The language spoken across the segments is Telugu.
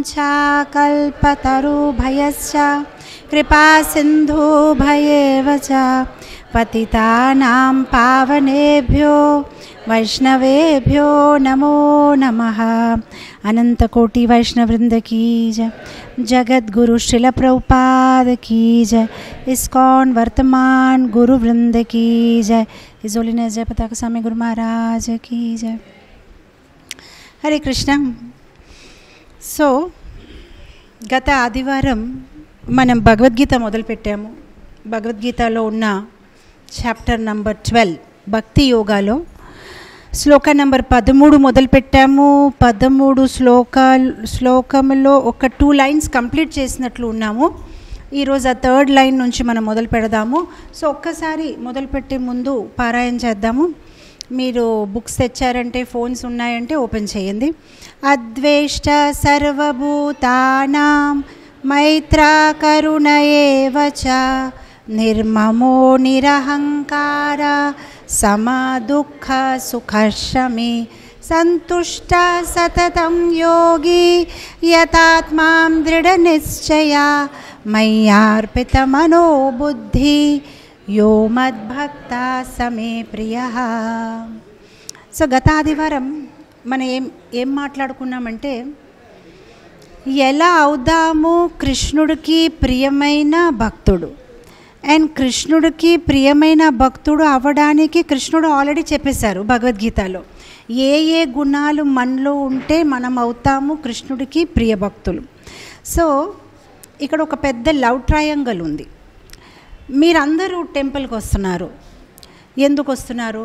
च कल्पतरुभयश्च कृपासिन्धुभयेव च पतितानां पावनेभ्यो वैष्णवेभ्यो नमो नमः अनन्तकोटि वैष्णवृन्द की जय जगद्गुरु श्रील प्रभुपाद की जय इस्कॉन वर्तमान गुरु वृंद की जय हिज होलीनेस जय पताका स्वामी गुरु महाराज की जय హరే కృష్ణ సో గత ఆదివారం మనం భగవద్గీత మొదలుపెట్టాము భగవద్గీతలో ఉన్న చాప్టర్ నంబర్ ట్వెల్వ్ భక్తి యోగాలో శ్లోక నంబర్ పదమూడు మొదలుపెట్టాము పదమూడు శ్లోకాలు శ్లోకంలో ఒక టూ లైన్స్ కంప్లీట్ చేసినట్లు ఉన్నాము ఈరోజు ఆ థర్డ్ లైన్ నుంచి మనం మొదలు పెడదాము సో ఒక్కసారి మొదలుపెట్టే ముందు పారాయణ చేద్దాము మీరు బుక్స్ తెచ్చారంటే ఫోన్స్ ఉన్నాయంటే ఓపెన్ చేయండి అద్వేష్ట సర్వభూతానాం మైత్రా కరుణ ఏవ చ నిర్మమో నిరహంకార సమదుఃఖ సుఖశమి సంతుష్ట సతతం యోగి యతాత్మాం దృఢనిశ్చయా మయ్యార్పితమనో బుద్ధి యో మద్భక్త సమే ప్రియ సో గత ఆదివారం మనం ఏం ఏం మాట్లాడుకున్నామంటే ఎలా అవుదాము కృష్ణుడికి ప్రియమైన భక్తుడు అండ్ కృష్ణుడికి ప్రియమైన భక్తుడు అవ్వడానికి కృష్ణుడు ఆల్రెడీ చెప్పేశారు భగవద్గీతలో ఏ ఏ గుణాలు మనలో ఉంటే మనం అవుతాము కృష్ణుడికి ప్రియ భక్తులు సో ఇక్కడ ఒక పెద్ద లవ్ ట్రయాంగల్ ఉంది మీరందరూ టెంపుల్కి వస్తున్నారు ఎందుకు వస్తున్నారు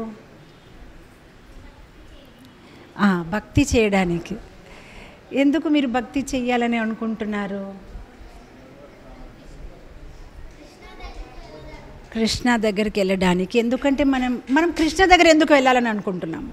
ఆ, భక్తి చేయడానికి ఎందుకు మీరు భక్తి చెయ్యాలని అనుకుంటున్నారు కృష్ణ దగ్గరికి వెళ్ళడానికి ఎందుకంటే మనం మనం కృష్ణ దగ్గర ఎందుకు వెళ్ళాలని అనుకుంటున్నాం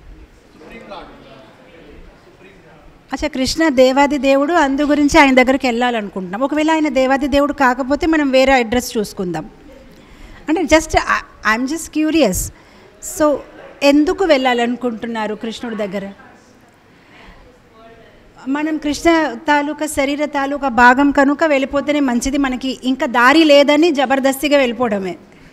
అచ్చా కృష్ణ దేవాది దేవుడు అందు గురించి ఆయన దగ్గరికి వెళ్ళాలనుకుంటున్నాం ఒకవేళ ఆయన దేవాది దేవుడు కాకపోతే మనం వేరే అడ్రస్ చూసుకుందాం అంటే just I'm just curious so ఎందుకు వెళ్ళాలనుకుంటున్నారు కృష్ణుడి దగ్గర మనం కృష్ణ తాలూకా శరీర తాలూకా భాగం కనుక వెళ్ళిపోతేనే మంచిది మనకి ఇంకా దారి లేదని జబర్దస్తిగా వెళ్ళిపోవడమే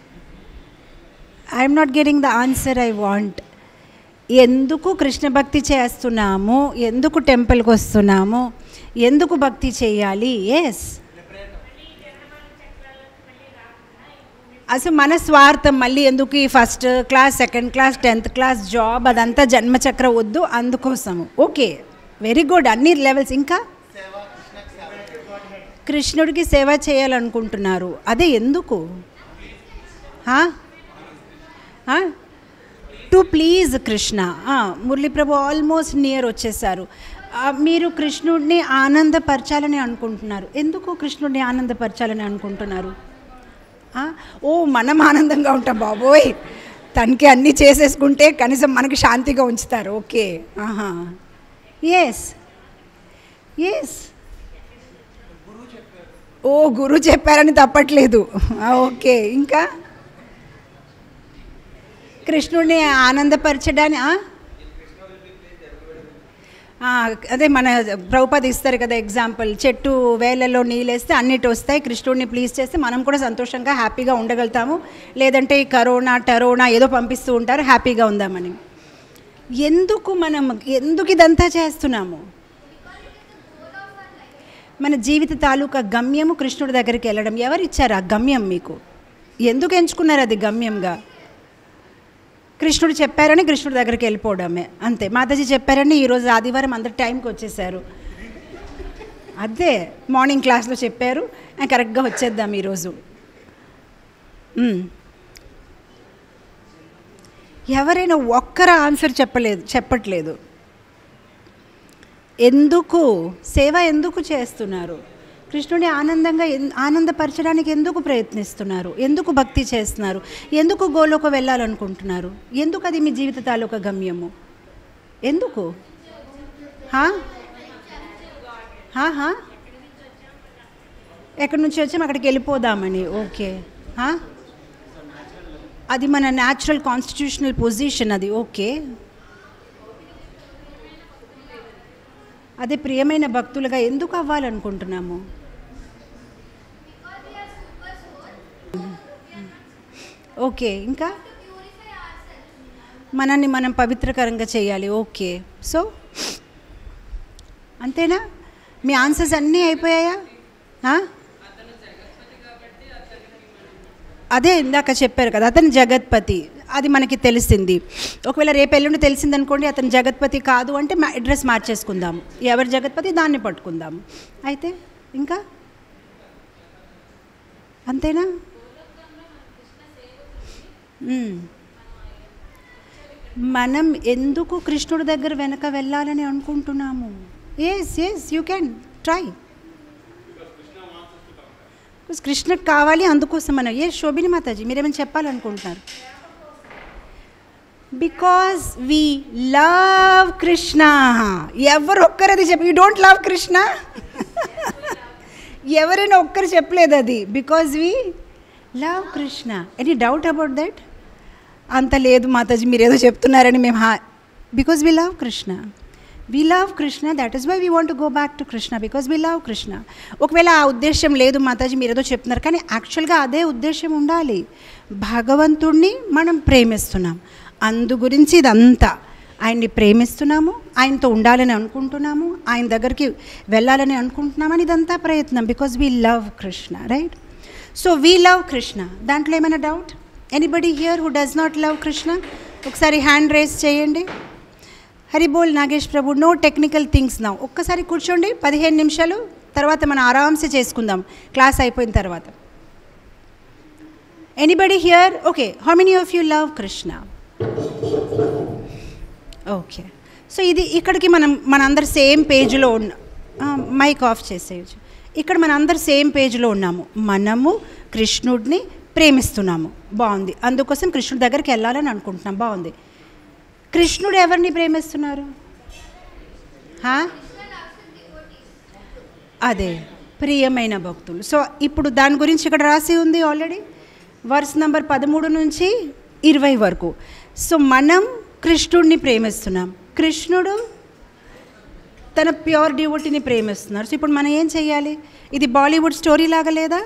I'm not getting the answer I want ఎందుకు కృష్ణ భక్తి చేస్తున్నాము ఎందుకు టెంపుల్కి వస్తున్నాము ఎందుకు భక్తి చేయాలి ఎస్ అసలు మన స్వార్థం మళ్ళీ ఎందుకు ఈ first class second class tenth class job అదంతా జన్మచక్ర వద్దు అందుకోసము ఓకే వెరీ గుడ్ అన్ని లెవెల్స్ ఇంకా కృష్ణుడికి సేవ చేయాలనుకుంటున్నారు అదే ఎందుకు to please Krishna Muraliprabhu almost near వచ్చేసారు ఆ, మీరు కృష్ణుడిని ఆనందపరచాలని అనుకుంటున్నారు ఎందుకు కృష్ణుడిని ఆనందపరచాలని అనుకుంటున్నారు ఆ, ఓ మనం ఆనందంగా ఉంటాం బాబోయ్ తనకి అన్నీ చేసేసుకుంటే కనీసం మనకి శాంతిగా ఉంచుతారు ఓకే ఆహా ఎస్ ఎస్ ఓ గురువు చెప్పారని తప్పట్లేదు ఆ, ఓకే ఇంకా కృష్ణుడిని ఆనందపరచడానికి ఆ? ఆ, అదే మన ప్రభుపది ఇస్తారు కదా ఎగ్జాంపుల్ చెట్టు వేలలో నీళ్ళేస్తే అన్నిటి వస్తాయి కృష్ణుడిని ప్లీజ్ చేస్తే మనం కూడా సంతోషంగా హ్యాపీగా ఉండగలుగుతాము లేదంటే ఈ కరోనా టరోనా ఏదో పంపిస్తూ ఉంటారు హ్యాపీగా ఉందామని ఎందుకు మనం ఎందుకు ఇదంతా చేస్తున్నాము మన జీవిత తాలూకా గమ్యము కృష్ణుడి దగ్గరికి వెళ్ళడం ఎవరు ఇచ్చారు ఆ గమ్యం మీకు ఎందుకు ఎంచుకున్నారు అది గమ్యంగా కృష్ణుడు చెప్పారని కృష్ణుడి దగ్గరికి వెళ్ళిపోవడమే అంతే మాతాజీ చెప్పారని ఈరోజు ఆదివారం అందరు టైంకి వచ్చేసారు అదే మార్నింగ్ క్లాస్లో చెప్పారు ఆ, కరెక్ట్గా వచ్చేద్దాం ఈరోజు మ్. ఎవరైనా ఒక్కరు ఆన్సర్ చెప్పలేదు చెప్పట్లేదు ఎందుకు సేవ ఎందుకు చేస్తున్నారు కృష్ణుని ఆనందంగా ఎన్- ఆనందపరచడానికి ఎందుకు ప్రయత్నిస్తున్నారు ఎందుకు భక్తి చేస్తున్నారు ఎందుకు గోలోకి వెళ్ళాలనుకుంటున్నారు ఎందుకు అది మీ జీవిత తాలూకా గమ్యము ఎందుకు హా? హా, హా? ఎక్కడి నుంచి వచ్చాం అక్కడికి వెళ్ళిపోదామని ఓకే హా? అది మన న్యాచురల్ కాన్స్టిట్యూషనల్ పొజిషన్ అది ఓకే అదే ప్రియమైన భక్తులుగా ఎందుకు అవ్వాలనుకుంటున్నాము ఓకే ఇంకా మనల్ని మనం పవిత్రకరంగా చేయాలి ఓకే సో అంతేనా మీ ఆన్సర్స్ అన్నీ అయిపోయాయా ఆ? అదే ఇందాక చెప్పారు కదా అతను జగత్పతి అది మనకి తెలిసింది ఒకవేళ రేపు ఎల్లుండి తెలిసిందనుకోండి అతను జగత్పతి కాదు అంటే మా అడ్రస్ మార్చేసుకుందాం ఎవరు జగత్పతి దాన్ని పట్టుకుందాం అయితే ఇంకా అంతేనా మ్మ్. మనం ఎందుకు కృష్ణుడి దగ్గర వెనక వెళ్ళాలని అనుకుంటున్నాము yes yes you can try కృష్ణకు కావాలి అందుకోసం మనం ఏ శోభిని మాతాజీ మీరేమైనా చెప్పాలనుకుంటున్నారు బికాస్ వి లవ్ కృష్ణ ఎవరు ఒక్కరది చెప్పి యూ డోంట్ లవ్ కృష్ణ ఎవరైనా ఒక్కరు చెప్పలేదు అది because we love Krishna any doubt about that అంత లేదు మాతాజీ మీరు ఏదో చెప్తున్నారని మేము హా because we love Krishna we love Krishna that is why we want go back to Krishna because we love Krishna ఒకవేళ ఆ ఉద్దేశం లేదు మాతాజీ మీరు ఏదో చెప్తున్నారు కానీ యాక్చువల్గా అదే ఉద్దేశం ఉండాలి భగవంతుణ్ణి మనం ప్రేమిస్తున్నాం అందు గురించి ఇదంతా ఆయన్ని ప్రేమిస్తున్నాము ఆయనతో ఉండాలని అనుకుంటున్నాము ఆయన దగ్గరికి వెళ్ళాలని అనుకుంటున్నామని ఇదంతా ప్రయత్నం because we love Krishna right so we love Krishna దాంట్లో ఏమైనా doubt anybody here who does not love Krishna ఒకసారి హ్యాండ్ రేస్ చేయండి హరిబోల్ Nagesh Prabhu no technical things నా ఒక్కసారి కూర్చోండి పదిహేను నిమిషాలు తర్వాత మనం ఆరామ్సే చేసుకుందాం క్లాస్ అయిపోయిన తర్వాత anybody here okay how many of you love Krishna okay so ఇది ఇక్కడికి మనం మనందరు సేమ్ పేజ్లో ఉన్న మైక్ ఆఫ్ చేసేయచ్చు ఇక్కడ మన అందరు సేమ్ పేజ్లో ఉన్నాము మనము కృష్ణుడిని ప్రేమిస్తున్నాము బాగుంది అందుకోసం కృష్ణుడి దగ్గరికి వెళ్ళాలని అనుకుంటున్నాం బాగుంది కృష్ణుడు ఎవరిని ప్రేమిస్తున్నారు హా? అదే ప్రియమైన భక్తులు సో ఇప్పుడు దాని గురించి ఇక్కడ రాసి ఉంది ఆల్రెడీ వర్స్ నంబర్ పదమూడు నుంచి ఇరవై వరకు సో మనం కృష్ణుడిని ప్రేమిస్తున్నాం కృష్ణుడు తన ప్యూర్ డివోటీని ప్రేమిస్తున్నారు సో ఇప్పుడు మనం ఏం చేయాలి ఇది బాలీవుడ్ స్టోరీ లాగా లేదా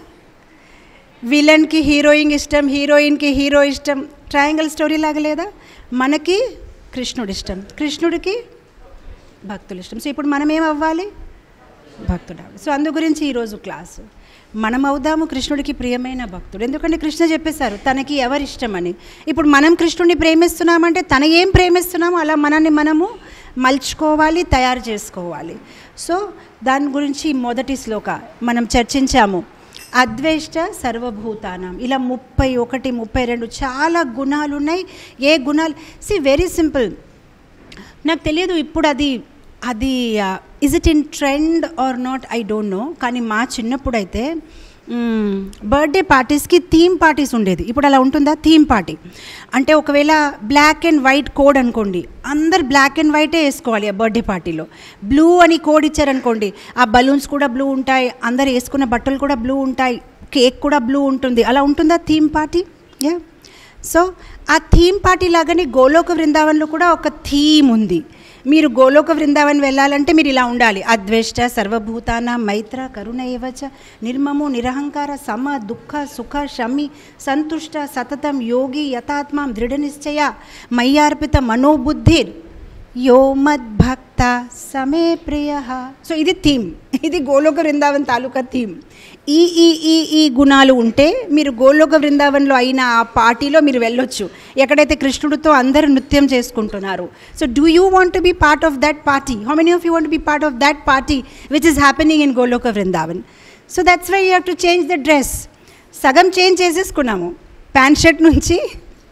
విలన్కి హీరోయిన్ ఇష్టం హీరోయిన్కి హీరో ఇష్టం ట్రయాంగిల్ స్టోరీ లాగా లేదా మనకి కృష్ణుడు ఇష్టం కృష్ణుడికి భక్తులు ఇష్టం సో ఇప్పుడు మనం ఏం అవ్వాలి భక్తుడు అవ్వాలి సో అందు గురించి ఈరోజు క్లాసు మనం అవుదాము కృష్ణుడికి ప్రియమైన భక్తుడు ఎందుకంటే కృష్ణ చెప్పేశారు తనకి ఎవరు ఇష్టమని ఇప్పుడు మనం కృష్ణుడిని ప్రేమిస్తున్నామంటే తన ఏం ప్రేమిస్తున్నామో అలా మనల్ని మనము మలుచుకోవాలి తయారు చేసుకోవాలి సో దాని గురించి మొదటి శ్లోక మనం చర్చించాము అద్వేష్ట సర్వభూతానం ఇలా ముప్పై ఒకటి ముప్పై రెండు చాలా గుణాలు ఉన్నాయి ఏ గుణాలు సి వెరీ సింపుల్ నాకు తెలియదు ఇప్పుడు అది అది is it in trend or not I don't know కానీ మా చిన్నప్పుడు అయితే బర్త్డే పార్టీస్కి థీమ్ పార్టీస్ ఉండేది ఇప్పుడు అలా ఉంటుందా థీమ్ పార్టీ అంటే ఒకవేళ బ్లాక్ అండ్ వైట్ కోడ్ అనుకోండి అందరు బ్లాక్ అండ్ వైటే వేసుకోవాలి ఆ బర్త్డే పార్టీలో బ్లూ అని కోడ్ ఇచ్చారనుకోండి ఆ బలూన్స్ కూడా బ్లూ ఉంటాయి అందరు వేసుకున్న బట్టలు కూడా బ్లూ ఉంటాయి కేక్ కూడా బ్లూ ఉంటుంది అలా ఉంటుందా థీమ్ పార్టీ యా సో ఆ థీమ్ పార్టీ లాగానే గోలోక బృందావన్లో కూడా ఒక థీమ్ ఉంది మీరు గోలోక బృందావన్ వెళ్ళాలంటే మీరు ఇలా ఉండాలి అద్వేష్ట సర్వభూతాన మైత్ర కరుణ ఏవచ నిర్మము నిరహంకార సమ దుఃఖ సుఖ శమి సంతుష్ట సతతం యోగి యథాత్మ దృఢ నిశ్చయ మయ్యార్పిత మనోబుద్ధిర్ యో మద్భక్త సమే ప్రియ సో ఇది థీమ్ ఇది గోలోక బృందావన్ తాలూకా థీమ్ ఈ ఈ ఈ ఈ గుణాలు ఉంటే మీరు గోలోక బృందావన్లో అయిన ఆ పార్టీలో మీరు వెళ్ళొచ్చు ఎక్కడైతే కృష్ణుడితో అందరూ నృత్యం చేసుకుంటున్నారు so do you want to be part of that party how many of you want be part of that party which is happening in Goloka Brindavan so that's why you have to change the dress సగం చేంజ్ చేసేసుకున్నాము ప్యాంట్ షర్ట్ నుంచి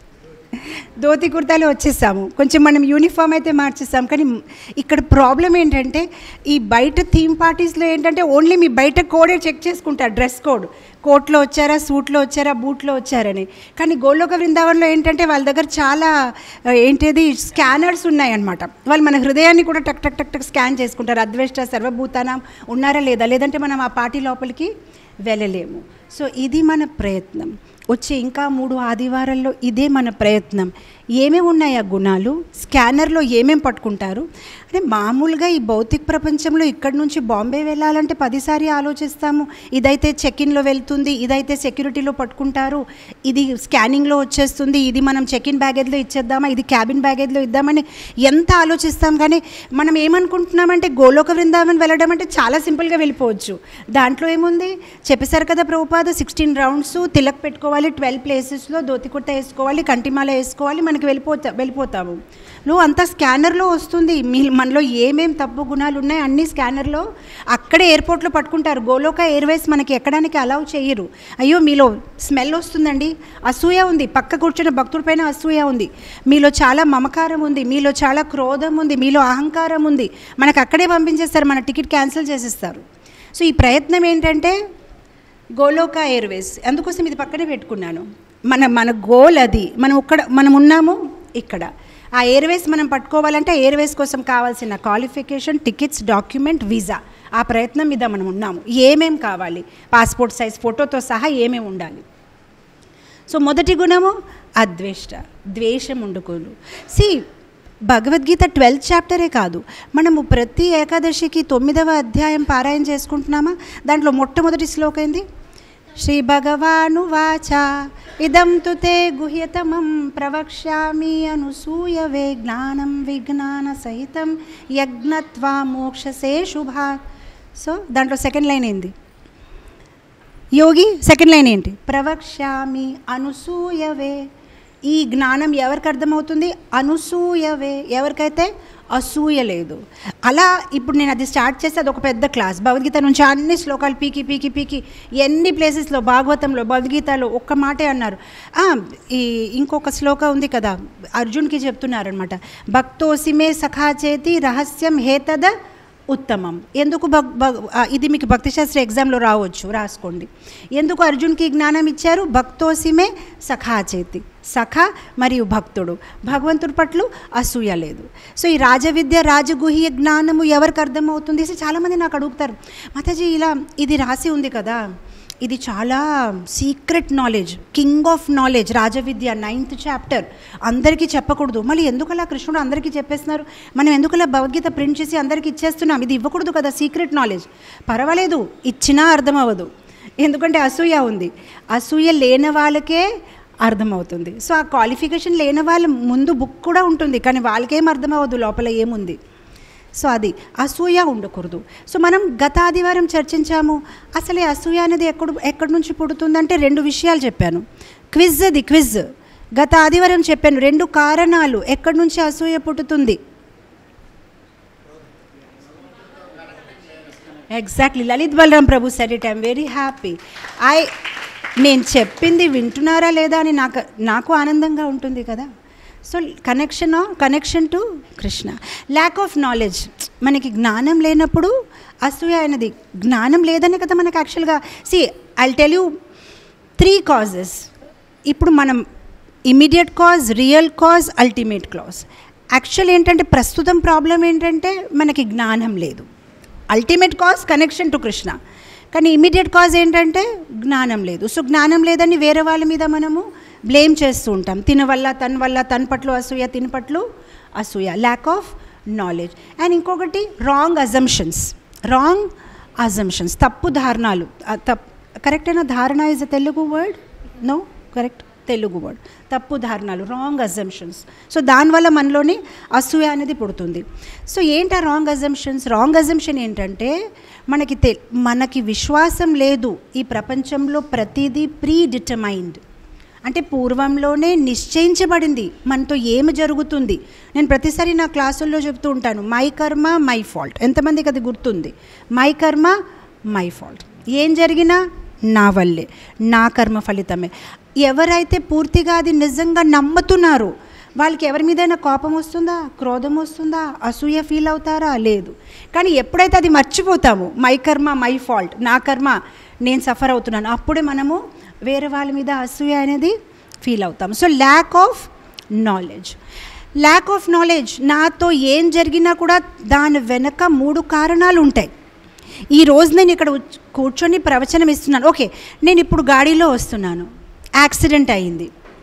ధోతి కుర్తాలో వచ్చేసాము కొంచెం మనం యూనిఫామ్ అయితే మార్చేస్తాం కానీ ఇక్కడ ప్రాబ్లం ఏంటంటే ఈ బయట థీమ్ పార్టీస్లో ఏంటంటే ఓన్లీ మీ బయట కోడే చెక్ చేసుకుంటారు డ్రెస్ కోడ్ కోట్లో వచ్చారా సూట్లో వచ్చారా బూట్లో వచ్చారని కానీ గోలోక బృందావన్లో ఏంటంటే వాళ్ళ దగ్గర చాలా ఆ, ఏంటిది స్కానర్స్ ఉన్నాయన్నమాట వాళ్ళు మన హృదయాన్ని కూడా టక్ టక్ టక్ టక్ స్కాన్ చేసుకుంటారు అద్వేష్ట సర్వభూతానం ఉన్నారా లేదా లేదంటే మనం ఆ పార్టీ లోపలికి వెళ్ళలేము సో ఇది మన ప్రయత్నం వచ్చే ఇంకా మూడు ఆదివారాల్లో ఇదే మన ప్రయత్నం ఏమేమి ఉన్నాయి ఆ గుణాలు స్కానర్లో ఏమేమి పట్టుకుంటారు అంటే మామూలుగా ఈ భౌతిక ప్రపంచంలో ఇక్కడి నుంచి బాంబే వెళ్ళాలంటే పదిసారి ఆలోచిస్తాము ఇదైతే చెక్ ఇన్లో వెళ్తుంది ఇదైతే సెక్యూరిటీలో పట్టుకుంటారు ఇది స్కానింగ్లో వచ్చేస్తుంది ఇది మనం చెక్ ఇన్ బ్యాగేజ్లో ఇచ్చేద్దామా ఇది క్యాబిన్ బ్యాగేజ్లో ఇద్దామని ఎంత ఆలోచిస్తాం కానీ మనం ఏమనుకుంటున్నామంటే గోలోక బృందావన్ వెళ్ళడం అంటే చాలా సింపుల్గా వెళ్ళిపోవచ్చు దాంట్లో ఏముంది చెప్పేశారు కదా ప్రభుపాద సిక్స్టీన్ రౌండ్స్ తిలక్ పెట్టుకోవాలి ట్వెల్వ్ ప్లేసెస్లో దోతి కుర్త వేసుకోవాలి కంటిమాల వేసుకోవాలి మనకి వెళ్ళిపోతా వెళ్ళిపోతాము నువ్వు అంతా స్కానర్లో వస్తుంది మీ మనలో ఏమేం తప్పు గుణాలు ఉన్నాయి అన్ని స్కానర్లో అక్కడే ఎయిర్పోర్ట్లో పట్టుకుంటారు గోలోక ఎయిర్వేస్ మనకి ఎక్కడానికి అలౌ చేయరు అయ్యో మీలో స్మెల్ వస్తుందండి అసూయ ఉంది పక్క కూర్చున్న భక్తుడి పైన అసూయ ఉంది మీలో చాలా మమకారం ఉంది మీలో చాలా క్రోధం ఉంది మీలో అహంకారం ఉంది మనకు అక్కడే పంపించేస్తారు మన టికెట్ క్యాన్సిల్ చేసేస్తారు సో ఈ ప్రయత్నం ఏంటంటే గోలోక ఎయిర్వేస్ అందుకోసం ఇది పక్కనే పెట్టుకున్నాను మన మన గోల్ అది మనం ఒక్కడ మనం ఉన్నాము ఇక్కడ ఆ ఎయిర్వేస్ మనం పట్టుకోవాలంటే ఎయిర్వేస్ కోసం కావాల్సిన క్వాలిఫికేషన్ టికెట్స్ డాక్యుమెంట్ వీసా ఆ ప్రయత్నం మీద మనం ఉన్నాము ఏమేం కావాలి పాస్పోర్ట్ సైజ్ ఫోటోతో సహా ఏమేమి ఉండాలి సో మొదటి గుణము అద్వేష్ట ద్వేషం ఉండుకోలు సి భగవద్గీత ట్వెల్త్ చాప్టరే కాదు మనము ప్రతి ఏకాదశికి తొమ్మిదవ అధ్యాయం పారాయణ చేసుకుంటున్నామా దాంట్లో మొట్టమొదటి శ్లోకం ఏంది శ్రీ భగవానువాచ ఇదం తు తే గుహ్యతమం ప్రవక్ష్యామి అనసూయవే జ్ఞానం విజ్ఞాన సహితం యజ్ఞత్వా మోక్షసే శుభా సో దాంట్లో సెకండ్ లైన్ ఏంది యోగి సెకండ్ లైన్ ఏంటి ప్రవక్ష్యామి అనసూయవే ఈ జ్ఞానం ఎవరికి అర్థమవుతుంది అనసూయవే ఎవరికైతే అసూయ లేదు అలా ఇప్పుడు నేను అది స్టార్ట్ చేస్తే అది ఒక పెద్ద క్లాస్ భగవద్గీత నుంచి అన్ని శ్లోకాలు పీకి పీకి పీకి ఎన్ని ప్లేసెస్లో భాగవతంలో భగవద్గీతలో ఒక్క మాటే అన్నారు ఆ, ఈ ఇంకొక శ్లోక ఉంది కదా అర్జున్కి చెప్తున్నారనమాట భక్తోసిమే సఖా చేతి రహస్యం హేతద ఉత్తమం ఎందుకు భక్ భక్- ఆ, ఇది మీకు భక్తి శాస్త్ర ఎగ్జామ్లో రావచ్చు రాసుకోండి ఎందుకు అర్జున్కి జ్ఞానం ఇచ్చారు భక్తోసిమే సఖా చేతి సఖ మరియు భక్తుడు భగవంతుడి పట్ల అసూయ లేదు సో ఈ రాజవిద్య రాజగుహ్య జ్ఞానము ఎవరికి అర్థమవుతుంది అసలు చాలామంది నాకు అడుగుతారు మాతాజీ ఇలా ఇది రాసి ఉంది కదా ఇది చాలా secret knowledge king of knowledge రాజవిద్య నైన్త్ చాప్టర్ అందరికీ చెప్పకూడదు మళ్ళీ ఎందుకలా కృష్ణుడు అందరికీ చెప్పేస్తున్నారు మనం ఎందుకలా భగవద్గీత ప్రింట్ చేసి అందరికీ ఇచ్చేస్తున్నాం ఇది ఇవ్వకూడదు కదా సీక్రెట్ నాలెడ్జ్ పర్వాలేదు ఇచ్చినా అర్థం అవ్వదు ఎందుకంటే అసూయ ఉంది అసూయ లేని వాళ్ళకే అర్థమవుతుంది సో ఆ క్వాలిఫికేషన్ లేని వాళ్ళ ముందు బుక్ కూడా ఉంటుంది కానీ వాళ్ళకేం అర్థం అవ్వదు లోపల ఏముంది సో అది అసూయ ఉండకూడదు సో మనం గత ఆదివారం చర్చించాము అసలు ఈ అసూయ అనేది ఎక్కడ ఎక్కడి నుంచి పుడుతుందంటే రెండు విషయాలు చెప్పాను క్విజ్ అది క్విజ్ గత ఆదివారం చెప్పాను రెండు కారణాలు ఎక్కడి నుంచి అసూయ పుట్టుతుంది exactly Lalit Balaram Prabhu set it I'm very happy I నేను చెప్పింది వింటున్నారా లేదా అని నాకు నాకు ఆనందంగా ఉంటుంది కదా so connection connection to Krishna lack of knowledge మనకి జ్ఞానం లేనప్పుడు అసూయ అనేది జ్ఞానం లేదనే కదా మనకి యాక్చువల్గా see I tell you three causes ఇప్పుడు మనం immediate cause real cause ultimate cause actual ఏంటంటే ప్రస్తుతం ప్రాబ్లం ఏంటంటే మనకి జ్ఞానం లేదు ultimate cause connection to Krishna కానీ ఇమీడియట్ కాజ్ ఏంటంటే జ్ఞానం లేదు సో జ్ఞానం లేదని వేరే వాళ్ళ మీద మనము బ్లేమ్ చేస్తూ ఉంటాం తిన వల్ల తన వల్ల తన పట్ల అసూయ తిన పట్ల అసూయ ల్యాక్ ఆఫ్ నాలెడ్జ్ అండ్ ఇంకొకటి రాంగ్ అజంప్షన్స్ రాంగ్ అజంప్షన్స్ తప్పు ధారణాలు తప్ కరెక్ట్ అయిన ధారణ is a Telugu word no correct Telugu word తప్పు ధారణాలు రాంగ్ అజంప్షన్స్ సో దానివల్ల మనలోని అసూయ అనేది పుడుతుంది సో ఏంటి ఆ రాంగ్ అజంప్షన్స్ రాంగ్ అజంప్షన్ ఏంటంటే మనకి తె మనకి విశ్వాసం లేదు ఈ ప్రపంచంలో ప్రతిదీ ప్రీ డిటర్మైన్డ్ అంటే పూర్వంలోనే నిశ్చయించబడింది మనతో ఏమి జరుగుతుంది నేను ప్రతిసారి నా క్లాసుల్లో చెప్తూ ఉంటాను మై కర్మ మై ఫాల్ట్ ఎంతమందికి అది గుర్తుంది మై కర్మ మై ఫాల్ట్ ఏం జరిగినా నా వల్లే నా కర్మ ఫలితమే ఎవరైతే పూర్తిగా అది నిజంగా నమ్ముతున్నారో వాళ్ళకి ఎవరి మీదైనా కోపం వస్తుందా క్రోధం వస్తుందా అసూయ ఫీల్ అవుతారా లేదు కానీ ఎప్పుడైతే అది మర్చిపోతాము మై కర్మ మై ఫాల్ట్ నా కర్మ నేను సఫర్ అవుతున్నాను అప్పుడే మనము వేరే వాళ్ళ మీద అసూయ అనేది ఫీల్ అవుతాం so lack of knowledge lack of knowledge నాతో ఏం జరిగినా కూడా దాని వెనక మూడు కారణాలు ఉంటాయి ఈ రోజు నేను ఇక్కడ ఉచ్- కూర్చొని ప్రవచనం ఇస్తున్నాను ఓకే నేను ఇప్పుడు గాడిలో వస్తున్నాను యాక్సిడెంట్ అయింది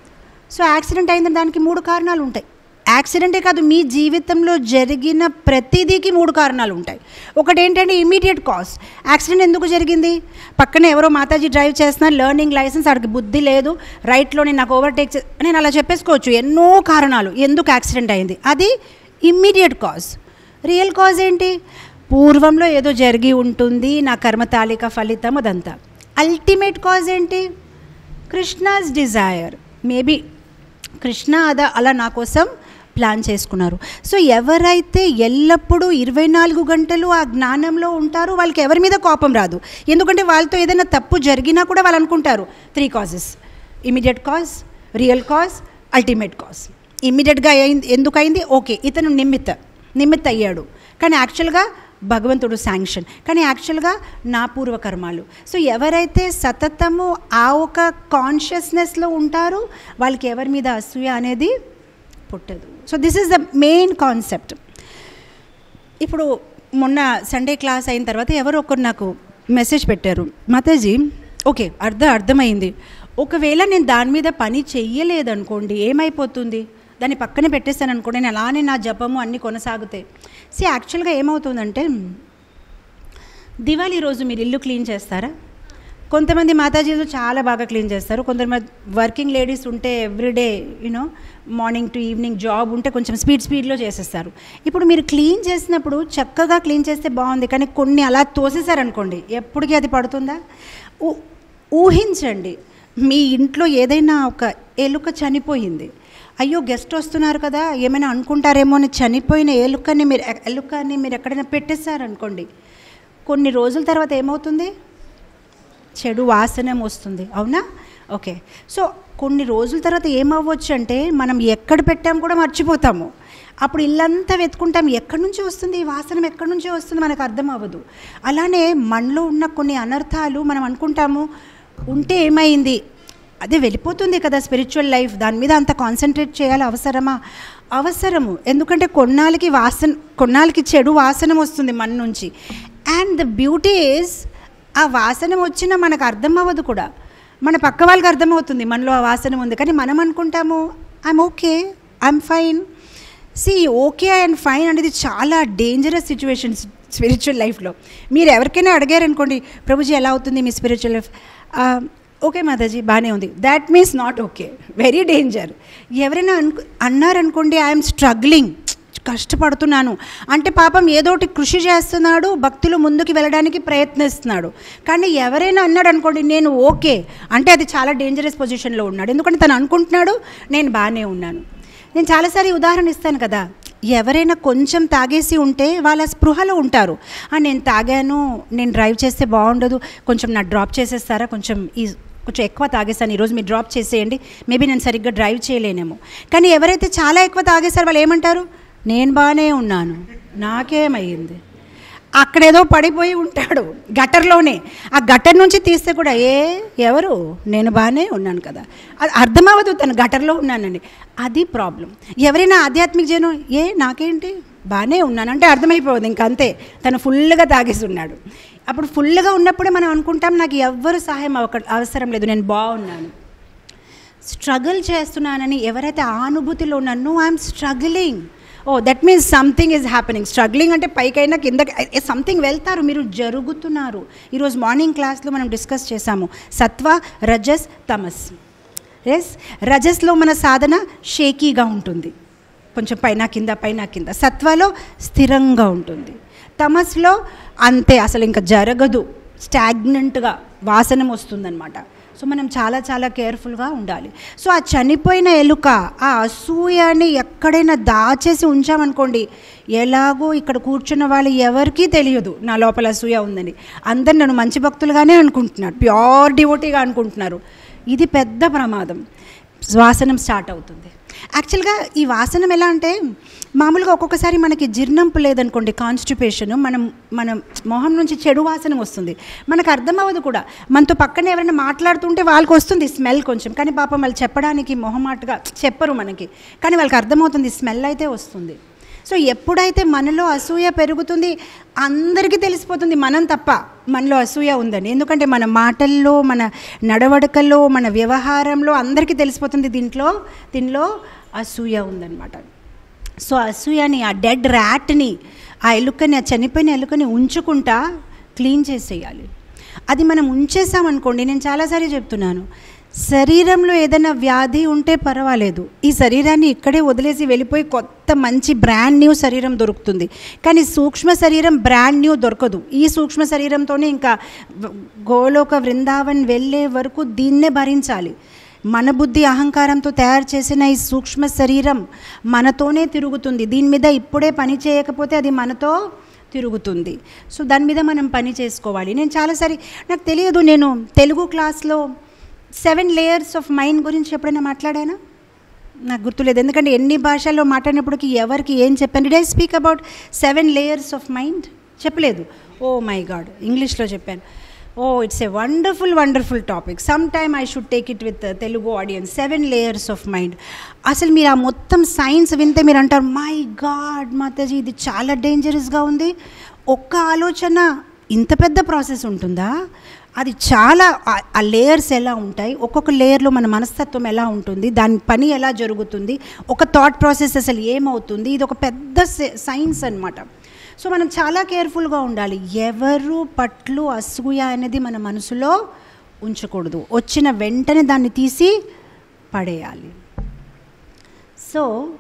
సో యాక్సిడెంట్ అయిన దానికి మూడు కారణాలు ఉంటాయి యాక్సిడెంటే కాదు మీ జీవితంలో జరిగిన ప్రతిదీకి మూడు కారణాలు ఉంటాయి ఒకటి ఏంటంటే ఇమీడియట్ కాజ్ యాక్సిడెంట్ ఎందుకు జరిగింది పక్కనే ఎవరో మాతాజీ డ్రైవ్ చేస్తున్నారు లెర్నింగ్ లైసెన్స్ అక్కడికి బుద్ధి లేదు రైట్లో నేను నాకు ఓవర్టేక్ చే నేను అలా చెప్పేసుకోవచ్చు ఎన్నో కారణాలు ఎందుకు యాక్సిడెంట్ అయింది అది ఇమ్మీడియట్ కాజ్ రియల్ కాజ్ ఏంటి పూర్వంలో ఏదో జరిగి ఉంటుంది నా కర్మతాళిక ఫలితం అదంతా అల్టిమేట్ కాజ్ ఏంటి కృష్ణాస్ డిజైర్ మేబీ కృష్ణ అదా అలా నా కోసం ప్లాన్ చేసుకున్నారు సో ఎవరైతే ఎల్లప్పుడూ ఇరవై నాలుగు గంటలు ఆ జ్ఞానంలో ఉంటారో వాళ్ళకి ఎవరి మీద కోపం రాదు ఎందుకంటే వాళ్ళతో ఏదైనా తప్పు జరిగినా కూడా వాళ్ళు అనుకుంటారు three causes immediate cause real cause ultimate cause ఇమీడియట్గా అయింది ఎందుకు అయింది ఓకే ఇతను నిమిత్త నిమిత్త అయ్యాడు కానీ యాక్చువల్గా భగవంతుడు శాంక్షన్ కానీ యాక్చువల్గా నా పూర్వకర్మాలు సో ఎవరైతే సతతము ఆ ఒక కాన్షియస్నెస్లో ఉంటారో వాళ్ళకి ఎవరి మీద అసూయ అనేది పుట్టదు so this is the main concept ఇప్పుడు మొన్న సండే క్లాస్ అయిన తర్వాత ఎవరో ఒకరు నాకు మెసేజ్ పెట్టారు మాతాజీ ఓకే అర్థం అర్థమైంది ఒకవేళ నేను దాని మీద పని చెయ్యలేదనుకోండి ఏమైపోతుంది దాన్ని పక్కనే పెట్టేస్తాను అనుకోండి నేను అలానే నా జపము అన్నీ కొనసాగుతాయి సి యాక్చువల్గా ఏమవుతుందంటే దివాళీ రోజు మీరు ఇల్లు క్లీన్ చేస్తారా కొంతమంది మాతాజీలు చాలా బాగా క్లీన్ చేస్తారు కొంతమంది వర్కింగ్ లేడీస్ ఉంటే everyday you know morning to evening job ఉంటే కొంచెం స్పీడ్ స్పీడ్లో చేసేస్తారు ఇప్పుడు మీరు క్లీన్ చేసినప్పుడు చక్కగా క్లీన్ చేస్తే బాగుంది కానీ కొన్ని అలా తోసేసారనుకోండి ఎప్పటికీ అది పడుతుందా ఊ- ఊహించండి మీ ఇంట్లో ఏదైనా ఒక ఎలుక చనిపోయింది అయ్యో గెస్ట్ వస్తున్నారు కదా ఏమైనా అనుకుంటారేమో అని చనిపోయిన ఎలుకని మీరు ఎలుకని మీరు ఎక్కడైనా పెట్టేశారనుకోండి కొన్ని రోజుల తర్వాత ఏమవుతుంది చెడు వాసనం వస్తుంది అవునా ఓకే సో కొన్ని రోజుల తర్వాత ఏమవ్వచ్చు అంటే మనం ఎక్కడ పెట్టాం కూడా మర్చిపోతాము అప్పుడు ఇల్లంతా వెతుకుంటాం ఎక్కడి నుంచి వస్తుంది ఈ వాసన ఎక్కడి నుంచి వస్తుంది మనకు అర్థం అవ్వదు అలానే మనలో ఉన్న కొన్ని అనర్థాలు మనం అనుకుంటాము ఉంటే ఏమైంది అదే వెళ్ళిపోతుంది కదా స్పిరిచువల్ లైఫ్ దాని మీద అంత కాన్సన్ట్రేట్ చేయాలి అవసరమా అవసరము ఎందుకంటే కొన్నాళ్ళకి వాసన కొన్నాళ్ళకి చెడు వాసన వస్తుంది మన నుంచి అండ్ ద బ్యూటీ ఈజ్ ఆ వాసన వచ్చినా మనకు అర్థం అవ్వదు కూడా మన పక్క వాళ్ళకి అర్థమవుతుంది మనలో ఆ వాసన ఉంది కానీ మనం అనుకుంటాము I'm okay I'm fine see okay and fine అనేది చాలా డేంజరస్ సిచ్యువేషన్స్ స్పిరిచువల్ లైఫ్లో మీరు ఎవరికైనా అడిగారనుకోండి ప్రభుజీ ఎలా అవుతుంది మీ స్పిరిచువల్ లైఫ్ ఓకే మాతాజీ బాగానే ఉంది that means not okay very danger ఎవరైనా అను అన్నారనుకోండి ఐఎమ్ స్ట్రగ్లింగ్ కష్టపడుతున్నాను అంటే పాపం ఏదోటి కృషి చేస్తున్నాడు భక్తులు ముందుకు వెళ్ళడానికి ప్రయత్నిస్తున్నాడు కానీ ఎవరైనా అన్నాడు అనుకోండి నేను ఓకే అంటే అది చాలా డేంజరస్ పొజిషన్లో ఉన్నాడు ఎందుకంటే తను అనుకుంటున్నాడు నేను బాగానే ఉన్నాను నేను చాలాసారి ఉదాహరణ ఇస్తాను కదా ఎవరైనా కొంచెం తాగేసి ఉంటే వాళ్ళ స్పృహలో ఉంటారు "ఆ, నేను తాగాను నేను డ్రైవ్ చేస్తే బాగుండదు కొంచెం నా డ్రాప్ చేసేస్తారా కొంచెం ఈ కొంచెం ఎక్కువ తాగేస్తాను ఈరోజు మీరు డ్రాప్ చేసేయండి మేబీ నేను సరిగ్గా డ్రైవ్ చేయలేనేమో కానీ ఎవరైతే చాలా ఎక్కువ తాగేస్తారో వాళ్ళు ఏమంటారు నేను బాగానే ఉన్నాను నాకేమయ్యింది అక్కడేదో పడిపోయి ఉంటాడు గట్టర్లోనే ఆ గట్టర్ నుంచి తీస్తే కూడా ఏ ఎవరు నేను బాగానే ఉన్నాను కదా అది అర్థమవ్వదు తను గట్టర్లో ఉన్నానండి అది ప్రాబ్లం ఎవరైనా ఆధ్యాత్మిక జనం ఏ నాకేంటి బాగానే ఉన్నాను అంటే అర్థమైపోదు ఇంక అంతే తను ఫుల్గా తాగేసి ఉన్నాడు అప్పుడు ఫుల్గా ఉన్నప్పుడే మనం అనుకుంటాం నాకు ఎవ్వరు సహాయం అవక అవసరం లేదు నేను బాగున్నాను స్ట్రగుల్ చేస్తున్నానని ఎవరైతే ఆ అనుభూతిలో ఉన్నానో I'm struggling oh that means something is happening struggling అంటే పైకైనా కిందకి సంథింగ్ వెళ్తారు మీరు జరుగుతున్నారు ఈరోజు మార్నింగ్ క్లాస్లో మనం డిస్కస్ చేశాము సత్వ రజస్ తమస్ ఎస్ రజస్లో మన సాధన షేకీగా ఉంటుంది కొంచెం పైన కింద పైన కింద సత్వలో స్థిరంగా ఉంటుంది తమస్లో అంతే అసలు ఇంకా జరగదు స్టాగ్నెంట్గా వాసనం వస్తుందన్నమాట సో మనం చాలా చాలా కేర్ఫుల్గా ఉండాలి సో ఆ చనిపోయిన ఎలుక ఆ అసూయని ఎక్కడైనా దాచేసి ఉంచామనుకోండి ఎలాగో ఇక్కడ కూర్చున్న వాళ్ళు ఎవరికీ తెలియదు నా లోపల అసూయ ఉందని అందరు నన్ను మంచి భక్తులుగానే అనుకుంటున్నారు ప్యూర్ డివోటీగా అనుకుంటున్నారు ఇది పెద్ద ప్రమాదం వాసనం స్టార్ట్ అవుతుంది యాక్చువల్గా ఈ వాసనం ఎలా అంటే మామూలుగా ఒక్కొక్కసారి మనకి జీర్ణంపు లేదనుకోండి కాన్స్టిపేషన్ మనం మనం మొహం నుంచి చెడు వాసన వస్తుంది మనకు అర్థం అవ్వదు కూడా మనతో పక్కన ఎవరైనా మాట్లాడుతుంటే వాళ్ళకి వస్తుంది స్మెల్ కొంచెం కానీ పాపం వాళ్ళు చెప్పడానికి మొహమాటగా చెప్పరు మనకి కానీ వాళ్ళకి అర్థమవుతుంది స్మెల్ అయితే వస్తుంది సో ఎప్పుడైతే మనలో అసూయ పెరుగుతుంది అందరికీ తెలిసిపోతుంది మనం తప్ప మనలో అసూయ ఉందని ఎందుకంటే మన మాటల్లో మన నడవడికల్లో మన వ్యవహారంలో అందరికీ తెలిసిపోతుంది దీంట్లో దీనిలో అసూయ ఉందన్నమాట సో అసూయని ఆ డెడ్ ర్యాట్ని ఆ ఎలుకని ఆ చనిపోయిన ఎలుకని ఉంచుకుంటా క్లీన్ చేసేయాలి అది మనం ఉంచేసామనుకోండి నేను చాలాసార్లు చెప్తున్నాను శరీరంలో ఏదైనా వ్యాధి ఉంటే పర్వాలేదు ఈ శరీరాన్ని ఇక్కడే వదిలేసి వెళ్ళిపోయి కొత్త మంచి బ్రాండ్ న్యూ శరీరం దొరుకుతుంది కానీ సూక్ష్మ శరీరం బ్రాండ్ న్యూ దొరకదు ఈ సూక్ష్మ శరీరంతోనే ఇంకా గోలోక వృందావన్ వెళ్ళే వరకు దీన్నే భరించాలి మన బుద్ధి అహంకారంతో తయారు చేసిన ఈ సూక్ష్మ శరీరం మనతోనే తిరుగుతుంది దీని మీద ఇప్పుడే పని చేయకపోతే అది మనతో తిరుగుతుంది సో దాని మీద మనం పని చేసుకోవాలి నేను చాలాసారి నాకు తెలియదు నేను తెలుగు క్లాస్లో సెవెన్ లేయర్స్ ఆఫ్ మైండ్ గురించి ఎప్పుడైనా మాట్లాడానా నాకు గుర్తులేదు ఎందుకంటే ఎన్ని భాషల్లో మాట్లాడినప్పటికీ ఎవరికి ఏం చెప్పాను did I speak about seven layers of mind చెప్పలేదు ఓ మై గాడ్ ఇంగ్లీష్లో చెప్పాను oh it's a wonderful wonderful topic some time I should take it with Telugu audience seven layers of mind అసలు మీరు ఆ మొత్తం సైన్స్ వింటే మీరు అంటారు మై గాడ్ మాతాజీ ఇది చాలా డేంజరస్గా ఉంది ఒక్క ఆలోచన ఇంత పెద్ద ప్రాసెస్ ఉంటుందా అది చాలా ఆ లేయర్స్ ఎలా ఉంటాయి ఒక్కొక్క లేయర్లో మన మనస్తత్వం ఎలా ఉంటుంది దాని పని ఎలా జరుగుతుంది ఒక థాట్ ప్రాసెస్ అసలు ఏమవుతుంది ఇది ఒక పెద్ద సైన్స్ అనమాట సో మనం చాలా కేర్ఫుల్గా ఉండాలి ఎవరు పట్లు అసూయ అనేది మన మనసులో ఉంచకూడదు వచ్చిన వెంటనే దాన్ని తీసి పడేయాలి సో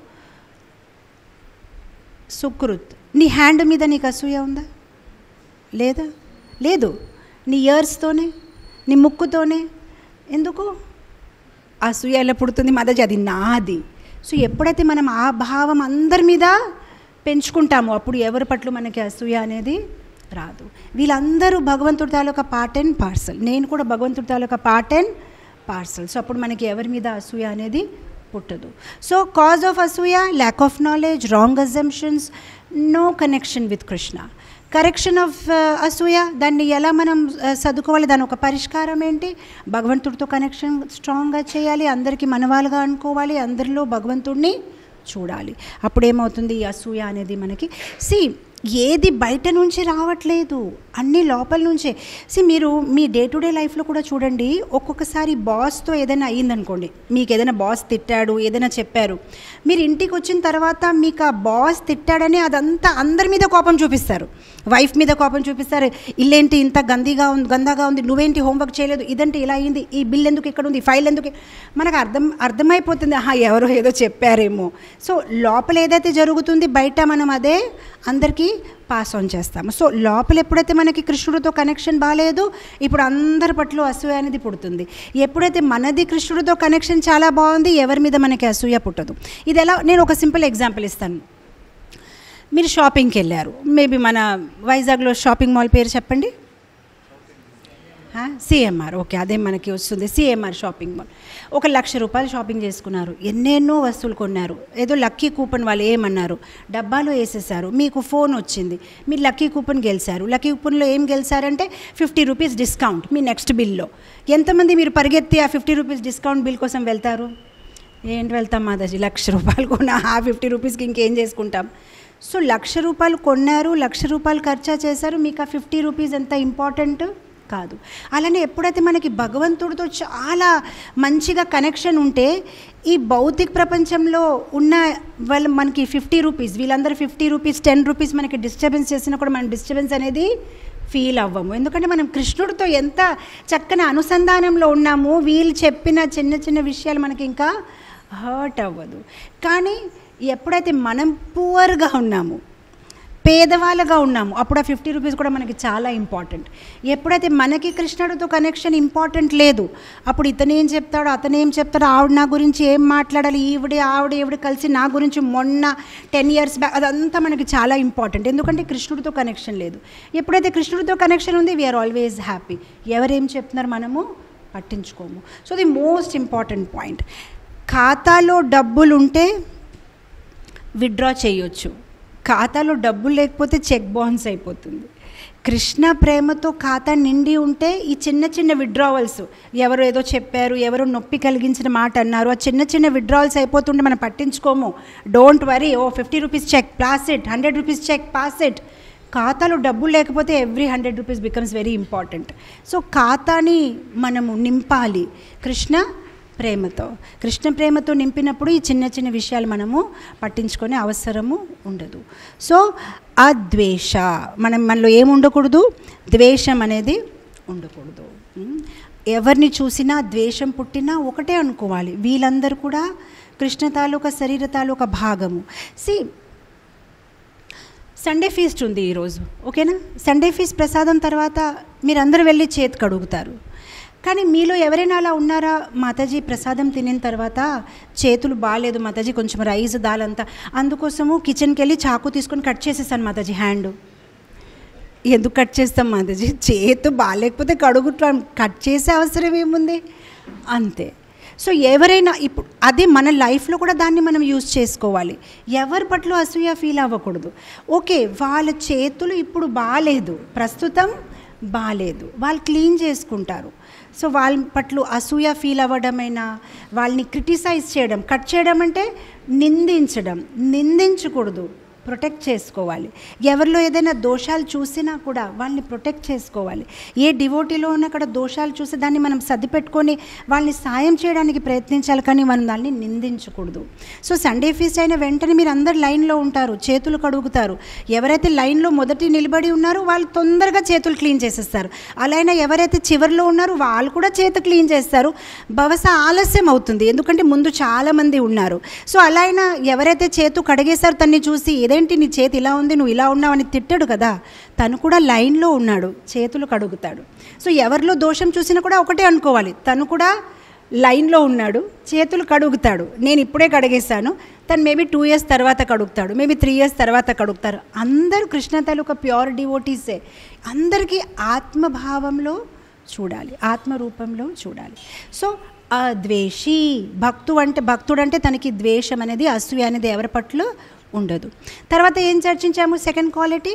సుకృత్ నీ హ్యాండ్ మీద నీకు అసూయ ఉందా లేదా లేదు నీ ఇయర్స్తోనే నీ ముక్కుతోనే ఎందుకు అసూయ ఎలా పుడుతుంది మదజ అది నాది సో ఎప్పుడైతే మనం ఆ భావం అందరి మీద పెంచుకుంటామో అప్పుడు ఎవరి పట్ల మనకి అసూయ అనేది రాదు వీళ్ళందరూ భగవంతుడి తాలూకా పార్ట్ అండ్ పార్సల్ నేను కూడా భగవంతుడి తాలూకా పార్ట్ అండ్ పార్సల్ సో అప్పుడు మనకి ఎవరి మీద అసూయ అనేది పుట్టదు సో కాజ్ ఆఫ్ అసూయ lack of knowledge wrong assumptions no connection with Krishna correction of అసూయ దాన్ని ఎలా మనం చదువుకోవాలి దాని ఒక పరిష్కారం ఏంటి భగవంతుడితో కనెక్షన్ స్ట్రాంగ్గా చేయాలి అందరికీ మనవాళ్ళుగా అనుకోవాలి అందరిలో భగవంతుడిని చూడాలి అప్పుడు ఏమవుతుంది ఈ అసూయ అనేది మనకి సి ఏది బయట నుంచి రావట్లేదు అన్ని లోపల నుంచే సి మీరు మీ డే టు డే లైఫ్లో కూడా చూడండి ఒక్కొక్కసారి బాస్తో ఏదైనా అయ్యిందనుకోండి మీకు ఏదైనా బాస్ తిట్టాడు ఏదైనా చెప్పారు మీరు ఇంటికి వచ్చిన తర్వాత మీకు ఆ బాస్ తిట్టాడని అదంతా అందరి మీద కోపం చూపిస్తారు వైఫ్ మీద కోపం చూపిస్తారు ఇల్లేంటి ఇంత గందీగా ఉంది గందాగా ఉంది నువ్వేంటి హోంవర్క్ చేయలేదు ఇదంటే ఇలా అయింది ఈ బిల్ ఎందుకు ఇక్కడ ఉంది ఫైల్ ఎందుకు మనకు అర్థం అర్థమైపోతుంది ఆహా ఎవరో ఏదో చెప్పారేమో సో లోపల ఏదైతే జరుగుతుంది బయట మనం అదే అందరికీ పాస్ ఆన్ చేస్తాము సో లోపల ఎప్పుడైతే మనకి కృష్ణుడితో కనెక్షన్ బాగాలేదు ఇప్పుడు అందరి పట్ల అసూయ అనేది పుడుతుంది ఎప్పుడైతే మనది కృష్ణుడితో కనెక్షన్ చాలా బాగుంది ఎవరి మీద మనకి అసూయ పుట్టదు ఇది ఎలా నేను ఒక సింపుల్ ఎగ్జాంపుల్ ఇస్తాను మీరు షాపింగ్కి వెళ్ళారు మేబీ మన వైజాగ్లో షాపింగ్ మాల్ పేరు చెప్పండి సిఎంఆర్ ఓకే అదే మనకి వస్తుంది సిఎంఆర్ షాపింగ్ మాల్ ఒక లక్ష రూపాయలు షాపింగ్ చేసుకున్నారు ఎన్నెన్నో వస్తువులు కొన్నారు ఏదో లక్కీ కూపన్ వాళ్ళు ఏమన్నారు డబ్బాలో వేసేసారు మీకు ఫోన్ వచ్చింది మీరు లక్కీ కూపన్ గెలిచారు లక్కీ కూపన్లో ఏం గెలిచారంటే ఫిఫ్టీ రూపీస్ డిస్కౌంట్ మీ నెక్స్ట్ బిల్లో ఎంతమంది మీరు పరిగెత్తి ఆ ఫిఫ్టీ రూపీస్ డిస్కౌంట్ బిల్ కోసం వెళ్తారు ఏంటి వెళ్తాం మాదాజీ లక్ష రూపాయలు కొన్న ఆ ఫిఫ్టీ రూపీస్కి ఇంకేం చేసుకుంటాం సో లక్ష రూపాయలు కొన్నారు లక్ష రూపాయలు ఖర్చా చేశారు మీకు ఆ ఫిఫ్టీ రూపీస్ ఎంత ఇంపార్టెంట్ కాదు అలానే ఎప్పుడైతే మనకి భగవంతుడితో చాలా మంచిగా కనెక్షన్ ఉంటే ఈ భౌతిక ప్రపంచంలో ఉన్న వాళ్ళు మనకి ఫిఫ్టీ రూపీస్ వీళ్ళందరూ ఫిఫ్టీ రూపీస్ టెన్ రూపీస్ మనకి డిస్టర్బెన్స్ చేసినా కూడా మన డిస్టర్బెన్స్ అనేది ఫీల్ అవ్వము ఎందుకంటే మనం కృష్ణుడితో ఎంత చక్కని అనుసంధానంలో ఉన్నాము వీళ్ళు చెప్పిన చిన్న చిన్న విషయాలు మనకి ఇంకా హర్ట్ అవ్వదు కానీ ఎప్పుడైతే మనం పువర్గా ఉన్నాము పేదవాళ్ళగా ఉన్నాము అప్పుడు ఆ ఫిఫ్టీ రూపీస్ కూడా మనకి చాలా ఇంపార్టెంట్ ఎప్పుడైతే మనకి కృష్ణుడితో కనెక్షన్ ఇంపార్టెంట్ లేదు అప్పుడు ఇతను ఏం చెప్తాడో అతను ఏం చెప్తాడో ఆవిడ నా గురించి ఏం మాట్లాడాలి ఈవిడే ఆవిడ ఈవిడ కలిసి నా గురించి మొన్న టెన్ ఇయర్స్ బ్యాక్ అదంతా మనకి చాలా ఇంపార్టెంట్ ఎందుకంటే కృష్ణుడితో కనెక్షన్ లేదు ఎప్పుడైతే కృష్ణుడితో కనెక్షన్ ఉంది వీఆర్ ఆల్వేస్ హ్యాపీ ఎవరేం చెప్తున్నారు మనము పట్టించుకోము so the most important point ఖాతాలో డబ్బులు ఉంటే విత్డ్రా చేయొచ్చు ఖాతాలో డబ్బులు లేకపోతే చెక్ బౌన్స్ అయిపోతుంది కృష్ణ ప్రేమతో ఖాతా నిండి ఉంటే ఈ చిన్న చిన్న విడ్రావల్స్ ఎవరు ఏదో చెప్పారు ఎవరు నొప్పి కలిగించిన మాట అన్నారు ఆ చిన్న చిన్న విడ్రావల్స్ అయిపోతుంటే మనం పట్టించుకోము don't worry oh fifty rupees check pass it hundred rupees check pass it ఖాతాలో డబ్బులు లేకపోతే every hundred rupees becomes very important so ఖాతాని మనము నింపాలి కృష్ణ ప్రేమతో కృష్ణ ప్రేమతో నింపినప్పుడు ఈ చిన్న చిన్న విషయాలు మనము పట్టించుకునే అవసరము ఉండదు సో ఆ ద్వేష మనం మనలో ఏమి ఉండకూడదు ద్వేషం అనేది ఉండకూడదు ఉమ్. ఎవరిని చూసినా ద్వేషం పుట్టినా ఒకటే అనుకోవాలి వీళ్ళందరూ కూడా కృష్ణ తాలూకా శరీర తాలూకా భాగము సి సండే ఫీస్ట్ ఉంది ఈరోజు ఓకేనా సండే ఫీస్ట్ ప్రసాదం తర్వాత మీరందరూ వెళ్ళి చేతి కడుగుతారు కానీ మీలో ఎవరైనా అలా ఉన్నారా మాతాజీ ప్రసాదం తినిన తర్వాత చేతులు బాగాలేదు మాతాజీ కొంచెం రైస్ దాల్ అంతా అందుకోసము కిచెన్కి వెళ్ళి చాకు తీసుకొని కట్ చేసేసాను మాతాజీ హ్యాండ్ ఎందుకు కట్ చేస్తాం మాతాజీ చేతు బాగాలేకపోతే కడుగుతాం కట్ చేసే అవసరం ఏముంది అంతే సో ఎవరైనా ఇప్పుడు అదే మన లైఫ్లో కూడా దాన్ని మనం యూజ్ చేసుకోవాలి ఎవరి పట్ల అసూయ ఫీల్ అవ్వకూడదు ఓకే వాళ్ళ చేతులు ఇప్పుడు బాగాలేదు ప్రస్తుతం బాగాలేదు వాళ్ళు క్లీన్ చేసుకుంటారు సో వాళ్ళ పట్ల అసూయ ఫీల్ అవ్వడమైనా వాళ్ళని క్రిటిసైజ్ చేయడం కట్ చేయడం అంటే నిందించడం నిందించకూడదు ప్రొటెక్ట్ చేసుకోవాలి ఎవరిలో ఏదైనా దోషాలు చూసినా కూడా వాళ్ళని ప్రొటెక్ట్ చేసుకోవాలి ఏ డివోటీలో ఉన్న అక్కడ దోషాలు చూసి దాన్ని మనం సర్దిపెట్టుకొని వాళ్ళని సాయం చేయడానికి ప్రయత్నించాలి కానీ మనం దాన్ని నిందించకూడదు సో సండే ఫీస్ట్ అయిన వెంటనే మీరు అందరు లైన్లో ఉంటారు చేతులు కడుగుతారు ఎవరైతే లైన్లో మొదటి నిలబడి ఉన్నారో వాళ్ళు తొందరగా చేతులు క్లీన్ చేసేస్తారు అలా అయినా ఎవరైతే చివరిలో ఉన్నారో వాళ్ళు కూడా చేతి క్లీన్ చేస్తారు బహుశా ఆలస్యం అవుతుంది ఎందుకంటే ముందు చాలామంది ఉన్నారు సో అలా అయినా ఎవరైతే చేతు కడిగేశారో తన్ని చూసి ఏదేంటి నీ చేతి ఇలా ఉంది నువ్వు ఇలా ఉన్నావు అని తిట్టాడు కదా తను కూడా లైన్లో ఉన్నాడు చేతులు కడుగుతాడు సో ఎవరిలో దోషం చూసినా కూడా ఒకటే అనుకోవాలి తను కూడా లైన్లో ఉన్నాడు చేతులు కడుగుతాడు నేను ఇప్పుడే కడిగేశాను తను మేబీ టూ ఇయర్స్ తర్వాత కడుగుతాడు మేబీ త్రీ ఇయర్స్ తర్వాత కడుగుతారు అందరూ కృష్ణ తాలూకా ప్యూర్ డివోటీసే అందరికీ ఆత్మభావంలో చూడాలి ఆత్మరూపంలో చూడాలి సో ఆ ద్వేషి భక్తు అంటే భక్తుడు అంటే తనకి ద్వేషం అనేది అసూయ అనేది ఎవరి పట్ల ఉండదు తర్వాత ఏం చర్చించాము సెకండ్ క్వాలిటీ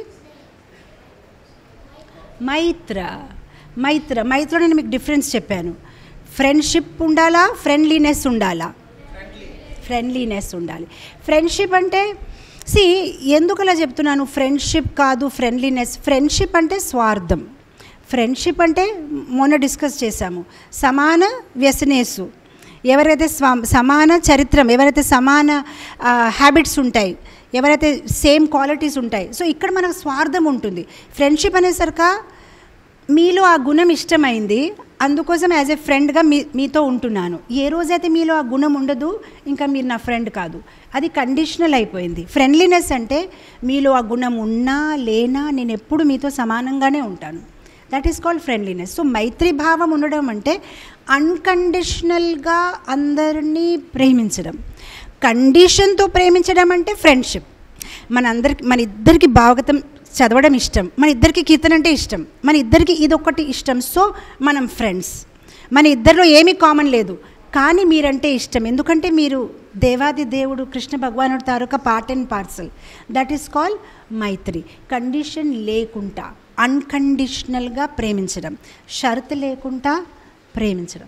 మైత్ర మైత్ర మైత్ర నేను మీకు డిఫరెన్స్ చెప్పాను ఫ్రెండ్షిప్ ఉండాలా ఫ్రెండ్లీనెస్ ఉండాలా ఫ్రెండ్లీనెస్ ఉండాలి ఫ్రెండ్షిప్ అంటే సి ఎందుకు అలా చెప్తున్నాను ఫ్రెండ్షిప్ కాదు ఫ్రెండ్లీనెస్ ఫ్రెండ్షిప్ అంటే స్వార్థం ఫ్రెండ్షిప్ అంటే మొన్న డిస్కస్ చేశాము సమాన వ్యసనేసు ఎవరైతే స్వ సమాన చరిత్రం ఎవరైతే సమాన హ్యాబిట్స్ ఉంటాయి ఎవరైతే సేమ్ క్వాలిటీస్ ఉంటాయి సో ఇక్కడ మనకు స్వార్థం ఉంటుంది ఫ్రెండ్షిప్ అనేసరిక మీలో ఆ గుణం ఇష్టమైంది అందుకోసం యాజ్ ఎ ఫ్రెండ్గా మీ మీతో ఉంటున్నాను ఏ రోజైతే మీలో ఆ గుణం ఉండదు ఇంకా మీరు నా ఫ్రెండ్ కాదు అది కండిషనల్ అయిపోయింది ఫ్రెండ్లీనెస్ అంటే మీలో ఆ గుణం ఉన్నా లేనా నేను ఎప్పుడు మీతో సమానంగానే ఉంటాను that is called friendliness so మైత్రి భావం ఉండడం అంటే అన్కండిషనల్గా అందరినీ ప్రేమించడం కండిషన్తో ప్రేమించడం అంటే ఫ్రెండ్షిప్ మన అందరికి మన ఇద్దరికి భాగవతం చదవడం ఇష్టం మన ఇద్దరికి కీర్తన అంటే ఇష్టం మన ఇద్దరికి ఇదొక్కటి ఇష్టం సో మనం ఫ్రెండ్స్ మన ఇద్దరిలో ఏమీ కామన్ లేదు కానీ మీరంటే ఇష్టం ఎందుకంటే మీరు దేవాది దేవుడు కృష్ణ భగవానుడు తారొక part and parcel that is call మైత్రి కండిషన్ లేకుండా అన్కండిషనల్గా ప్రేమించడం షరతు లేకుండా ప్రేమించడం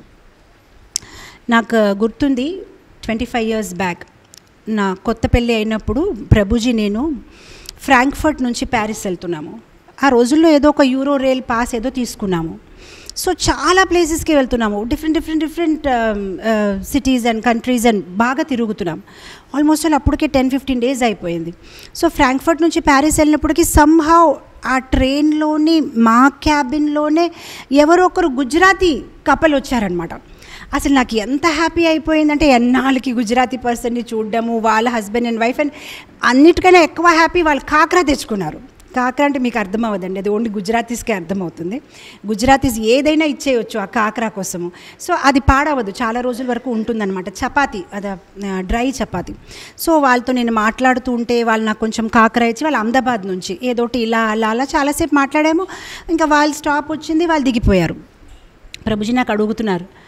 నాకు గుర్తుంది ట్వంటీ ఫైవ్ ఇయర్స్ బ్యాక్ నా కొత్త పెళ్ళి అయినప్పుడు ప్రభుజీ నేను ఫ్రాంక్ఫర్ట్ నుంచి ప్యారిస్ వెళ్తున్నాము ఆ రోజుల్లో ఏదో ఒక యూరో రైల్ పాస్ ఏదో తీసుకున్నాము సో చాలా ప్లేసెస్కి వెళ్తున్నాము different different different cities and countries and బాగా తిరుగుతున్నాం ఆల్మోస్ట్ అలా అప్పటికే టెన్ ఫిఫ్టీన్ డేస్ అయిపోయింది సో ఫ్రాంక్ఫర్ట్ నుంచి ప్యారిస్ వెళ్ళినప్పటికీ సమ్హౌ ఆ ట్రైన్లోని మా క్యాబిన్లోనే ఎవరో ఒకరు గుజరాతీ కపల్ వచ్చారనమాట అసలు నాకు ఎంత హ్యాపీ అయిపోయిందంటే ఎన్నాళ్ళకి గుజరాతీ పర్సన్ని చూడడము వాళ్ళ హస్బెండ్ అండ్ వైఫ్ అండ్ అన్నిటికన్నా ఎక్కువ హ్యాపీ వాళ్ళు కాకరా తెచ్చుకున్నారు కాకర అంటే మీకు అర్థం అవ్వదండి అది ఓన్లీ గుజరాతీస్కే అర్థమవుతుంది గుజరాతీస్ ఏదైనా ఇచ్చేయచ్చు ఆ కాకరా కోసము సో అది పాడవదు చాలా రోజుల వరకు ఉంటుందన్నమాట చపాతి అది డ్రై చపాతి సో వాళ్ళతో నేను మాట్లాడుతూ ఉంటే వాళ్ళు నాకు కొంచెం కాకర ఇచ్చి వాళ్ళు అహ్మదాబాద్ నుంచి ఏదోటి ఇలా అలా అలా చాలాసేపు మాట్లాడాము ఇంకా వాళ్ళు స్టాప్ వచ్చింది వాళ్ళు దిగిపోయారు ప్రభుజీ నాకు అడుగుతున్నారు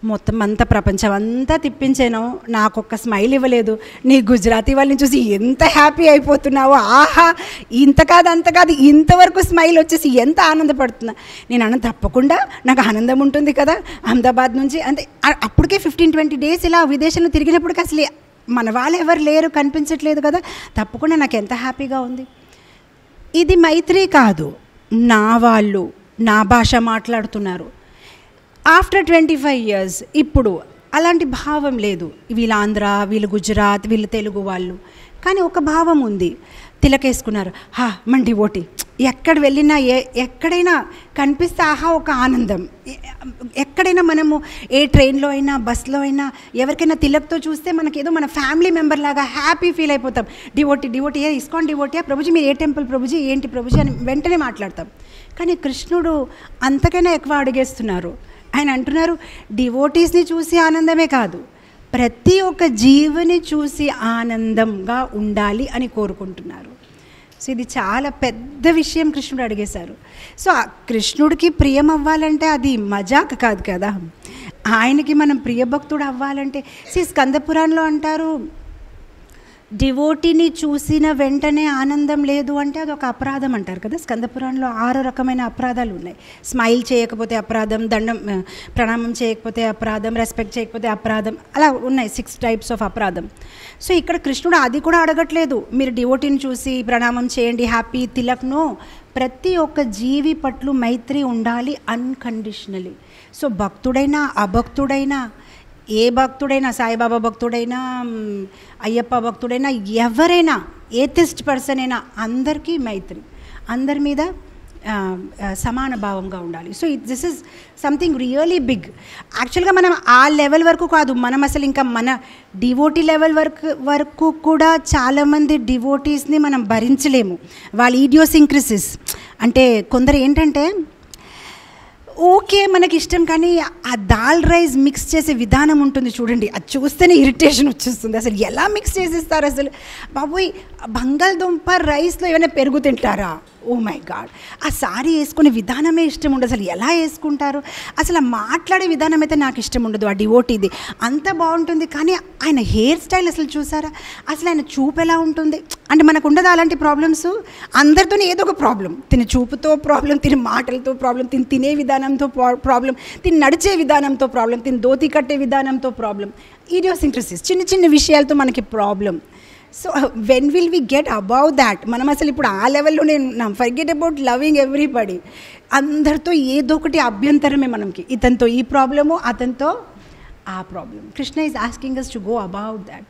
మొత్తం అంతా ప్రపంచం అంతా తిప్పించాను నాకు ఒక్క స్మైల్ ఇవ్వలేదు నీ గుజరాతీ వాళ్ళని చూసి ఎంత హ్యాపీ అయిపోతున్నావో ఆహా ఇంత కాదు అంత కాదు ఇంతవరకు స్మైల్ వచ్చేసి ఎంత ఆనందపడుతున్నా నేను అన్న తప్పకుండా నాకు ఆనందం ఉంటుంది కదా అహ్మదాబాద్ నుంచి అంటే అ- అప్పటికే ఫిఫ్టీన్ ట్వంటీ డేస్ ఇలా విదేశంలో తిరిగినప్పటికి అసలు మన వాళ్ళు ఎవరు లేరు కనిపించట్లేదు కదా తప్పకుండా నాకు ఎంత హ్యాపీగా ఉంది ఇది మైత్రి కాదు నా వాళ్ళు నా భాష మాట్లాడుతున్నారు ఆఫ్టర్ ట్వంటీ ఫైవ్ ఇయర్స్ ఇప్పుడు అలాంటి భావం లేదు వీళ్ళు ఆంధ్ర వీళ్ళు గుజరాత్ వీళ్ళు తెలుగు వాళ్ళు కానీ ఒక భావం ఉంది తిలకేసుకున్నారు హా మన డివోటి ఎక్కడ వెళ్ళినా ఏ ఎక్కడైనా కనిపిస్తే ఆహా ఒక ఆనందం ఎ- ఎక్కడైనా మనము ఏ ట్రైన్లో అయినా బస్లో అయినా ఎవరికైనా తిలక్తో చూస్తే మనకి ఏదో మన ఫ్యామిలీ మెంబర్ లాగా హ్యాపీ ఫీల్ అయిపోతాం డివోటి డివోటి ఏ ఇస్కాన్ డివోటియా ప్రభుజీ మీరు ఏ టెంపుల్ ప్రభుజీ ఏంటి ప్రభుజీ అని వెంటనే మాట్లాడతాం కానీ కృష్ణుడు అంతకైనా ఎక్కువ అడిగేస్తున్నారు ఆయన అంటున్నారు డివోటీస్ని చూసి ఆనందమే కాదు ప్రతి ఒక్క జీవిని చూసి ఆనందంగా ఉండాలి అని కోరుకుంటున్నారు సో ఇది చాలా పెద్ద విషయం కృష్ణుడు అడిగేశారు సో ఆ కృష్ణుడికి ప్రియం అవ్వాలంటే అది మజాక్ కాదు కదా ఆయనకి మనం ప్రియభక్తుడు అవ్వాలంటే సి స్కందపురాణంలో అంటారు డివోటీని చూసిన వెంటనే ఆనందం లేదు అంటే అది ఒక అపరాధం అంటారు కదా స్కందపురాణంలో ఆరు రకమైన అపరాధాలు ఉన్నాయి స్మైల్ చేయకపోతే అపరాధం దండం ఆ, ప్రణామం చేయకపోతే అపరాధం రెస్పెక్ట్ చేయకపోతే అపరాధం అలా ఉన్నాయి సిక్స్ టైప్స్ ఆఫ్ అపరాధం సో ఇక్కడ కృష్ణుడు అది కూడా అడగట్లేదు మీరు డివోటీని చూసి ప్రణామం చేయండి హ్యాపీ తిలక్నో ప్రతి ఒక్క జీవి పట్ల మైత్రి ఉండాలి అన్కండిషనలీ సో భక్తుడైనా అభక్తుడైనా ఏ భక్తుడైనా సాయిబాబా భక్తుడైనా మ్, అయ్యప్ప భక్తుడైనా ఎవరైనా ఏతిస్ట్ పర్సన్ అయినా అందరికీ మైత్రి అందరి మీద ఆ, ఆ, సమాన భావంగా ఉండాలి so this is something really big యాక్చువల్గా మనం ఆ లెవెల్ వరకు కాదు మనం అసలు ఇంకా మన డివోటీ లెవెల్ వరకు వరకు కూడా చాలామంది డివోటీస్ని మనం భరించలేము వాళ్ళ ఈడియోసింక్రిసిస్ అంటే కొందరు ఏంటంటే ఓకే మనకి ఇష్టం కానీ ఆ దాల్ రైస్ మిక్స్ చేసే విధానం ఉంటుంది చూడండి అది చూస్తేనే ఇరిటేషన్ వచ్చేస్తుంది అసలు ఎలా మిక్స్ చేసేస్తారు అసలు బాబోయ్ బంగాళదుంప రైస్లో ఏమైనా పెరుగు తింటారా ఓ మై గాడ్ ఆ సారీ వేసుకునే విధానమే ఇష్టం ఉండదు అసలు ఎలా వేసుకుంటారు అసలు ఆ మాట్లాడే విధానం అయితే నాకు ఇష్టం ఉండదు ఆ డివోటీది అంత బాగుంటుంది కానీ ఆయన హెయిర్ స్టైల్ అసలు చూసారా అసలు ఆయన చూపు ఎలా ఉంటుంది అంటే మనకు ఉండదు అలాంటి ప్రాబ్లమ్స్ అందరితోనే ఏదో ఒక ప్రాబ్లం తిని చూపుతో ప్రాబ్లం తిని మాటలతో ప్రాబ్లం తిని తినే విధానంతో ప్రాబ్లం తిని నడిచే విధానంతో ప్రాబ్లం తిని దోతి కట్టే విధానంతో ప్రాబ్లం ఈడియోసింక్రసిస్ చిన్న చిన్న విషయాలతో మనకి problem so when will we get above that మనం అసలు ఇప్పుడు ఆ లెవెల్లోనే ఉన్నాం ఫర్గెట్ అబౌట్ లవింగ్ ఎవ్రీబడి అందరితో ఏదో ఒకటి అభ్యంతరమే మనకి ఇతనితో ఈ ప్రాబ్లము అతనితో ఆ problem Krishna is asking us to go about that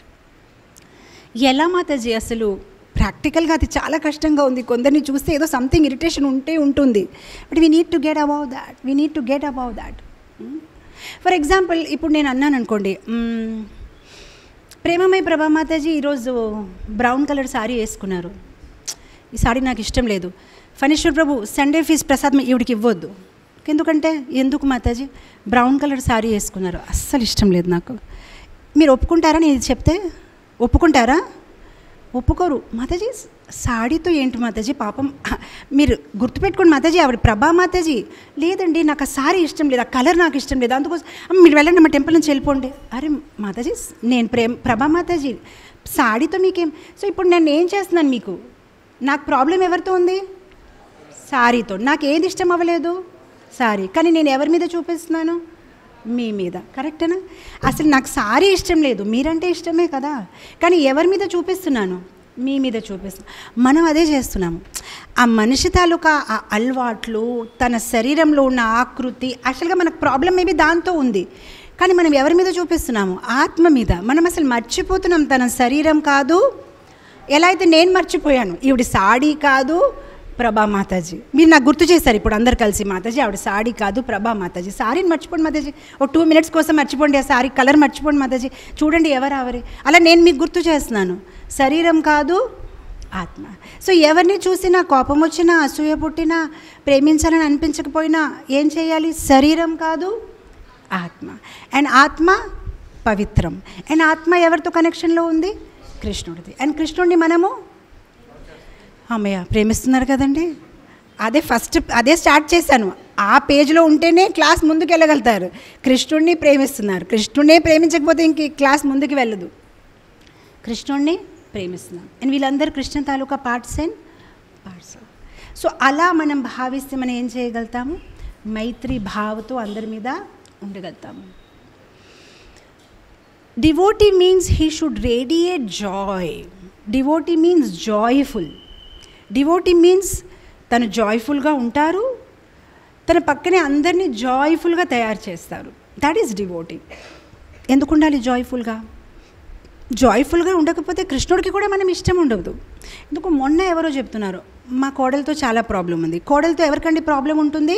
ఎలా మాతాజీ అసలు ప్రాక్టికల్గా అది చాలా కష్టంగా ఉంది కొందరిని చూస్తే ఏదో సంథింగ్ ఇరిటేషన్ ఉంటే ఉంటుంది but we need to get above that we need to get above that for example ఇప్పుడు నేను అన్నాను అనుకోండి మ్మ్, ప్రేమమయ ప్రభా మాతాజీ ఈరోజు బ్రౌన్ కలర్ సారీ వేసుకున్నారు ఈ సారీ నాకు ఇష్టం లేదు ఫణీశ్వర్ ప్రభు సండే ఫీజ్ ప్రసాద్ ఈవిడికి ఇవ్వద్దు ఎందుకంటే ఎందుకు మాతాజీ బ్రౌన్ కలర్ సారీ వేసుకున్నారు అస్సలు ఇష్టం లేదు నాకు మీరు ఒప్పుకుంటారా నేను ఇది చెప్తే ఒప్పుకుంటారా ఒప్పుకోరు మాతాజీ సాడీతో ఏంటి మాతాజీ పాపం మీరు గుర్తుపెట్టుకోండి మాతాజీ ఆవిడ ప్రభా మాతాజీ లేదండి నాకు ఆ సారీ ఇష్టం లేదు ఆ కలర్ నాకు ఇష్టం లేదు అందుకోసం "అమ్మ, మీరు వెళ్ళండి మా టెంపుల్ నుంచి వెళ్ళిపోండి అరే మాతాజీ నేను ప్రేమ ప్రభా మాతాజీ సాడీతో మీకేం సో ఇప్పుడు నేను ఏం చేస్తున్నాను మీకు నాకు ప్రాబ్లం ఎవరితో ఉంది సారీతో నాకు ఏది ఇష్టం అవ్వలేదు సారీ కానీ నేను ఎవరి మీద చూపిస్తున్నాను మీ మీద కరెక్టేనా అసలు నాకు సారీ ఇష్టం లేదు మీరంటే ఇష్టమే కదా కానీ ఎవరి మీద చూపిస్తున్నాను మీ మీద చూపిస్తున్నాను మనం అదే చేస్తున్నాము ఆ మనిషి తాలూకా ఆ అలవాట్లు తన శరీరంలో ఉన్న ఆకృతి యాక్చువల్గా మనకు ప్రాబ్లం మేబీ దాంతో ఉంది కానీ మనం ఎవరి మీద చూపిస్తున్నాము ఆత్మ మీద మనం అసలు మర్చిపోతున్నాం తన శరీరం కాదు ఎలా అయితే నేను మర్చిపోయాను ఈవిడ సాడీ కాదు ప్రభా మాతాజీ మీరు నాకు గుర్తు చేశారు ఇప్పుడు అందరు కలిసి మాతాజీ ఆవిడ సాడీ కాదు ప్రభా మాతాజీ సారీని మర్చిపోండి మాతాజీ ఒక టూ మినిట్స్ కోసం మర్చిపోండి ఆ సారీ కలర్ మర్చిపోండి మాతాజీ చూడండి ఎవరు ఆవరి అలా నేను మీకు గుర్తు చేస్తున్నాను శరీరం కాదు ఆత్మ సో ఎవరిని చూసినా కోపం వచ్చినా అసూయ పుట్టినా ప్రేమించాలని అనిపించకపోయినా ఏం చేయాలి శరీరం కాదు ఆత్మ అండ్ ఆత్మ పవిత్రం అండ్ ఆత్మ ఎవరితో కనెక్షన్లో ఉంది కృష్ణుడిది అండ్ కృష్ణుడిని మనము అమ్మయ్య ప్రేమిస్తున్నారు కదండి అదే ఫస్ట్ అదే స్టార్ట్ చేశాను ఆ పేజ్లో ఉంటేనే క్లాస్ ముందుకు వెళ్ళగలుగుతారు కృష్ణుడిని ప్రేమిస్తున్నారు కృష్ణుడినే ప్రేమించకపోతే ఇంక ఈ క్లాస్ ముందుకు వెళ్ళదు కృష్ణుడిని ప్రేమిస్తున్నాం అండ్ వీళ్ళందరూ కృష్ణ తాలూకా పార్ట్స్ అండ్ పార్ట్స్ సో అలా మనం భావిస్తే మనం ఏం చేయగలుగుతాము మైత్రి భావతో అందరి మీద ఉండగలుగుతాము devotee means he should radiate joy devotee means joyful devotee means తను జాయ్ఫుల్గా ఉంటారు తన పక్కనే అందరినీ జాయ్ఫుల్గా తయారు చేస్తారు దట్ ఈస్ డివోటీ ఎందుకు ఉండాలి జాయ్ఫుల్గా జాయ్ఫుల్గా ఉండకపోతే కృష్ణుడికి కూడా మనం ఇష్టం ఉండదు ఎందుకు మొన్న ఎవరో చెప్తున్నారు మా కోడలతో చాలా ప్రాబ్లం ఉంది కోడలతో ఎవరికండి ప్రాబ్లం ఉంటుంది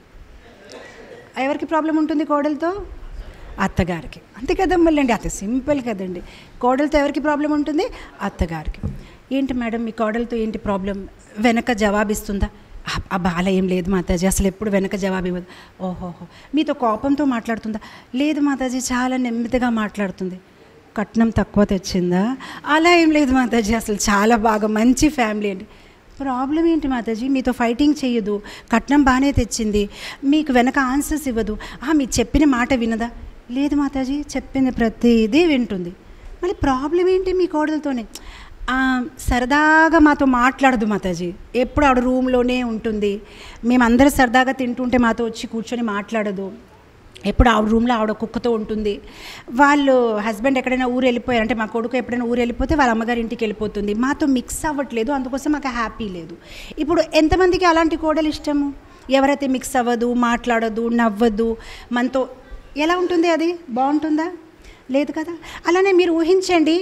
ఎవరికి ప్రాబ్లం ఉంటుంది కోడలతో అత్తగారికి అంతే కదా మళ్ళీ అతి సింపుల్ కదండి కోడలతో ఎవరికి ప్రాబ్లం ఉంటుంది అత్తగారికి ఏంటి మేడం మీ కోడలతో ఏంటి ప్రాబ్లం వెనక జవాబిస్తుందా "ఆ- ఆ బాల ఏం లేదు మాతాజీ అసలు ఎప్పుడు వెనక జవాబు ఇవ్వదు ఓహోహో మీతో కోపంతో మాట్లాడుతుందా లేదు మాతాజీ చాలా నెమ్మదిగా మాట్లాడుతుంది కట్నం తక్కువ తెచ్చిందా అలా ఏం లేదు మాతాజీ అసలు చాలా బాగా మంచి ఫ్యామిలీ అండి ప్రాబ్లం ఏంటి మాతాజీ మీతో ఫైటింగ్ చేయదు కట్నం బాగానే తెచ్చింది మీకు వెనక ఆన్సర్స్ ఇవ్వదు ఆ మీరు చెప్పిన మాట వినదా లేదు మాతాజీ చెప్పింది ప్రతిదీ వింటుంది మళ్ళీ ప్రాబ్లం ఏంటి మీ కోడలతోనే "ఆ, సరదాగా మాతో మాట్లాడదు మాతాజీ ఎప్పుడు ఆవిడ రూమ్లోనే ఉంటుంది మేమందరం సరదాగా తింటుంటే మాతో వచ్చి కూర్చొని మాట్లాడదు ఎప్పుడు ఆవిడ రూమ్లో ఆవిడ కుక్కతో ఉంటుంది వాళ్ళు హస్బెండ్ ఎక్కడైనా ఊరు వెళ్ళిపోయారు అంటే మా కొడుకు ఎప్పుడైనా ఊరు వెళ్ళిపోతే వాళ్ళ అమ్మగారి ఇంటికి వెళ్ళిపోతుంది మాతో మిక్స్ అవ్వట్లేదు అందుకోసం మాకు హ్యాపీ లేదు ఇప్పుడు ఎంతమందికి అలాంటి కోడలు ఇష్టము ఎవరైతే మిక్స్ అవ్వదు మాట్లాడదు నవ్వదు మనతో ఎలా ఉంటుంది అది బాగుంటుందా లేదు కదా అలానే మీరు ఊహించండి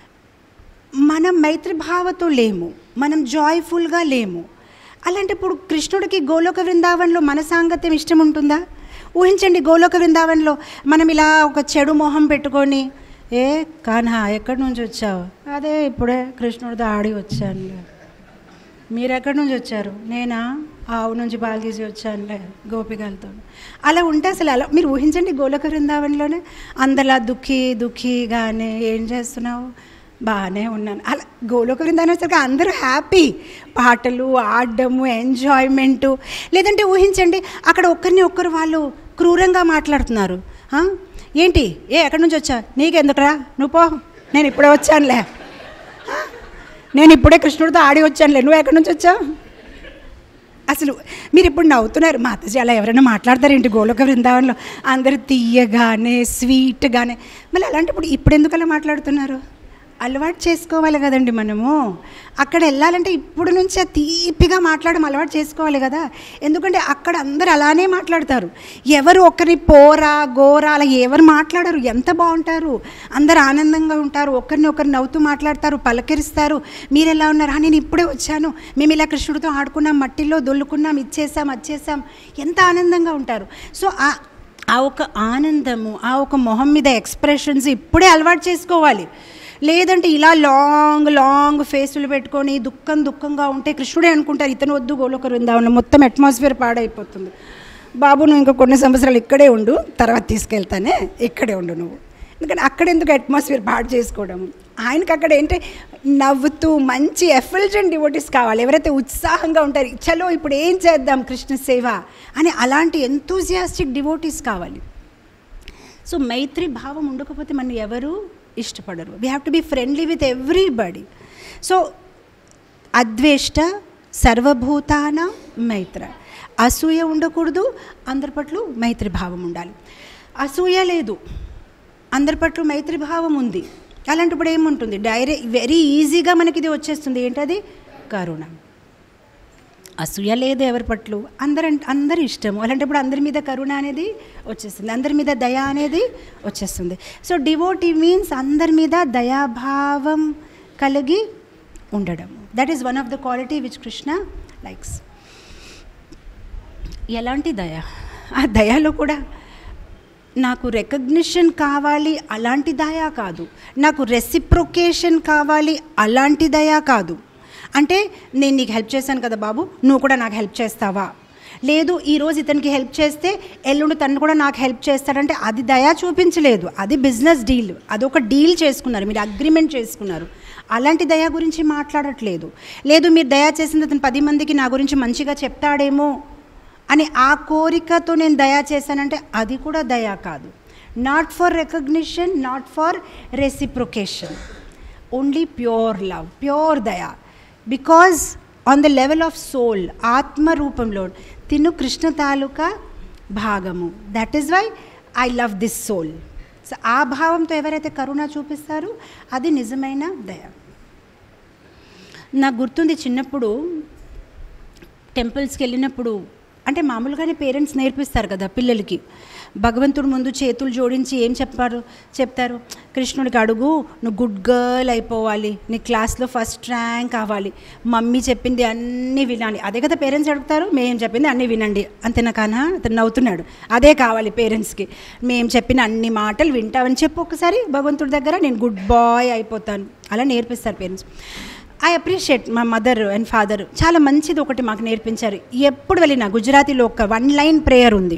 మనం మైత్రిభావతో లేము మనం జాయ్ఫుల్గా లేము అలాంటప్పుడు కృష్ణుడికి గోలోక వృందావనంలో మన సాంగత్యం ఇష్టం ఉంటుందా ఊహించండి గోలోక వృందావనంలో మనం ఇలా ఒక చెడు మొహం పెట్టుకొని ఏ కాన్హా ఎక్కడి నుంచి వచ్చావు అదే ఇప్పుడే కృష్ణుడితో ఆడి వచ్చానులే మీరు ఎక్కడి నుంచి వచ్చారు నేనా ఆవు నుంచి పాలు తీసి వచ్చానులే గోపికలతో అలా ఉంటే అసలు అలా మీరు ఊహించండి గోలోక వృందావనంలోనే అందరిలా దుఃఖీ దుఃఖీగానే ఏం చేస్తున్నావు బాగానే ఉన్నాను అలా గోలోక వృందావనం వచ్చాక అందరూ హ్యాపీ పాటలు ఆడడము ఎంజాయ్మెంటు లేదంటే ఊహించండి అక్కడ ఒక్కరిని ఒక్కరు వాళ్ళు క్రూరంగా మాట్లాడుతున్నారు ఆ? ఏంటి ఏ ఎక్కడి నుంచి వచ్చా నీకెందుకురా నువ్వు పో నేను ఇప్పుడే వచ్చానులే నేను ఇప్పుడే కృష్ణుడితో ఆడి వచ్చానులే నువ్వు ఎక్కడి నుంచి వచ్చావు అసలు మీరు ఇప్పుడు నవ్వుతున్నారు మాతాజీ అలా ఎవరైనా మాట్లాడతారేంటి గోలోక బృందావనంలో అందరూ తీయగానే స్వీట్గానే మళ్ళీ అలాంటప్పుడు ఇప్పుడు ఎందుకు అలా మాట్లాడుతున్నారు అలవాటు చేసుకోవాలి కదండి మనము అక్కడ వెళ్ళాలంటే ఇప్పుడు నుంచే తీపిగా మాట్లాడడం అలవాటు చేసుకోవాలి కదా ఎందుకంటే అక్కడ అందరు అలానే మాట్లాడతారు ఎవరు ఒకరి పోరా గోరా అలా ఎవరు మాట్లాడరు ఎంత బాగుంటారు అందరు ఆనందంగా ఉంటారు ఒకరిని ఒకరు నవ్వుతూ మాట్లాడతారు పలకరిస్తారు మీరు ఎలా ఉన్నారు "ఆ, నేను ఇప్పుడే వచ్చాను మేము ఇలా కృష్ణుడితో ఆడుకున్నాం మట్టిలో దొల్లుకున్నాం ఇచ్చేసాం వచ్చేసాం ఎంత ఆనందంగా ఉంటారు సో ఆ ఆ ఒక ఆనందము ఆ ఒక మొహం మీద ఎక్స్ప్రెషన్స్ ఇప్పుడే అలవాటు చేసుకోవాలి లేదంటే ఇలా లాంగ్ లాంగ్ ఫేసులు పెట్టుకొని దుఃఖం దుఃఖంగా ఉంటే కృష్ణుడే అనుకుంటారు ఇతను వద్దు గోలోక వృందావనం మొత్తం అట్మాస్ఫియర్ పాడైపోతుంది బాబు నువ్వు ఇంకా కొన్ని సంవత్సరాలు ఇక్కడే ఉండు తర్వాత తీసుకెళ్తానే ఇక్కడే ఉండు నువ్వు ఎందుకంటే అక్కడ ఎందుకు అట్మాస్ఫియర్ పాడు చేసుకోవడం ఆయనకి అక్కడ ఏంటంటే నవ్వుతూ మంచి ఎఫల్జెంట్ డివోటీస్ కావాలి ఎవరైతే ఉత్సాహంగా ఉంటారు చలో ఇప్పుడు ఏం చేద్దాం కృష్ణ సేవ అని అలాంటి ఎంతూజియాస్టిక్ డివోటీస్ కావాలి సో మైత్రి భావం ఉండకపోతే మనం ఎవరు ఇష్టపడరు we have to be friendly with everybody so అద్వేష్ట సర్వభూతాన మైత్ర అసూయ ఉండకూడదు అందరి పట్ల మైత్రి భావం ఉండాలి అసూయ లేదు అందరి పట్ల మైత్రి భావం ఉంది అలాంటప్పుడు ఏముంటుంది డైరెక్ట్ వెరీ ఈజీగా మనకి ఇది వచ్చేస్తుంది ఏంటది కరుణ అసూయ లేదు ఎవరి పట్ల అందరు అందరి ఇష్టము అలాంటప్పుడు అందరి మీద కరుణ అనేది వచ్చేస్తుంది అందరి మీద దయ అనేది వచ్చేస్తుంది సో డివోటీ మీన్స్ అందరి మీద దయాభావం కలిగి ఉండడం that is one of the quality which Krishna likes ఎలాంటి దయ ఆ దయలో కూడా నాకు రికగ్నిషన్ కావాలి అలాంటి దయా కాదు నాకు రెసిప్రొకేషన్ కావాలి అలాంటి దయా కాదు అంటే నేను నీకు హెల్ప్ చేశాను కదా బాబు నువ్వు కూడా నాకు హెల్ప్ చేస్తావా లేదు ఈరోజు ఇతనికి హెల్ప్ చేస్తే ఎల్లుండి తను కూడా నాకు హెల్ప్ చేస్తాడంటే అది దయా చూపించలేదు అది బిజినెస్ డీల్ అది ఒక డీల్ చేసుకున్నారు మీరు అగ్రిమెంట్ చేసుకున్నారు అలాంటి దయ గురించి మాట్లాడట్లేదు లేదు మీరు దయ చేసిన అతను పది మందికి నా గురించి మంచిగా చెప్తాడేమో అని ఆ కోరికతో నేను దయా చేశానంటే అది కూడా దయా కాదు not for recognition not for reciprocation only pure love pure దయా because on the level of soul ఆత్మ రూపంలో తిను కృష్ణ తాలూకా భాగము that is why I love this soul so ఆ భావంతో ఎవరైతే కరుణ చూపిస్తారో అది నిజమైన దయ నాకు గుర్తుంది చిన్నప్పుడు టెంపుల్స్కి వెళ్ళినప్పుడు అంటే మామూలుగానే పేరెంట్స్ నేర్పిస్తారు కదా పిల్లలకి భగవంతుడు ముందు చేతులు జోడించి ఏం చెప్పారు చెప్తారు కృష్ణుడికి అడుగు నువ్వు గుడ్ గర్ల్ అయిపోవాలి నీ క్లాస్లో ఫస్ట్ ర్యాంక్ కావాలి మమ్మీ చెప్పింది అన్నీ వినాలి అదే కదా పేరెంట్స్ అడుగుతారు మేము చెప్పింది అన్నీ వినండి అంతేనా కానా అతను నవ్వుతున్నాడు అదే కావాలి పేరెంట్స్కి మేము చెప్పిన అన్ని మాటలు వింటామని చెప్పు ఒకసారి భగవంతుడి దగ్గర నేను గుడ్ బాయ్ అయిపోతాను అలా నేర్పిస్తారు పేరెంట్స్ ఐ అప్రిషియేట్ మా మదర్ అండ్ ఫాదర్ చాలా మంచిది ఒకటి మాకు నేర్పించారు ఎప్పుడు వెళ్ళినా గుజరాతీలో ఒక వన్ లైన్ ప్రేయర్ ఉంది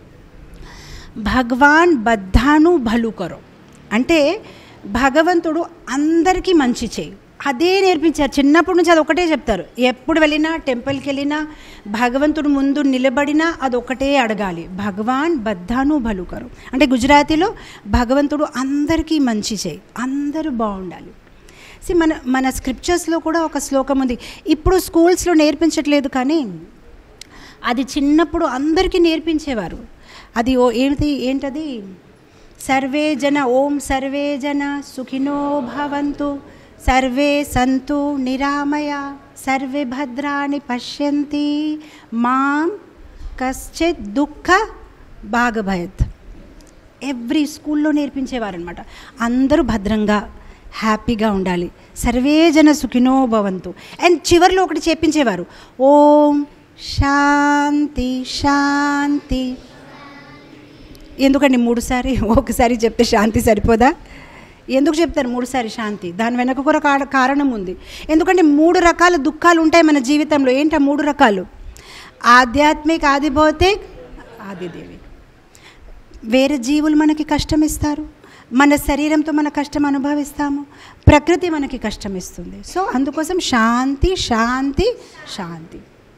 భగవాన్ బద్ధాను భలు కరో అంటే భగవంతుడు అందరికీ మంచి చేయి అదే నేర్పించారు చిన్నప్పటి నుంచి అది ఒకటే చెప్తారు ఎప్పుడు వెళ్ళినా టెంపుల్కి వెళ్ళినా భగవంతుడు ముందు నిలబడినా అది ఒకటే అడగాలి భగవాన్ బద్ధాను భలు కరో అంటే గుజరాతీలో భగవంతుడు అందరికీ మంచి చేయి అందరూ బాగుండాలి సి మన మన స్క్రిప్చర్స్లో కూడా ఒక శ్లోకం ఉంది ఇప్పుడు స్కూల్స్లో నేర్పించట్లేదు కానీ అది చిన్నప్పుడు అందరికీ నేర్పించేవారు అది ఓ ఏంటి ఏంటది సర్వే జన ఓం సర్వే జన సుఖినో భవంతు సర్వే సంతు నిరామయ సర్వే భద్రాన్ని పశ్యంతి మాం కశ్చిత్ దుఃఖ భాగభయత్ ఎవ్రీ స్కూల్లో నేర్పించేవారనమాట అందరూ భద్రంగా హ్యాపీగా ఉండాలి సర్వే జన సుఖినో భవంతు అండ్ చివరిలో ఒకటి చేపించేవారు ఓం శాంతి శాంతి ఎందుకండి మూడుసారి ఒకసారి చెప్తే శాంతి సరిపోదా ఎందుకు చెప్తారు మూడుసారి శాంతి దాని వెనక కూడా కార- కారణం ఉంది ఎందుకంటే మూడు రకాల దుఃఖాలు ఉంటాయి మన జీవితంలో ఏంటి ఆ మూడు రకాలు ఆధ్యాత్మిక ఆదిభౌతిక్ ఆదిదేవి వేరే జీవులు మనకి కష్టం ఇస్తారు మన శరీరంతో మన కష్టం అనుభవిస్తాము ప్రకృతి మనకి కష్టం ఇస్తుంది సో అందుకోసం శాంతి శాంతి శాంతి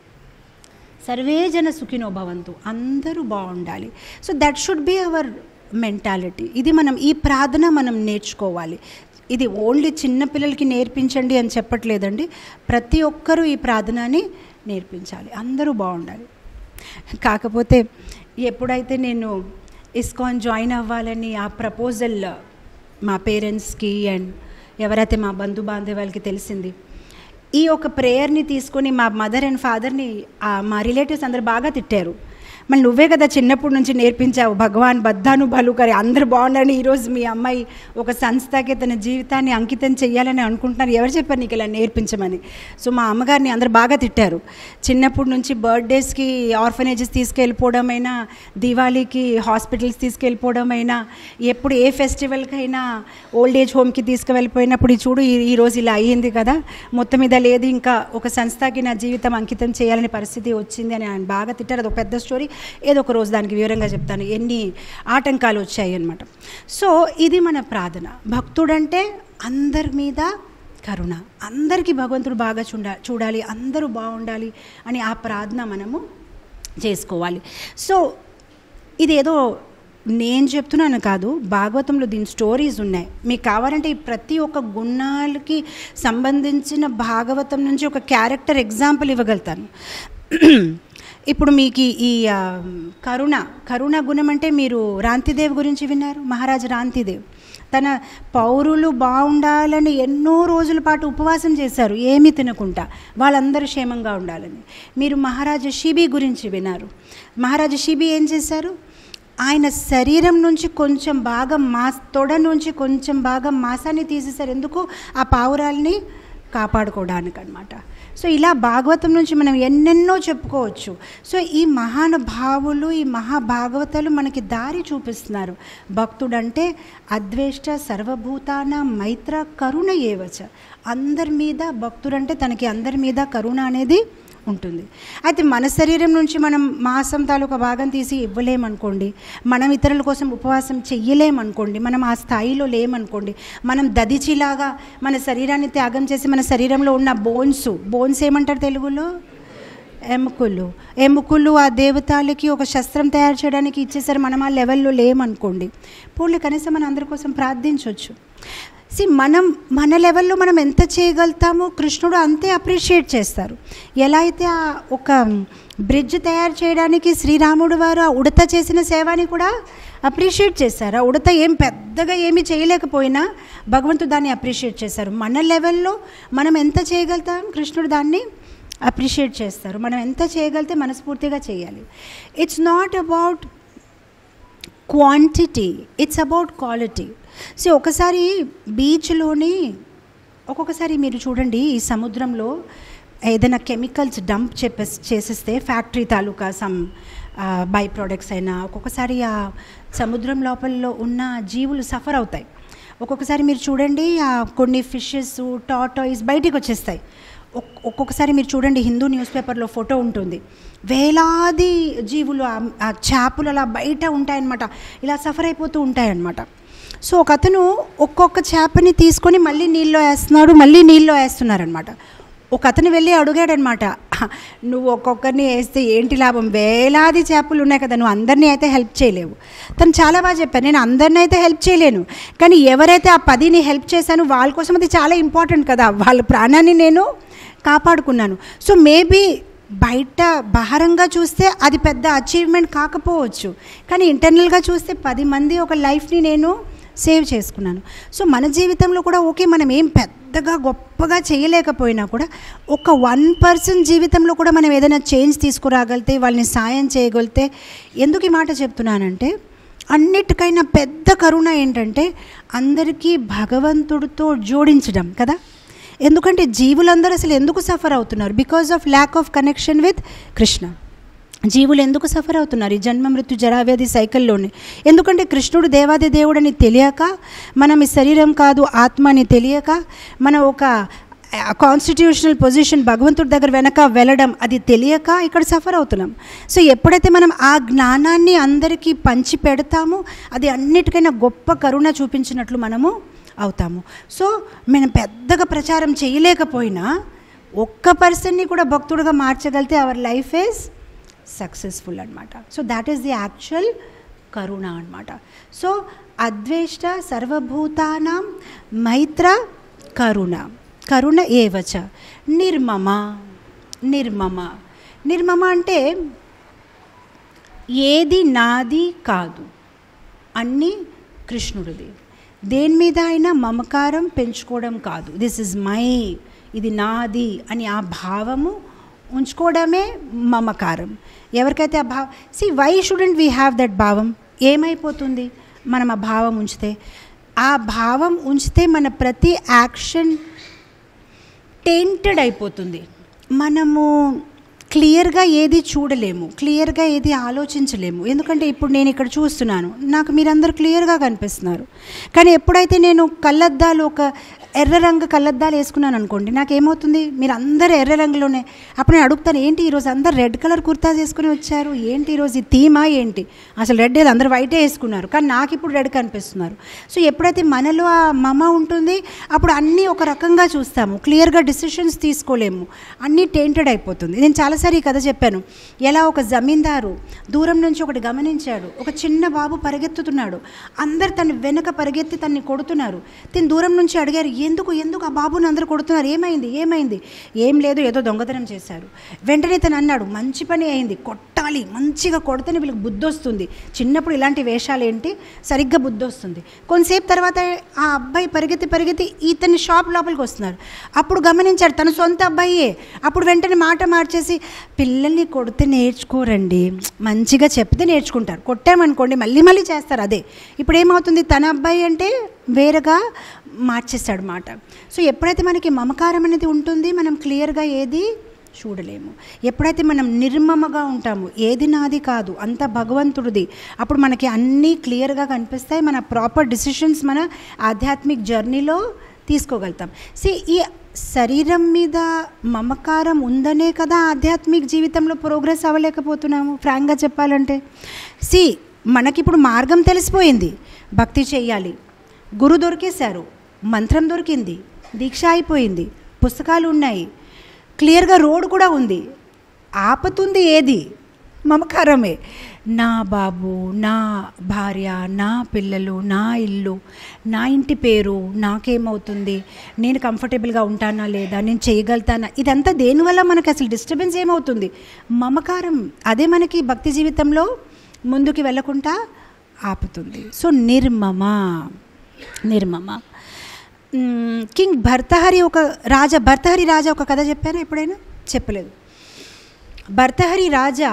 సర్వే జన సుఖినో భవంతు అందరూ బాగుండాలి so that should be our mentality ఇది మనం ఈ ప్రార్థన మనం నేర్చుకోవాలి ఇది ఓన్లీ చిన్న పిల్లలకి నేర్పించండి అని చెప్పట్లేదండి ప్రతి ఒక్కరూ ఈ ప్రార్థనని నేర్పించాలి అందరూ బాగుండాలి కాకపోతే ఎప్పుడైతే నేను ఇస్కాన్ జాయిన్ అవ్వాలని ఆ ప్రపోజల్ మా పేరెంట్స్కి అండ్ ఎవరైతే మా బంధు బాంధవాళ్ళకి తెలిసింది ఈ ఒక ప్రేయర్ని తీసుకొని మా మదర్ అండ్ ఫాదర్ని ఆ మా రిలేటివ్స్ అందరు బాగా తిట్టారు మళ్ళీ నువ్వే కదా చిన్నప్పటి నుంచి నేర్పించావు భగవాన్ బద్ధాను బలుకరి అందరు బాగుండాలని ఈరోజు మీ అమ్మాయి ఒక సంస్థకి తన జీవితాన్ని అంకితం చేయాలని అనుకుంటున్నారు ఎవరు చెప్పారు నీకు ఇలా నేర్పించమని సో మా అమ్మగారిని అందరు బాగా తిట్టారు చిన్నప్పటి నుంచి బర్త్డేస్కి ఆర్ఫనేజెస్ తీసుకెళ్ళిపోవడమైనా దివాళీకి హాస్పిటల్స్ తీసుకెళ్ళిపోవడమైనా ఎప్పుడు ఏ ఫెస్టివల్కైనా ఓల్డ్ ఏజ్ హోమ్కి తీసుకువెళ్ళిపోయినప్పుడు ఈ చూడు ఈ- ఈ రోజు ఇలా అయ్యింది కదా మొత్తం మీద లేదు ఇంకా ఒక సంస్థకి నా జీవితం అంకితం చేయాలనే పరిస్థితి వచ్చింది అని ఆయన బాగా తిట్టారు అది ఒక పెద్ద స్టోరీ ఏదో ఒక రోజు దానికి వివరంగా చెప్తాను ఎన్ని ఆటంకాలు వచ్చాయి అనమాట సో ఇది మన ప్రార్థన భక్తుడంటే అందరి మీద కరుణ అందరికీ భగవంతుడు బాగా చూడ చూడాలి అందరూ బాగుండాలి అని ఆ ప్రార్థన మనము చేసుకోవాలి సో ఇదేదో నేను చెప్తున్నాను కాదు భాగవతంలో దీని స్టోరీస్ ఉన్నాయి మీకు కావాలంటే ఈ ప్రతి ఒక్క గుణాలకి సంబంధించిన భాగవతం నుంచి ఒక క్యారెక్టర్ ఎగ్జాంపుల్ ఇవ్వగలుగుతాను ఇప్పుడు మీకు ఈ- ఈ ఆ, కరుణ కరుణ గుణం అంటే మీరు రాంతిదేవ్ గురించి విన్నారు మహారాజు రాంతిదేవ్ తన పౌరులు బాగుండాలని ఎన్నో రోజుల పాటు ఉపవాసం చేశారు ఏమీ తినకుండా వాళ్ళందరూ క్షేమంగా ఉండాలని మీరు మహారాజా షిబి గురించి విన్నారు మహారాజా షిబి ఏం చేశారు ఆయన శరీరం నుంచి కొంచెం భాగం మాస్ తొడ నుంచి కొంచెం భాగం మాసాన్ని తీసేశారు ఎందుకు ఆ పావురాల్ని కాపాడుకోవడానికి అనమాట సో ఇలా భాగవతం నుంచి మనం ఎన్నెన్నో చెప్పుకోవచ్చు సో ఈ మహానుభావులు ఈ మహాభాగవతాలు మనకి దారి చూపిస్తున్నారు భక్తుడంటే అద్వేష్ట సర్వభూతాన మైత్ర కరుణ ఏవచ అందరి మీద భక్తుడంటే తనకి అందరి మీద కరుణ అనేది ఉంటుంది అయితే మన శరీరం నుంచి మనం మాంసం తాలూకా భాగం తీసి ఇవ్వలేమనుకోండి మనం ఇతరుల కోసం ఉపవాసం చెయ్యలేమనుకోండి మనం ఆ స్థాయిలో లేమనుకోండి మనం దదిచిలాగా మన శరీరాన్ని త్యాగం చేసి మన శరీరంలో ఉన్న బోన్స్ బోన్స్ ఏమంటారు తెలుగులో ఎముకలు ఎముకలు ఆ దేవతలకి ఒక శస్త్రం తయారు చేయడానికి ఇచ్చేసరి మనం ఆ లెవెల్లో లేమనుకోండి పోలే కనీసం మన అందరి కోసం ప్రార్థించవచ్చు సి మనం మన లెవెల్లో మనం ఎంత చేయగలుగుతామో కృష్ణుడు అంతే అప్రిషియేట్ చేస్తారు ఎలా అయితే ఆ ఒక బ్రిడ్జ్ తయారు చేయడానికి శ్రీరాముడు వారు ఆ ఉడత చేసిన సేవని కూడా అప్రిషియేట్ చేశారు ఆ ఉడత ఏం పెద్దగా ఏమీ చేయలేకపోయినా భగవంతుడు దాన్ని అప్రిషియేట్ చేశారు మన లెవెల్లో మనం ఎంత చేయగలుగుతాం కృష్ణుడు దాన్ని అప్రిషియేట్ చేస్తారు మనం ఎంత చేయగలిగితే మనస్ఫూర్తిగా చేయాలి it's not about quantity it's about quality so ఒకసారి బీచ్లోని ఒక్కొక్కసారి మీరు చూడండి ఈ సముద్రంలో ఏదైనా కెమికల్స్ డంప్ చెప్పే చేసేస్తే ఫ్యాక్టరీ తాలూకా సమ్ బై ప్రోడక్ట్స్ అయినా ఒక్కొక్కసారి ఆ సముద్రం లోపలలో ఉన్న జీవులు సఫర్ అవుతాయి ఒక్కొక్కసారి మీరు చూడండి ఆ కొన్ని ఫిషెస్ టాటాయిస్ బయటికి వచ్చేస్తాయి ఒక్- ఒక్కొక్కసారి మీరు చూడండి హిందూ న్యూస్ పేపర్లో ఫోటో ఉంటుంది వేలాది జీవులు ఆ- ఆ చేపలు అలా బయట ఉంటాయన్నమాట ఇలా సఫర్ అయిపోతూ ఉంటాయన్నమాట సో ఒక అతను ఒక్కొక్క చేపని తీసుకొని మళ్ళీ నీళ్ళలో వేస్తున్నాడు మళ్ళీ నీళ్ళలో వేస్తున్నారనమాట ఒక అతను వెళ్ళి అడిగాడనమాట నువ్వు ఒక్కొక్కరిని వేస్తే ఏంటి లాభం వేలాది చేపలు ఉన్నాయి కదా నువ్వు అందరినీ అయితే హెల్ప్ చేయలేవు తను చాలా బాగా చెప్పారు నేను అందరినీ అయితే హెల్ప్ చేయలేను కానీ ఎవరైతే ఆ పదిని హెల్ప్ చేశానో వాళ్ళ కోసం అది చాలా ఇంపార్టెంట్ కదా వాళ్ళ ప్రాణాన్ని నేను కాపాడుకున్నాను సో మేబీ బయట బహారంగా చూస్తే అది పెద్ద అచీవ్మెంట్ కాకపోవచ్చు కానీ ఇంటర్నల్గా చూస్తే పది మంది ఒక లైఫ్ని నేను సేవ్ చేసుకున్నాను సో మన జీవితంలో కూడా ఓకే మనం ఏం పెద్దగా గొప్పగా చేయలేకపోయినా కూడా ఒక వన్ పర్సన్ జీవితంలో కూడా మనం ఏదైనా చేంజ్ తీసుకురాగలితే వాళ్ళని సాయం చేయగలిగితే ఎందుకు ఈ మాట చెప్తున్నానంటే అన్నిటికైనా పెద్ద కరుణ ఏంటంటే అందరికీ భగవంతుడితో జోడించడం కదా ఎందుకంటే జీవులందరూ అసలు ఎందుకు సఫర్ అవుతున్నారు because of lack of connection with Krishna జీవులు ఎందుకు సఫర్ అవుతున్నారు ఈ జన్మ మృత్యు జరావ్యాధి సైకిల్లోనే ఎందుకంటే కృష్ణుడు దేవాది దేవుడని తెలియక మనం ఈ శరీరం కాదు ఆత్మ అని తెలియక మనం ఒక కాన్స్టిట్యూషనల్ పొజిషన్ భగవంతుడి దగ్గర వెనక వెళ్ళడం అది తెలియక ఇక్కడ సఫర్ అవుతున్నాం సో ఎప్పుడైతే మనం ఆ జ్ఞానాన్ని అందరికీ పంచి పెడతామో అది అన్నిటికైనా గొప్ప కరుణ చూపించినట్లు మనము అవుతాము సో మనం పెద్దగా ప్రచారం చేయలేకపోయినా ఒక్క పర్సన్ని కూడా భక్తుడిగా మార్చగలిగితే అవర్ లైఫ్ ఈజ్ సక్సెస్ఫుల్ అనమాట so that is the actual కరుణ అనమాట సో అద్వేష్ట సర్వభూతానాం మైత్ర కరుణ కరుణ ఏవచ నిర్మమ నిర్మమ నిర్మమ అంటే ఏది నాది కాదు అన్నీ కృష్ణుడిది దేని మీద అయినా మమకారం పెంచుకోవడం కాదు దిస్ ఇస్ మై ఇది నాది అని ఆ భావము ఉంచుకోవడమే మమకారం ఎవరికైతే ఆ భావం see why shouldn't we have that భావం ఏమైపోతుంది మనం ఆ భావం ఉంచితే ఆ భావం ఉంచితే మన ప్రతి యాక్షన్ టెంటెడ్ అయిపోతుంది మనము క్లియర్గా ఏది చూడలేము క్లియర్గా ఏది ఆలోచించలేము ఎందుకంటే ఇప్పుడు నేను ఇక్కడ చూస్తున్నాను నాకు మీరందరూ క్లియర్గా కనిపిస్తున్నారు కానీ ఎప్పుడైతే నేను కళ్ళద్దాలు ఒక ఎర్ర రంగు కళ్ళద్దాలు వేసుకున్నాను అనుకోండి నాకేమవుతుంది మీరు అందరూ ఎర్ర రంగులోనే అప్పుడు నేను అడుగుతాను ఏంటి ఈరోజు అందరు రెడ్ కలర్ కుర్తా చేసుకుని వచ్చారు ఏంటి ఈరోజు ఈ థీమా ఏంటి అసలు రెడ్ లేదు అందరూ వైటే వేసుకున్నారు కానీ నాకు ఇప్పుడు రెడ్ కనిపిస్తున్నారు సో ఎప్పుడైతే మనలో ఆ మమ ఉంటుంది అప్పుడు అన్నీ ఒక రకంగా చూస్తాము క్లియర్గా డిసిషన్స్ తీసుకోలేము అన్నీ టెంటెడ్ అయిపోతుంది నేను చాలాసారి ఈ కథ చెప్పాను ఎలా ఒక జమీందారు దూరం నుంచి ఒకటి గమనించాడు ఒక చిన్న బాబు పరిగెత్తుతున్నాడు అందరు తన వెనక పరిగెత్తి తన్ని కొడుతున్నారు తిని దూరం నుంచి అడిగారు ఎందుకు ఎందుకు ఆ బాబుని అందరు కొడుతున్నారు ఏమైంది ఏమైంది ఏం లేదు ఏదో దొంగతనం చేశారు వెంటనే తను అన్నాడు మంచి పని అయింది కొట్టాలి మంచిగా కొడితేనే వీళ్ళకి బుద్ధి వస్తుంది చిన్నప్పుడు ఇలాంటి వేషాలు ఏంటి సరిగ్గా బుద్ధి వస్తుంది కొంతసేపు తర్వాత ఆ అబ్బాయి పరిగెత్తి పరిగెత్తి ఇతని షాప్ లోపలికి వస్తున్నారు అప్పుడు గమనించాడు తన సొంత అబ్బాయే అప్పుడు వెంటనే మాట మార్చేసి పిల్లల్ని కొడితే నేర్చుకోరండి మంచిగా చెప్తే నేర్చుకుంటారు కొట్టామనుకోండి మళ్ళీ మళ్ళీ చేస్తారు అదే ఇప్పుడు ఏమవుతుంది తన అబ్బాయి అంటే వేరేగా మార్చేస్తాడు మాట సో ఎప్పుడైతే మనకి మమకారం అనేది ఉంటుంది మనం క్లియర్గా ఏది చూడలేము ఎప్పుడైతే మనం నిర్మమగా ఉంటామో ఏది నాది కాదు అంత భగవంతుడిది అప్పుడు మనకి అన్నీ క్లియర్గా కనిపిస్తాయి మన ప్రాపర్ డిసిషన్స్ మన ఆధ్యాత్మిక్ జర్నీలో తీసుకోగలుగుతాం సి ఈ శరీరం మీద మమకారం ఉందనే కదా ఆధ్యాత్మిక జీవితంలో ప్రోగ్రెస్ అవ్వలేకపోతున్నాము ఫ్రాంక్గా చెప్పాలంటే సి మనకిప్పుడు మార్గం తెలిసిపోయింది భక్తి చెయ్యాలి గురు దొరికేశారు మంత్రం దొరికింది దీక్ష అయిపోయింది పుస్తకాలు ఉన్నాయి క్లియర్గా రోడ్ కూడా ఉంది ఆపతుంది ఏది మమకారమే నా బాబు నా భార్య నా పిల్లలు నా ఇల్లు నా ఇంటి పేరు నాకేమవుతుంది నేను కంఫర్టబుల్గా ఉంటానా లేదా నేను చేయగలుగుతానా ఇదంతా దేనివల్ల మనకి అసలు డిస్టర్బెన్స్ ఏమవుతుంది మమకారం అదే మనకి భక్తి జీవితంలో ముందుకు వెళ్ళకుండా ఆపుతుంది సో నిర్మమ నిర్మమ మ్, కింగ్ భర్తహరి ఒక రాజా భర్తహరి రాజా ఒక కథ చెప్పారా ఎప్పుడైనా చెప్పలేదు భర్తహరి రాజా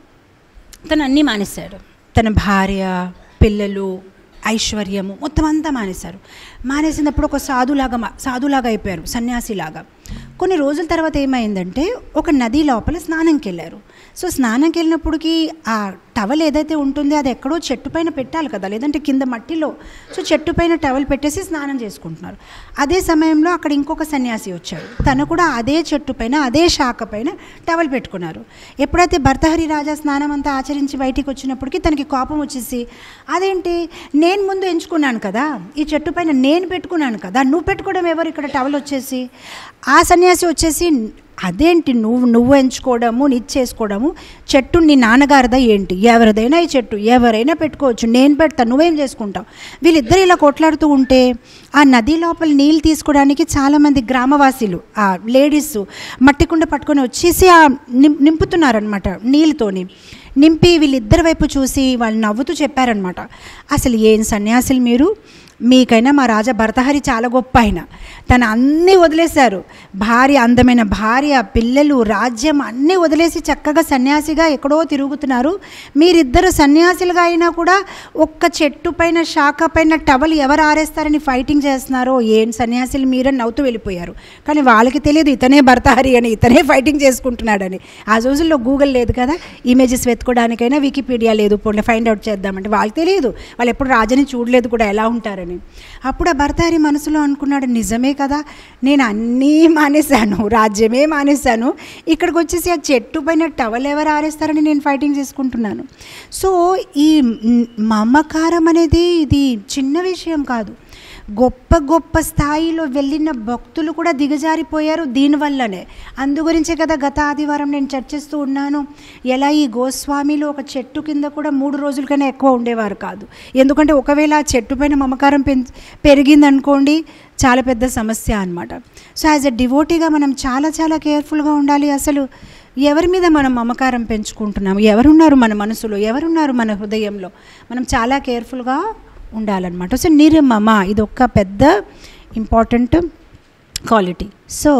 తను అన్నీ మానేశాడు తన భార్య పిల్లలు ఐశ్వర్యము మొత్తం అంతా మానేశారు మానేసినప్పుడు ఒక సాధులాగా మా- సాధులాగా అయిపోయారు సన్యాసిలాగా కొన్ని రోజుల తర్వాత ఏమైందంటే ఒక నది లోపల స్నానంకి వెళ్ళారు సో స్నానంకి వెళ్ళినప్పటికీ ఆ టవల్ ఏదైతే ఉంటుందో అది ఎక్కడో చెట్టు పైన పెట్టాలి కదా లేదంటే కింద మట్టిలో సో చెట్టు పైన టవల్ పెట్టేసి స్నానం చేసుకుంటున్నారు అదే సమయంలో అక్కడ ఇంకొక సన్యాసి వచ్చాడు తను కూడా అదే చెట్టు పైన అదే శాఖ పైన టవల్ పెట్టుకున్నారు ఎప్పుడైతే భర్తహరి రాజా స్నానం అంతా ఆచరించి బయటికి వచ్చినప్పటికీ తనకి కోపం వచ్చేసి అదేంటి నేను ముందు ఎంచుకున్నాను కదా ఈ చెట్టు పైన నేను పెట్టుకున్నాను కదా నువ్వు పెట్టుకోవడం ఎవరు ఇక్కడ టవల్ వచ్చేసి ఆ సన్యాసి వచ్చేసి అదేంటి నువ్వు నువ్వు ఎంచుకోవడము నీ చేసుకోవడము చెట్టు నీ నాన్నగారిదా ఏంటి ఎవరిదైనా ఈ చెట్టు ఎవరైనా పెట్టుకోవచ్చు నేను పెడతాను నువ్వేం చేసుకుంటావు వీళ్ళిద్దరు ఇలా కొట్లాడుతూ ఉంటే ఆ నది లోపల నీళ్ళు తీసుకోవడానికి చాలామంది గ్రామవాసీలు ఆ లేడీస్ మట్టి కుండ పట్టుకొని వచ్చేసి ఆ నిం నింపుతున్నారనమాట నీళ్ళతోని నింపి వీళ్ళిద్దరి వైపు చూసి వాళ్ళు నవ్వుతూ చెప్పారనమాట అసలు ఏం సన్యాసులు మీరు మీకైనా మా రాజా భర్తహరి చాలా గొప్ప ఆయన తను అన్నీ వదిలేశారు భార్య అందమైన భార్య పిల్లలు రాజ్యం అన్నీ వదిలేసి చక్కగా సన్యాసిగా ఎక్కడో తిరుగుతున్నారు మీరిద్దరు సన్యాసులుగా అయినా కూడా ఒక్క చెట్టు పైన శాఖ పైన టవల్ ఎవరు ఆరేస్తారని ఫైటింగ్ చేస్తున్నారో ఏం సన్యాసులు మీరని నవ్వుతూ వెళ్ళిపోయారు కానీ వాళ్ళకి తెలియదు ఇతనే భర్తహరి అని ఇతనే ఫైటింగ్ చేసుకుంటున్నాడని ఆ రోజుల్లో గూగుల్ లేదు కదా ఇమేజెస్ వెతుకోవడానికైనా వికీపీడియా లేదు పోనీ ఫైండ్ అవుట్ చేద్దామంటే వాళ్ళకి తెలియదు వాళ్ళు ఎప్పుడు రాజని చూడలేదు కూడా ఎలా ఉంటారని అప్పుడు ఆ భర్తహరి మనసులో అనుకున్నాడు నిజమే కదా నేను అన్నీ మానేశాను రాజ్యమే మానేశాను ఇక్కడికి వచ్చేసి ఆ చెట్టు పైన టవల్ ఎవరు ఆరేస్తారని నేను ఫైటింగ్ చేసుకుంటున్నాను సో ఈ మ్, మమకారం అనేది ఇది చిన్న విషయం కాదు గొప్ప గొప్ప స్థాయిలో వెళ్ళిన భక్తులు కూడా దిగజారిపోయారు దీనివల్లనే అందు గురించే కదా గత ఆదివారం నేను చర్చిస్తూ ఉన్నాను ఎలా ఈ గోస్వామిలు ఒక చెట్టు కింద కూడా మూడు రోజుల కన్నా ఎక్కువ ఉండేవారు కాదు ఎందుకంటే ఒకవేళ ఆ చెట్టు పైన మమకారం పెం పెరిగిందనుకోండి చాలా పెద్ద సమస్య అనమాట సో యాజ్ ఎ డివోటీగా మనం చాలా చాలా కేర్ఫుల్గా ఉండాలి అసలు ఎవరి మీద మనం మమకారం పెంచుకుంటున్నాము ఎవరున్నారు మన మనసులో ఎవరున్నారు మన హృదయంలో మనం చాలా కేర్ఫుల్గా ఉండాలన్నమాట సో నిర్మమ ఇది ఒక పెద్ద ఇంపార్టెంట్ క్వాలిటీ సో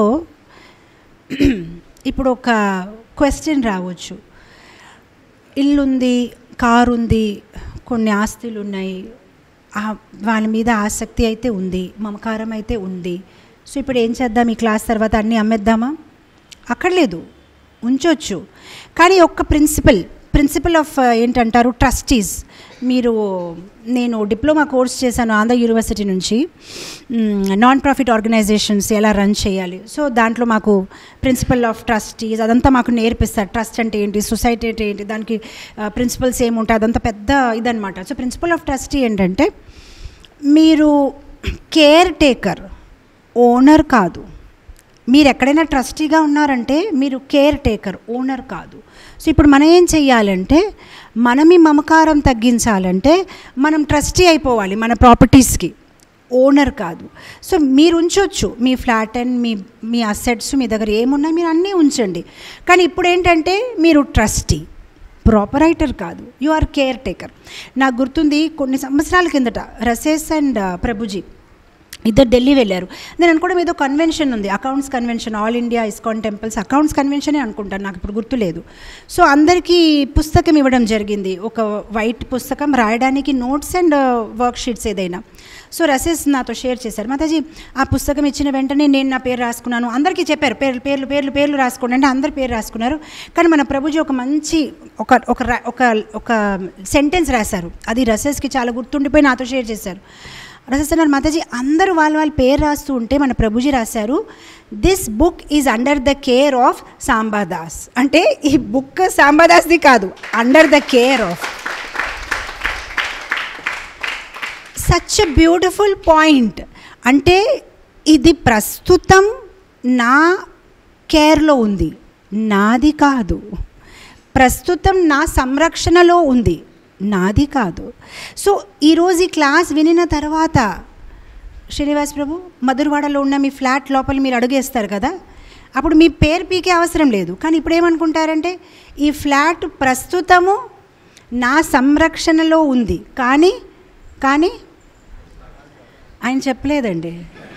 ఇప్పుడు ఒక క్వశ్చన్ రావచ్చు ఇల్లుంది కారు ఉంది కొన్ని ఆస్తులు ఉన్నాయి ఆ- వాళ్ళ మీద ఆసక్తి అయితే ఉంది మమకారం అయితే ఉంది సో ఇప్పుడు ఏం చేద్దాం ఈ క్లాస్ తర్వాత అన్నీ అమ్మేద్దామా అక్కర్లేదు ఉంచొచ్చు కానీ ఒక్క ప్రిన్సిపల్ ప్రిన్సిపల్ ఆఫ్ ఏంటంటారు ట్రస్టీస్ మీరు నేను డిప్లొమా కోర్స్ చేశాను ఆంధ్ర యూనివర్సిటీ నుంచి నాన్ ప్రాఫిట్ ఆర్గనైజేషన్స్ ఎలా రన్ చేయాలి సో దాంట్లో మాకు ప్రిన్సిపల్ ఆఫ్ ట్రస్టీస్ అదంతా మాకు నేర్పిస్తారు ట్రస్ట్ అంటే ఏంటి సొసైటీ అంటే ఏంటి దానికి ప్రిన్సిపల్స్ ఏముంటాయి అదంతా పెద్ద ఇదనమాట సో ప్రిన్సిపల్ ఆఫ్ ట్రస్టీ ఏంటంటే మీరు కేర్ టేకర్ ఓనర్ కాదు మీరు ఎక్కడైనా ట్రస్టీగా ఉన్నారంటే మీరు కేర్ టేకర్ ఓనర్ కాదు సో ఇప్పుడు మనం ఏం చెయ్యాలంటే మనం ఈ మమకారం తగ్గించాలంటే మనం ట్రస్టీ అయిపోవాలి మన ప్రాపర్టీస్కి ఓనర్ కాదు సో మీరు ఉంచవచ్చు మీ ఫ్లాట్ అండ్ మీ మీ అసెట్స్ మీ దగ్గర ఏమున్నాయి మీరు అన్నీ ఉంచండి కానీ ఇప్పుడు ఏంటంటే మీరు ట్రస్టీ ప్రాపరైటర్ కాదు యు ఆర్ కేర్ టేకర్ నాకు గుర్తుంది కొన్ని సంవత్సరాల కిందట రసేస్ అండ్ ప్రభుజీ ఇద్దరు ఢిల్లీ వెళ్ళారు నేను అనుకోవడం ఏదో కన్వెన్షన్ ఉంది accounts convention all India ISKCON temples accounts కన్వెన్షనే అనుకుంటాను నాకు ఇప్పుడు గుర్తులేదు సో అందరికీ పుస్తకం ఇవ్వడం జరిగింది ఒక వైట్ పుస్తకం రాయడానికి నోట్స్ అండ్ వర్క్ షీట్స్ ఏదైనా సో రసెస్ నాతో షేర్ చేశారు మాతాజీ ఆ పుస్తకం ఇచ్చిన వెంటనే నేను నా పేరు రాసుకున్నాను అందరికీ చెప్పారు పేర్లు పేర్లు పేర్లు పేర్లు రాసుకోండి అంటే అందరు పేరు రాసుకున్నారు కానీ మన ప్రభుజీ ఒక మంచి ఒక ఒక రా- ఒక ఒక సెంటెన్స్ రాశారు అది రసెస్కి చాలా గుర్తుండిపోయి నాతో షేర్ చేశారు రాసేస్తున్నారు మాతాజీ అందరూ వాళ్ళ వాళ్ళ పేరు రాస్తూ ఉంటే మన ప్రభుజీ రాశారు this book is under the care of Sambadas అంటే ఈ బుక్ సాంబాదాస్ది కాదు under the care of such a beautiful point అంటే ఇది ప్రస్తుతం నా కేర్లో ఉంది నాది కాదు ప్రస్తుతం నా సంరక్షణలో ఉంది నాది కాదు సో ఈరోజు ఈ క్లాస్ వినిన తర్వాత శ్రీనివాస్ ప్రభు మధురవాడలో ఉన్న మీ ఫ్లాట్ లోపల మీరు అడుగేస్తారు కదా అప్పుడు మీ పేరు పీకే అవసరం లేదు కానీ ఇప్పుడు ఏమనుకుంటారంటే ఈ ఫ్లాట్ ప్రస్తుతము నా సంరక్షణలో ఉంది కానీ కానీ ఆయన చెప్పలేదండి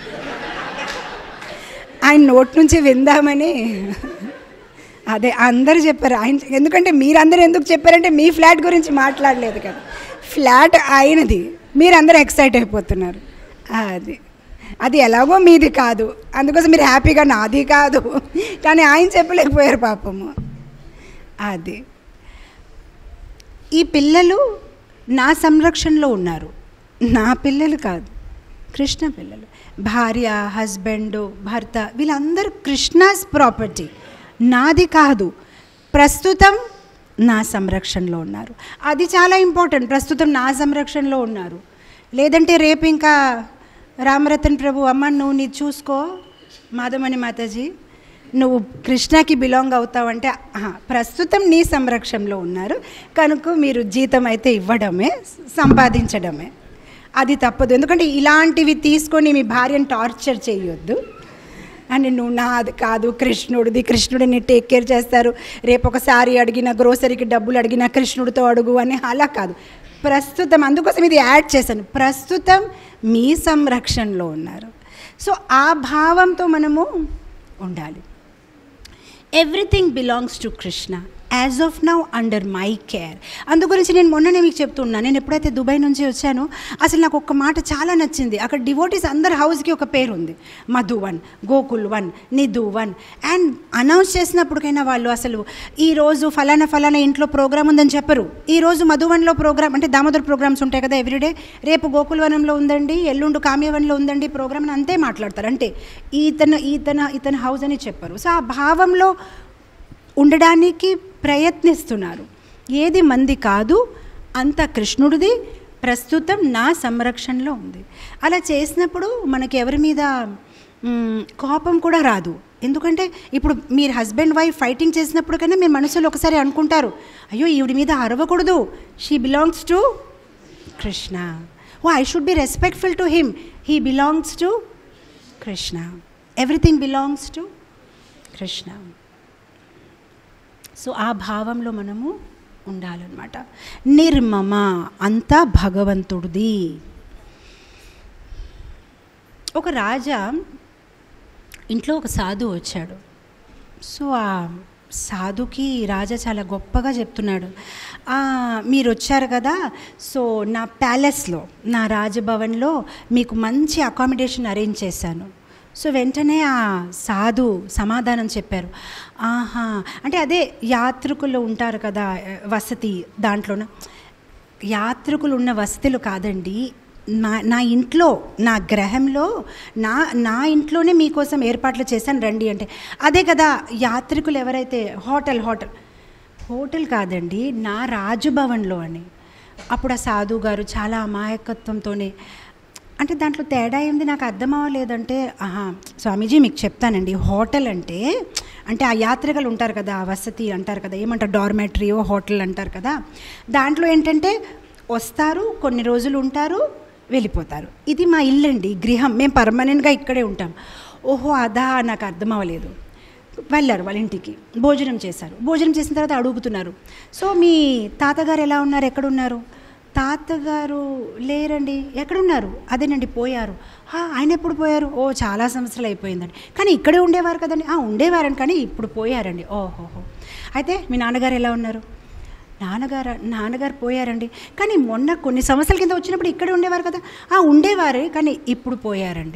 ఆయన నోట్ నుంచి విందామని అదే అందరు చెప్పారు ఆయన ఎందుకంటే మీరందరూ ఎందుకు చెప్పారంటే మీ ఫ్లాట్ గురించి మాట్లాడలేదు కదా ఫ్లాట్ ఆయనది మీరందరూ ఎక్సైట్ అయిపోతున్నారు అది అది ఎలాగో మీది కాదు అందుకోసం మీరు హ్యాపీగా నాది కాదు కానీ ఆయన చెప్పలేకపోయారు పాపము అది ఈ పిల్లలు నా సంరక్షణలో ఉన్నారు నా పిల్లలు కాదు కృష్ణ పిల్లలు భార్య హస్బెండ్ భర్త వీళ్ళందరూ కృష్ణాస్ ప్రాపర్టీ నాది కాదు ప్రస్తుతం నా సంరక్షణలో ఉన్నారు అది చాలా ఇంపార్టెంట్ ప్రస్తుతం నా సంరక్షణలో ఉన్నారు లేదంటే రేపు ఇంకా రామరతన్ ప్రభు అమ్మ నువ్వు నీ చూసుకో మాధవమణి మాతాజీ నువ్వు కృష్ణకి బిలాంగ్ అవుతావంటే ఆహా, ప్రస్తుతం నీ సంరక్షణలో ఉన్నారు కనుక మీరు జీతం అయితే ఇవ్వడమే సంపాదించడమే అది తప్పదు ఎందుకంటే ఇలాంటివి తీసుకొని మీ భార్యను టార్చర్ చేయొద్దు అని నువ్వు నాది కాదు కృష్ణుడిది కృష్ణుడిని టేక్ కేర్ చేస్తారు రేపు ఒకసారి అడిగిన గ్రోసరీకి డబ్బులు అడిగిన కృష్ణుడితో అడుగు అని అలా కాదు ప్రస్తుతం అందుకోసం ఇది యాడ్ చేశాను ప్రస్తుతం మీ సంరక్షణలో ఉన్నారు సో ఆ భావంతో మనము ఉండాలి everything belongs to Krishna as of now under my care అందు గురించి నేను మొన్ననే మీకు చెప్తున్నాను నేను ఎప్పుడైతే దుబాయ్ నుంచి వచ్చానో అసలు నాకు ఒక మాట చాలా నచ్చింది అక్కడ డివోటీస్ అందరి హౌస్కి ఒక పేరు ఉంది Madhuvan Gokulvan Nidhuvan and announce చేసినప్పటికైనా వాళ్ళు అసలు ఈరోజు ఫలానా ఫలానా ఇంట్లో ప్రోగ్రామ్ ఉందని చెప్పరు ఈరోజు మధువన్లో ప్రోగ్రామ్ అంటే దామోదర్ ప్రోగ్రామ్స్ ఉంటాయి కదా ఎవ్రీడే రేపు గోకుల్వనంలో ఉందండి ఎల్లుండు కామ్యవన్లో ఉందండి ప్రోగ్రామ్ అని అంతే మాట్లాడతారు అంటే ఈతన ఈతన ఇతన హౌస్ అని చెప్పరు సో ఆ భావంలో ఉండడానికి ప్రయత్నిస్తున్నారు ఏది మంది కాదు అంత కృష్ణుడిది ప్రస్తుతం నా సంరక్షణలో ఉంది అలా చేసినప్పుడు మనకి ఎవరి మీద మ్, కోపం కూడా రాదు ఎందుకంటే ఇప్పుడు మీరు హస్బెండ్ వైఫ్ ఫైటింగ్ చేసినప్పుడు కన్నా మీరు మనసులో ఒకసారి అనుకుంటారు అయ్యో ఈవిడి మీద అరవకూడదు she belongs to Krishna oh I should be respectful to him he belongs to Krishna everything belongs to Krishna so ఆ భావంలో మనము ఉండాలన్నమాట నిర్మమ అంతా భగవంతుడిది ఒక రాజా ఇంట్లో ఒక సాధువు వచ్చాడు సో ఆ సాధుకి రాజా చాలా గొప్పగా చెప్తున్నాడు "ఆ, మీరు వచ్చారు కదా సో నా ప్యాలెస్లో నా రాజభవన్లో మీకు మంచి అకామిడేషన్ అరేంజ్ చేశాను సో వెంటనే ఆ సాధు సమాధానం చెప్పారు ఆహా అంటే అదే యాత్రికులు ఉంటారు కదా వసతి దాంట్లోన యాత్రికులు ఉన్న వసతులు కాదండి నా నా ఇంట్లో నా గ్రహంలో నా నా ఇంట్లోనే మీకోసం ఏర్పాట్లు చేశాను రండి అంటే అదే కదా యాత్రికులు ఎవరైతే హోటల్ హోటల్ హోటల్ కాదండి నా రాజభవన్లో అని అప్పుడు ఆ సాధువు గారు చాలా అమాయకత్వంతోనే అంటే దాంట్లో తేడా ఏంది నాకు అర్థం అవ్వలేదంటే ఆహా స్వామీజీ మీకు చెప్తానండి హోటల్ అంటే అంటే ఆ యాత్రికులు ఉంటారు కదా ఆ వసతి అంటారు కదా ఏమంటారు డార్మెటరీయో హోటల్ అంటారు కదా దాంట్లో ఏంటంటే వస్తారు కొన్ని రోజులు ఉంటారు వెళ్ళిపోతారు ఇది మా ఇల్లండి గృహం మేము పర్మనెంట్గా ఇక్కడే ఉంటాం ఓహో అదా నాకు అర్థం అవ్వలేదు వెళ్ళారు వాళ్ళ ఇంటికి భోజనం చేశారు భోజనం చేసిన తర్వాత అడుగుతున్నారు సో మీ తాతగారు ఎలా ఉన్నారు ఎక్కడున్నారు తాతగారు లేరండి ఎక్కడున్నారు అదేనండి పోయారు "ఆ, ఆయన ఎప్పుడు పోయారు ఓ చాలా సంవత్సరాలు అయిపోయిందండి కానీ ఇక్కడే ఉండేవారు కదండి "ఆ, ఉండేవారని కానీ ఇప్పుడు పోయారండి ఓహోహో అయితే మీ నాన్నగారు ఎలా ఉన్నారు నాన్నగారు నాన్నగారు పోయారండి కానీ మొన్న కొన్ని సంవత్సరాల కింద వచ్చినప్పుడు ఇక్కడే ఉండేవారు కదా ఆ ఉండేవారే కానీ ఇప్పుడు పోయారండి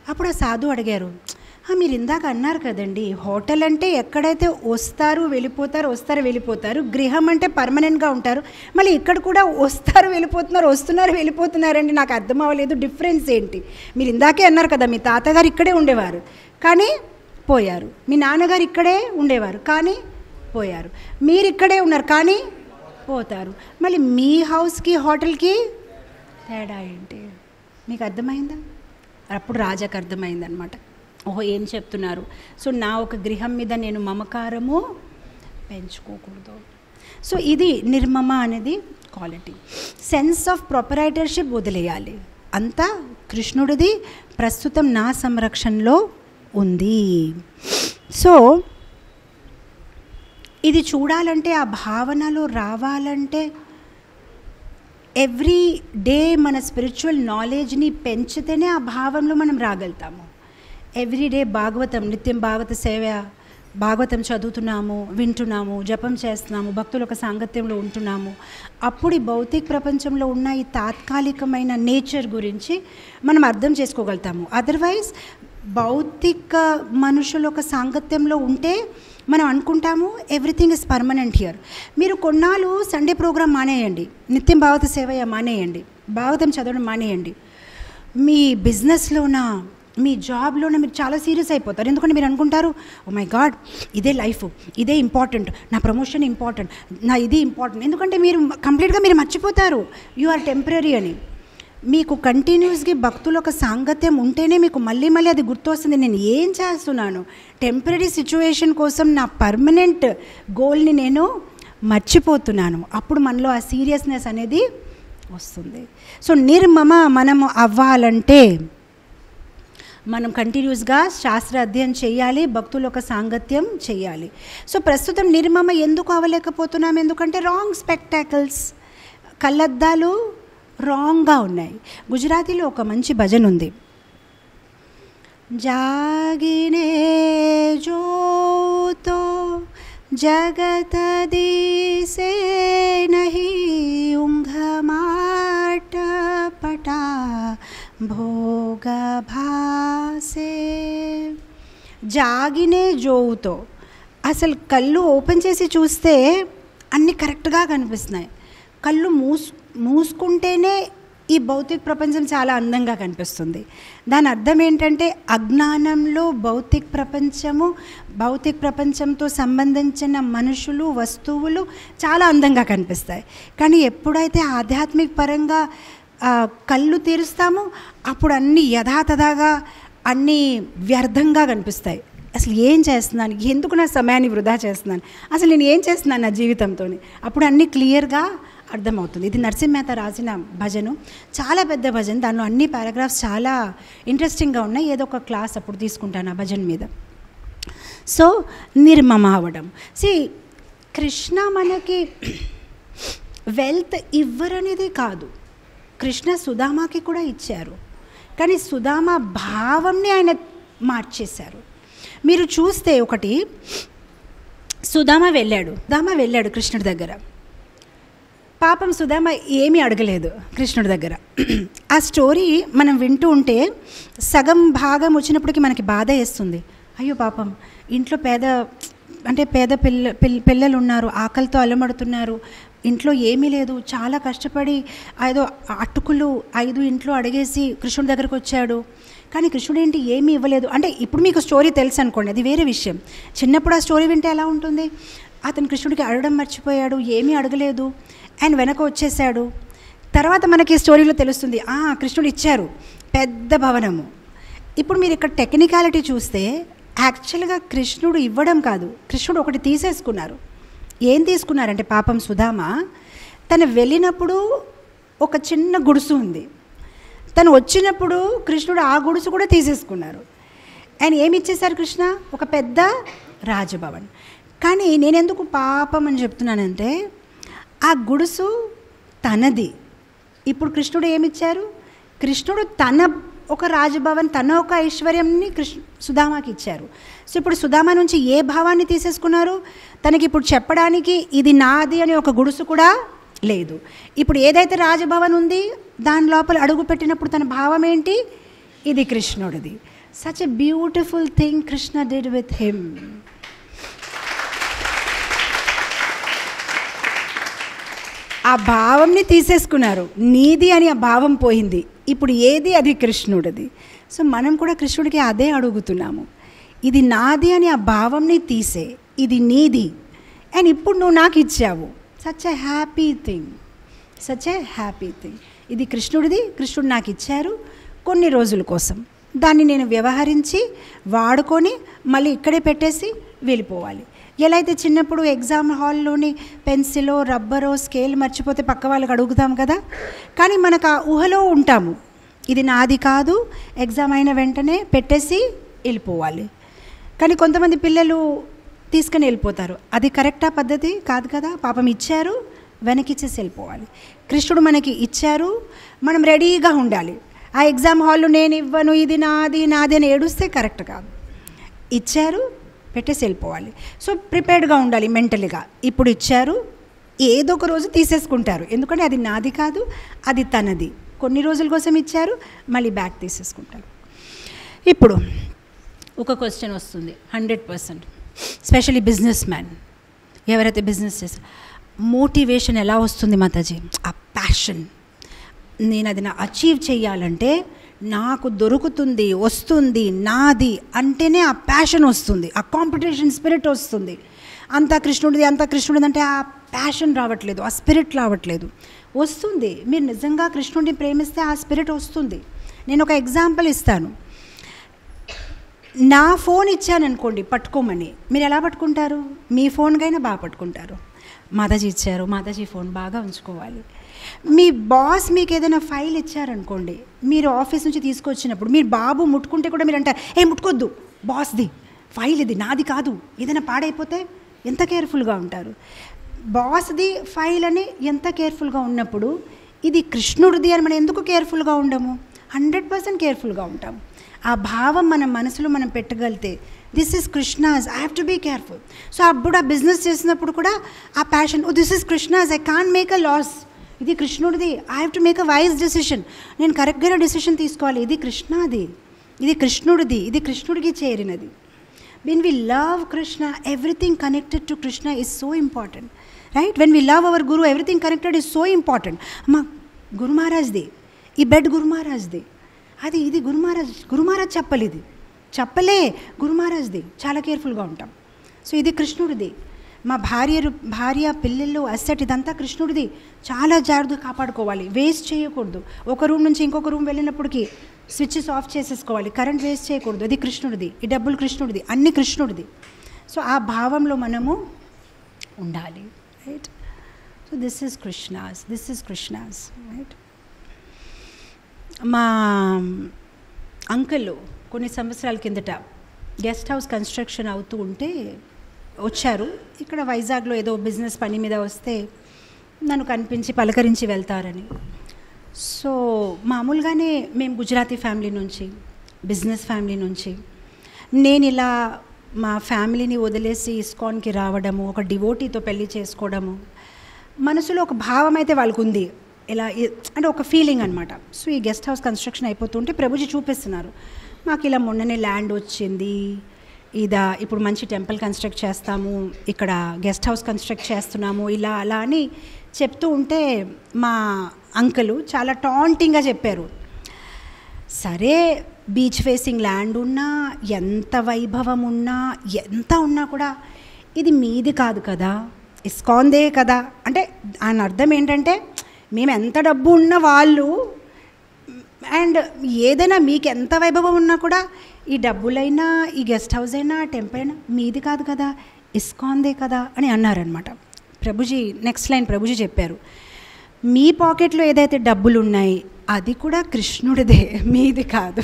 అప్పుడు ఆ సాధు అడిగారు "ఆ, మీరు ఇందాక అన్నారు కదండి హోటల్ అంటే ఎక్కడైతే వస్తారు వెళ్ళిపోతారు వస్తారు వెళ్ళిపోతారు గృహం అంటే పర్మనెంట్గా ఉంటారు మళ్ళీ ఇక్కడ కూడా వస్తారు వెళ్ళిపోతున్నారు వస్తున్నారు వెళ్ళిపోతున్నారండి నాకు అర్థం అవ్వలేదు డిఫరెన్స్ ఏంటి మీరు ఇందాకే అన్నారు కదా మీ తాతగారు ఇక్కడే ఉండేవారు కానీ పోయారు మీ నాన్నగారు ఇక్కడే ఉండేవారు కానీ పోయారు మీరు ఇక్కడే ఉన్నారు కానీ పోతారు మళ్ళీ మీ హౌస్కి హోటల్కి తేడా ఏంటి మీకు అర్థమైందా అప్పుడు రాజాకు అర్థమైందనమాట ఓహో ఏం చెప్తున్నారు సో నా ఒక గృహం మీద నేను మమకారము పెంచుకోకూడదు సో ఇది నిర్మమ అనేది క్వాలిటీ సెన్స్ ఆఫ్ ప్రొపరైటర్షిప్ వదిలేయాలి అంతా కృష్ణుడిది ప్రస్తుతం నా సంరక్షణలో ఉంది సో ఇది చూడాలంటే ఆ భావనలో రావాలంటే ఎవ్రీ డే మన స్పిరిచువల్ నాలెడ్జ్ని పెంచితేనే ఆ భావంలో మనం రాగలుగుతాము ఎవ్రీ డే భాగవతం నిత్యం భాగవత సేవ భాగవతం చదువుతున్నాము వింటున్నాము జపం చేస్తున్నాము భక్తుల ఒక సాంగత్యంలో ఉంటున్నాము అప్పుడు ఈ భౌతిక ప్రపంచంలో ఉన్న ఈ తాత్కాలికమైన నేచర్ గురించి మనం అర్థం చేసుకోగలుగుతాము అదర్వైజ్ భౌతిక మనుషుల ఒక సాంగత్యంలో ఉంటే మనం అనుకుంటాము ఎవ్రీథింగ్ ఇస్ పర్మనెంట్ హియర్ మీరు కొన్నాళ్ళు సండే ప్రోగ్రామ్ మానేయండి నిత్యం భాగవత సేవ మానేయండి భాగవతం చదవడం మానేయండి మీ బిజినెస్లోన మీ జాబ్లోనే మీరు చాలా సీరియస్ అయిపోతారు ఎందుకంటే మీరు అనుకుంటారు ఓ మై గాడ్ ఇదే లైఫ్ ఇదే ఇంపార్టెంట్ నా ప్రమోషన్ ఇంపార్టెంట్ నా ఇది ఇంపార్టెంట్ ఎందుకంటే మీరు కంప్లీట్గా మీరు మర్చిపోతారు యు ఆర్ టెంపరీ అని మీకు కంటిన్యూస్గా భక్తుల ఒక సాంగత్యం ఉంటేనే మీకు మళ్ళీ మళ్ళీ అది గుర్తొస్తుంది నేను ఏం చేస్తున్నాను టెంపరీ సిచ్యువేషన్ కోసం నా పర్మనెంట్ గోల్ని నేను మర్చిపోతున్నాను అప్పుడు మనలో ఆ సీరియస్నెస్ అనేది వస్తుంది సో నిర్మమ మనము అవ్వాలంటే మనం కంటిన్యూస్గా శాస్త్ర అధ్యయనం చేయాలి భక్తుల ఒక సాంగత్యం చేయాలి సో ప్రస్తుతం నిర్మమ ఎందుకు అవ్వలేకపోతున్నాం ఎందుకంటే రాంగ్ స్పెక్టాకల్స్ కళ్ళద్దాలు రాంగ్గా ఉన్నాయి గుజరాతీలో ఒక మంచి భజన ఉంది జాగినే జోతో జగత దిసే నహి ఉంఘమాట పటా భోగ భాసే జాగినే జోవుతో అసలు కళ్ళు ఓపెన్ చేసి చూస్తే అన్నీ కరెక్ట్గా కనిపిస్తున్నాయి కళ్ళు మూసు మూసుకుంటేనే ఈ భౌతిక ప్రపంచం చాలా అందంగా కనిపిస్తుంది దాని అర్థం ఏంటంటే అజ్ఞానంలో భౌతిక ప్రపంచము భౌతిక ప్రపంచంతో సంబంధించిన మనుషులు వస్తువులు చాలా అందంగా కనిపిస్తాయి కానీ ఎప్పుడైతే ఆధ్యాత్మిక పరంగా ఆ, కళ్ళు తెరుస్తామో అప్పుడు అన్నీ యథాతథాగా అన్నీ వ్యర్థంగా కనిపిస్తాయి అసలు ఏం చేస్తున్నాను ఎందుకు నా సమయాన్ని వృధా చేస్తున్నాను అసలు నేను ఏం చేస్తున్నాను నా జీవితంతో అప్పుడు అన్నీ క్లియర్గా అర్థమవుతుంది ఇది నరసింహ మేత రాసిన భజను చాలా పెద్ద భజన దానిలో అన్ని పారాగ్రాఫ్స్ చాలా ఇంట్రెస్టింగ్గా ఉన్నాయి ఏదో ఒక క్లాస్ అప్పుడు తీసుకుంటాను ఆ భజన మీద సో నిర్మమ అవ్వడం సి కృష్ణ మనకి వెల్త్ ఇవ్వరనేది కాదు కృష్ణ సుధామాకి కూడా ఇచ్చారు కానీ సుధామ భావంని ఆయన మార్చేశారు మీరు చూస్తే ఒకటి సుధామ వెళ్ళాడు సుధామ వెళ్ళాడు కృష్ణుడి దగ్గర పాపం సుధామ ఏమీ అడగలేదు కృష్ణుడి దగ్గర ఆ స్టోరీ మనం వింటూ ఉంటే సగం భాగం వచ్చినప్పటికి మనకి బాధ వేస్తుంది అయ్యో పాపం ఇంట్లో పేద అంటే పేద పిల్ల పిల్ పిల్లలు ఉన్నారు ఆకలితో అల్లమడుతున్నారు ఇంట్లో ఏమీ లేదు చాలా కష్టపడి ఏదో అటుకులు ఐదు ఇంట్లో అడిగేసి కృష్ణుడి దగ్గరకు వచ్చాడు కానీ కృష్ణుడు ఏంటి ఏమీ ఇవ్వలేదు అంటే ఇప్పుడు మీకు స్టోరీ తెలుసు అనుకోండి అది వేరే విషయం చిన్నప్పుడు ఆ స్టోరీ వింటే ఎలా ఉంటుంది అతను కృష్ణుడికి అడగడం మర్చిపోయాడు ఏమీ అడగలేదు అండ్ వెనక వచ్చేసాడు తర్వాత మనకి ఈ స్టోరీలో తెలుస్తుంది ఆ కృష్ణుడు ఇచ్చారు పెద్ద భవనము ఇప్పుడు మీరు ఇక్కడ టెక్నికాలిటీ చూస్తే యాక్చువల్గా కృష్ణుడు ఇవ్వడం కాదు కృష్ణుడు ఒకటి తీసేసుకున్నారు ఏం తీసుకున్నారంటే పాపం సుధామ తను వెళ్ళినప్పుడు ఒక చిన్న గుడుసు ఉంది తను వచ్చినప్పుడు కృష్ణుడు ఆ గుడుసు కూడా తీసేసుకున్నారు ఆయన ఏమి ఇచ్చేశారు కృష్ణ ఒక పెద్ద రాజభవన్ కానీ నేను ఎందుకు పాపం అని చెప్తున్నానంటే ఆ గుడుసు తనది ఇప్పుడు కృష్ణుడు ఏమిచ్చారు కృష్ణుడు తన ఒక రాజభవన్ తన ఒక ఐశ్వర్యంని కృష్ణ సుధామాకి ఇచ్చారు సో ఇప్పుడు సుధామ నుంచి ఏ భావాన్ని తీసేసుకున్నారు తనకి ఇప్పుడు చెప్పడానికి ఇది నాది అని ఒక గుడుసు కూడా లేదు ఇప్పుడు ఏదైతే రాజభవన్ ఉంది దాని లోపల అడుగు పెట్టినప్పుడు తన భావం ఏంటి ఇది కృష్ణుడిది such a beautiful thing Krishna did with him ఆ భావంని తీసేసుకున్నారు నీది అని ఆ భావం పోయింది ఇప్పుడు ఏది అది కృష్ణుడిది సో మనం కూడా కృష్ణుడికి అదే అడుగుతున్నాము ఇది నాది అని ఆ భావంని తీసే ఇది నీది అండ్ ఇప్పుడు నువ్వు నాకు ఇచ్చావు such a happy thing such a happy thing ఇది కృష్ణుడిది కృష్ణుడు నాకు ఇచ్చారు కొన్ని రోజుల కోసం దాన్ని నేను వ్యవహరించి వాడుకొని మళ్ళీ ఇక్కడే పెట్టేసి వెళ్ళిపోవాలి ఎలా అయితే చిన్నప్పుడు ఎగ్జామ్ హాల్లోని పెన్సిలో రబ్బరో స్కేల్ మర్చిపోతే పక్క వాళ్ళకి అడుగుతాం కదా కానీ మనకు ఆ ఊహలో ఉంటాము ఇది నాది కాదు ఎగ్జామ్ అయిన వెంటనే పెట్టేసి వెళ్ళిపోవాలి కానీ కొంతమంది పిల్లలు తీసుకుని వెళ్ళిపోతారు అది కరెక్టా పద్ధతి కాదు కదా పాపం ఇచ్చారు వెనకిచ్చేసి వెళ్ళిపోవాలి కృష్ణుడు మనకి ఇచ్చారు మనం రెడీగా ఉండాలి ఆ ఎగ్జామ్ హాల్లో నేను ఇవ్వను ఇది నాది నాది అని ఏడుస్తే కరెక్ట్ కాదు ఇచ్చారు పెట్టేసి వెళ్ళిపోవాలి సో ప్రిపేర్డ్గా ఉండాలి మెంటల్గా ఇప్పుడు ఇచ్చారు ఏదో ఒక రోజు తీసేసుకుంటారు ఎందుకంటే అది నాది కాదు అది తనది కొన్ని రోజుల కోసం ఇచ్చారు మళ్ళీ బ్యాక్ తీసేసుకుంటారు ఇప్పుడు ఒక క్వశ్చన్ వస్తుంది hundred percent specially businessman ఎవరైతే బిజినెస్ చేస్తారు మోటివేషన్ ఎలా వస్తుంది మాతాజీ ఆ ప్యాషన్ నేను అది నా అచీవ్ చేయాలంటే నాకు దొరుకుతుంది వస్తుంది నాది అంటేనే ఆ ప్యాషన్ వస్తుంది ఆ కాంపిటీషన్ స్పిరిట్ వస్తుంది అంత కృష్ణుడిది అంత కృష్ణుడిది అంటే ఆ ప్యాషన్ రావట్లేదు ఆ స్పిరిట్ రావట్లేదు వస్తుంది మీరు నిజంగా కృష్ణుడిని ప్రేమిస్తే ఆ స్పిరిట్ వస్తుంది నేను ఒక ఎగ్జాంపుల్ ఇస్తాను నా ఫోన్ ఇచ్చాననుకోండి పట్టుకోమని మీరు ఎలా పట్టుకుంటారు మీ ఫోన్కైనా బాగా పట్టుకుంటారు మాతాజీ ఇచ్చారు మాతాజీ ఫోన్ బాగా ఉంచుకోవాలి మీ బాస్ మీకు ఏదైనా ఫైల్ ఇచ్చారనుకోండి మీరు ఆఫీస్ నుంచి తీసుకొచ్చినప్పుడు మీరు బాబు ముట్టుకుంటే కూడా మీరు అంటారు ఏ ముట్టుకోద్దు బాస్ది ఫైల్ ఇది నాది కాదు ఏదైనా పాడైపోతే ఎంత కేర్ఫుల్గా ఉంటారు బాస్ది ఫైల్ అని ఎంత కేర్ఫుల్గా ఉన్నప్పుడు ఇది కృష్ణుడిది అని మనం ఎందుకు కేర్ఫుల్గా ఉండము హండ్రెడ్ పర్సెంట్ కేర్ఫుల్గా ఉంటాం ఆ భావం మన మనసులో మనం పెట్టగలితే this is Krishna's I have to be careful so అప్పుడు ఆ బిజినెస్ చేసినప్పుడు కూడా ఆ passion oh this is Krishna's I can make a loss ఇది కృష్ణుడిది I have to make a wise decision నేను కరెక్ట్గా డెసిషన్ తీసుకోవాలి ఇది కృష్ణాది ఇది కృష్ణుడిది ఇది కృష్ణుడికి చేరినది when we love krishna everything connected to krishna is so important right when we love our guru everything connected is so important అమ్మా గురు మహారాజ్ది ఈ బెడ్ గురు మహారాజ్ది అది ఇది గురు మహారాజ్ గురు మహారాజ్ చెప్పలు ఇది చెప్పలే గురు మహారాజ్ది చాలా కేర్ఫుల్గా ఉంటాం సో ఇది కృష్ణుడిది మా భార్య భార్య పిల్లలు అస్సెట్ ఇదంతా కృష్ణుడిది చాలా జాగ్రత్తగా కాపాడుకోవాలి వేస్ట్ చేయకూడదు ఒక రూమ్ నుంచి ఇంకొక రూమ్ వెళ్ళినప్పటికీ స్విచ్చెస్ ఆఫ్ చేసేసుకోవాలి కరెంట్ వేస్ట్ చేయకూడదు అది కృష్ణుడిది ఈ డబ్బులు కృష్ణుడిది అన్ని కృష్ణుడిది సో ఆ భావంలో మనము ఉండాలి right so this is Krishna's this is Krishna's right మా అంకుల్ కొన్ని సంవత్సరాల కిందట గెస్ట్ హౌస్ కన్స్ట్రక్షన్ అవుతూ ఉంటే వచ్చారు ఇక్కడ వైజాగ్లో ఏదో బిజినెస్ పని మీద వస్తే నన్ను కనిపించి పలకరించి వెళ్తారని సో మామూలుగానే మేము గుజరాతీ ఫ్యామిలీ నుంచి బిజినెస్ ఫ్యామిలీ నుంచి నేను ఇలా మా ఫ్యామిలీని వదిలేసి ఇస్కాన్కి రావడము ఒక డివోటీతో పెళ్లి చేసుకోవడము మనసులో ఒక భావం అయితే వాళ్ళకు ఉంది ఇలా ఇ- అంటే ఒక ఫీలింగ్ అనమాట సో ఈ గెస్ట్ హౌస్ కన్స్ట్రక్షన్ అయిపోతుంటే ప్రభుజీ చూపిస్తున్నారు మాకు ఇలా మొన్ననే ల్యాండ్ వచ్చింది ఇదా ఇప్పుడు మంచి టెంపుల్ కన్స్ట్రక్ట్ చేస్తాము ఇక్కడ గెస్ట్ హౌస్ కన్స్ట్రక్ట్ చేస్తున్నాము ఇలా అలా అని చెప్తూ ఉంటే మా అంకులు చాలా టాంటింగ్గా చెప్పారు సరే బీచ్ ఫేసింగ్ ల్యాండ్ ఉన్నా ఎంత వైభవం ఉన్నా ఎంత ఉన్నా కూడా ఇది మీది కాదు కదా ఇస్కాన్దే కదా అంటే ఆయన అర్థం ఏంటంటే మేము ఎంత డబ్బు ఉన్న వాళ్ళు అండ్ ఏదైనా మీకు ఎంత వైభవం ఉన్నా కూడా ఈ డబ్బులైనా ఈ గెస్ట్ హౌస్ అయినా టెంపుల్ అయినా మీది కాదు కదా ఇస్కాన్దే కదా అని అన్నారనమాట ప్రభుజీ నెక్స్ట్ లైన్ ప్రభుజీ చెప్పారు మీ పాకెట్లో ఏదైతే డబ్బులు ఉన్నాయి అది కూడా కృష్ణుడిదే మీది కాదు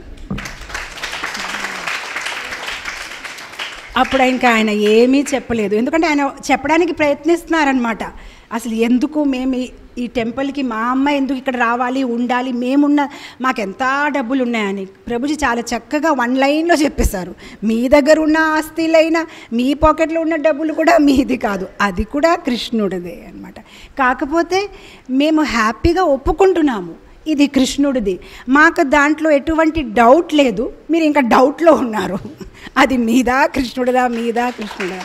అప్పుడు ఇంకా ఆయన ఏమీ చెప్పలేదు ఎందుకంటే ఆయన చెప్పడానికి ప్రయత్నిస్తున్నారనమాట అసలు ఎందుకు మేము ఈ- ఈ టెంపుల్కి మా అమ్మ ఎందుకు ఇక్కడ రావాలి ఉండాలి మేమున్న మాకెంత డబ్బులు ఉన్నాయని ప్రభుజీ చాలా చక్కగా వన్ లైన్లో చెప్పేశారు మీ దగ్గర ఉన్న ఆస్తిలైనా మీ పాకెట్లో ఉన్న డబ్బులు కూడా మీది కాదు అది కూడా కృష్ణుడిదే అనమాట కాకపోతే మేము హ్యాపీగా ఒప్పుకుంటున్నాము ఇది కృష్ణుడిది మాకు దాంట్లో ఎటువంటి డౌట్ లేదు మీరు ఇంకా డౌట్లో ఉన్నారు అది మీదా కృష్ణుడిదా మీదా కృష్ణుడా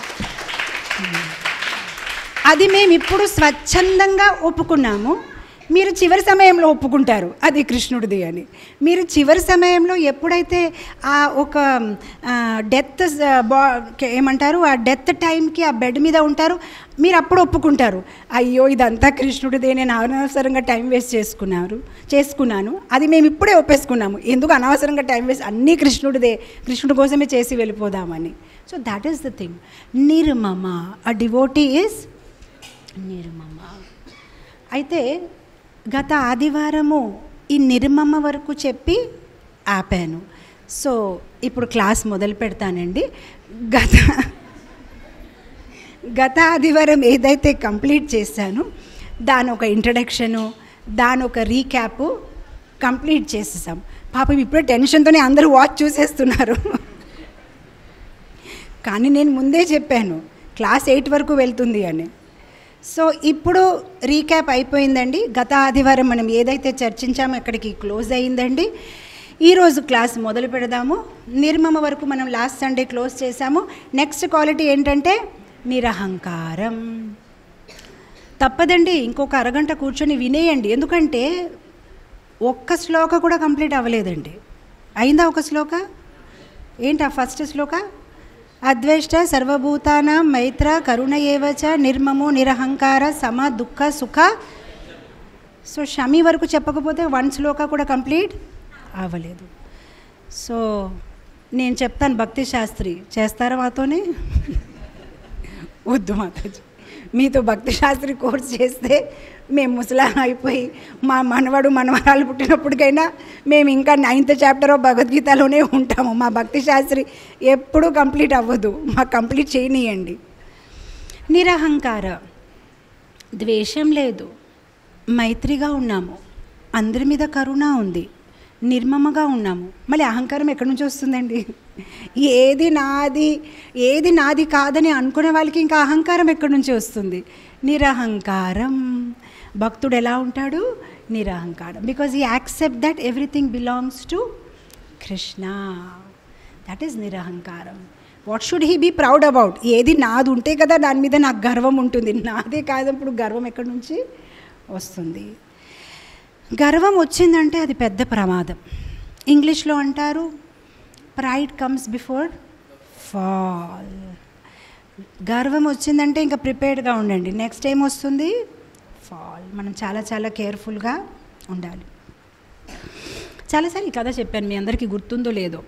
అది మేము ఇప్పుడు స్వచ్ఛందంగా ఒప్పుకున్నాము మీరు చివరి సమయంలో ఒప్పుకుంటారు అది కృష్ణుడిది అని మీరు చివరి సమయంలో ఎప్పుడైతే ఆ ఒక డెత్ బా ఏమంటారు ఆ డెత్ టైంకి ఆ బెడ్ మీద ఉంటారు మీరు అప్పుడు ఒప్పుకుంటారు అయ్యో ఇదంతా కృష్ణుడిదే నేను అనవసరంగా టైం వేస్ట్ చేసుకున్నారు చేసుకున్నాను అది మేము ఇప్పుడే ఒప్పేసుకున్నాము ఎందుకు అనవసరంగా టైం వేస్ట్ అన్నీ కృష్ణుడిదే కృష్ణుడి కోసమే చేసి వెళ్ళిపోదామని so that is the thing నిర్మమ ఆ డివోటీ ఈజ్ నిర్మమ అయితే గత ఆదివారము ఈ నిర్మమ వరకు చెప్పి ఆపాను సో ఇప్పుడు క్లాస్ మొదలు పెడతానండి గత గత ఆదివారం ఏదైతే కంప్లీట్ చేశానో దాని ఒక ఇంట్రడక్షను దాని ఒక రీక్యాపు కంప్లీట్ చేసేసాం పాపం ఇప్పుడే టెన్షన్తోనే అందరూ వాచ్ చూసేస్తున్నారు కానీ నేను ముందే చెప్పాను క్లాస్ ఎయిట్ వరకు వెళ్తుంది అని సో ఇప్పుడు రీక్యాప్ అయిపోయిందండి గత ఆదివారం మనం ఏదైతే చర్చించామో అక్కడికి క్లోజ్ అయిందండి ఈరోజు క్లాస్ మొదలు పెడదాము నిర్మమ వరకు మనం లాస్ట్ సండే క్లోజ్ చేసాము నెక్స్ట్ క్వాలిటీ ఏంటంటే నిరహంకారం తప్పదండి ఇంకొక అరగంట కూర్చొని వినేయండి ఎందుకంటే ఒక్క శ్లోక కూడా కంప్లీట్ అవ్వలేదండి అయిందా ఒక శ్లోక ఏంటి ఆ ఫస్ట్ శ్లోక అద్వేష్ట సర్వభూతానాం మైత్ర కరుణ ఏవచ నిర్మమో నిరహంకార సమ దుఃఖ సుఖ సో షమి వరకు చెప్పకపోతే వన్ శ్లోక కూడా కంప్లీట్ అవ్వలేదు సో నేను చెప్తాను భక్తి శాస్త్రి చేస్తారా మాతోనే వద్దు మాతాజీ మీతో భక్తి శాస్త్రి కోర్స్ చేస్తే మేము ముసలా అయిపోయి మా మనవడు మనవరాలు పుట్టినప్పటికైనా మేము ఇంకా నైన్త్ చాప్టర్ ఆఫ్ భగవద్గీతలోనే ఉంటాము మా భక్తి శాస్త్రి ఎప్పుడూ కంప్లీట్ అవ్వదు మాకు కంప్లీట్ చేయనీయండి నిరహంకార ద్వేషం లేదు మైత్రిగా ఉన్నాము అందరి మీద కరుణ ఉంది నిర్మమగా ఉన్నాము మళ్ళీ అహంకారం ఎక్కడి నుంచి వస్తుందండి ఏది నాది ఏది నాది కాదని అనుకునే వాళ్ళకి ఇంకా అహంకారం ఎక్కడి నుంచి వస్తుంది నిరహంకారం భక్తుడు ఎలా ఉంటాడు నిరహంకారం because he accept that everything belongs to Krishna that is నిరహంకారం what should he be proud about ఏది నాది ఉంటే కదా దాని మీద నాకు గర్వం ఉంటుంది నాదే కాదప్పుడు గర్వం ఎక్కడి నుంచి వస్తుంది గర్వం వచ్చిందంటే అది పెద్ద ప్రమాదం ఇంగ్లీష్లో అంటారు ప్రైడ్ కమ్స్ బిఫోర్ ఫాల్ గర్వం వచ్చిందంటే ఇంకా ప్రిపేర్డ్గా ఉండండి నెక్స్ట్ ఏం వస్తుంది ఫాల్ మనం చాలా చాలా కేర్ఫుల్గా ఉండాలి చాలాసార్లు ఈ కథ చెప్పాను మీ అందరికీ గుర్తుందో లేదో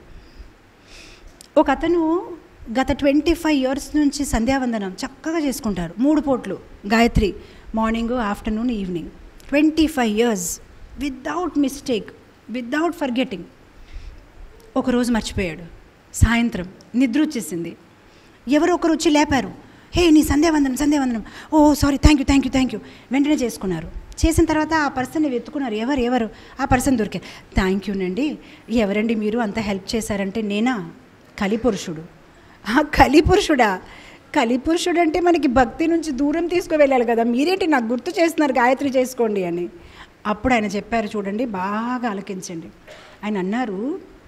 ఒక అతను గత ట్వంటీ ఫైవ్ ఇయర్స్ నుంచి సంధ్యావందనం చక్కగా చేసుకుంటారు మూడు పూట్లు Gayatri morning afternoon evening twenty five years without mistake without forgetting ఒకరోజు మర్చిపోయాడు సాయంత్రం నిద్ర వచ్చేసింది ఎవరో ఒకరు వచ్చి లేపారు హే నీ సంధ్యావందనం సంధ్యావందనం oh sorry thank you thank you thank you వెంటనే చేసుకున్నారు చేసిన తర్వాత ఆ పర్సన్ని వెతుకున్నారు ఎవరు ఎవరు ఆ పర్సన్ దొరికారు థ్యాంక్ యూనండి ఎవరండి మీరు అంత హెల్ప్ చేశారంటే నేనా కలిపురుషుడు ఆ కలిపురుషుడా కలిపురుషుడు అంటే మనకి భక్తి నుంచి దూరం తీసుకువెళ్ళాలి కదా మీరేంటి నాకు గుర్తు చేస్తున్నారు గాయత్రి చేసుకోండి అని అప్పుడు ఆయన చెప్పారు చూడండి బాగా ఆలకించండి ఆయన అన్నారు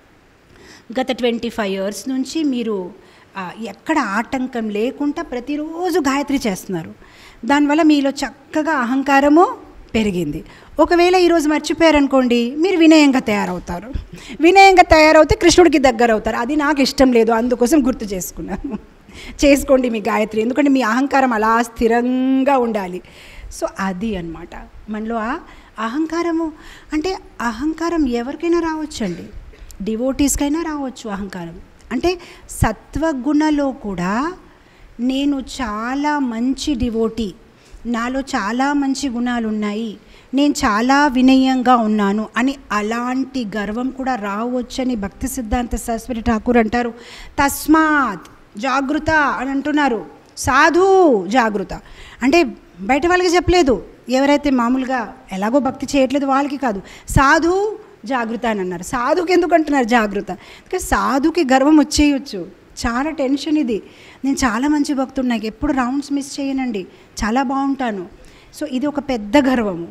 గత ట్వంటీ ఫైవ్ ఇయర్స్ నుంచి మీరు ఆ, ఎక్కడ ఆటంకం లేకుండా ప్రతిరోజు గాయత్రి చేస్తున్నారు దానివల్ల మీలో చక్కగా అహంకారము పెరిగింది ఒకవేళ ఈరోజు మర్చిపోయారనుకోండి మీరు వినయంగా తయారవుతారు వినయంగా తయారవుతే కృష్ణుడికి దగ్గర అవుతారు అది నాకు ఇష్టం లేదు అందుకోసం గుర్తు చేసుకున్నాను చేసుకోండి మీ గాయత్రి ఎందుకంటే మీ అహంకారం అలా స్థిరంగా ఉండాలి సో అది అన్నమాట మనలో ఆ అహంకారము అంటే అహంకారం ఎవరికైనా రావచ్చండి డివోటీస్కైనా రావచ్చు అహంకారం అంటే సత్వగుణలో కూడా నేను చాలా మంచి డివోటీ నాలో చాలా మంచి గుణాలు ఉన్నాయి నేను చాలా వినయంగా ఉన్నాను అని అలాంటి గర్వం కూడా రావచ్చని భక్తి సిద్ధాంత సరస్వతి ఠాకూర్ అంటారు తస్మాత్ జాగృత అని అంటున్నారు సాధు జాగృత అంటే బయట వాళ్ళకి చెప్పలేదు ఎవరైతే మామూలుగా ఎలాగో భక్తి చేయట్లేదు వాళ్ళకి కాదు సాధు జాగృత అని అన్నారు సాధుకి ఎందుకు అంటున్నారు జాగృత ఇంకా సాధుకి గర్వం వచ్చేయచ్చు చాలా టెన్షన్ ఇది నేను చాలా మంచి భక్తుడు నాకు ఎప్పుడు రౌండ్స్ మిస్ చేయనండి చాలా బాగుంటాను సో ఇది ఒక పెద్ద గర్వము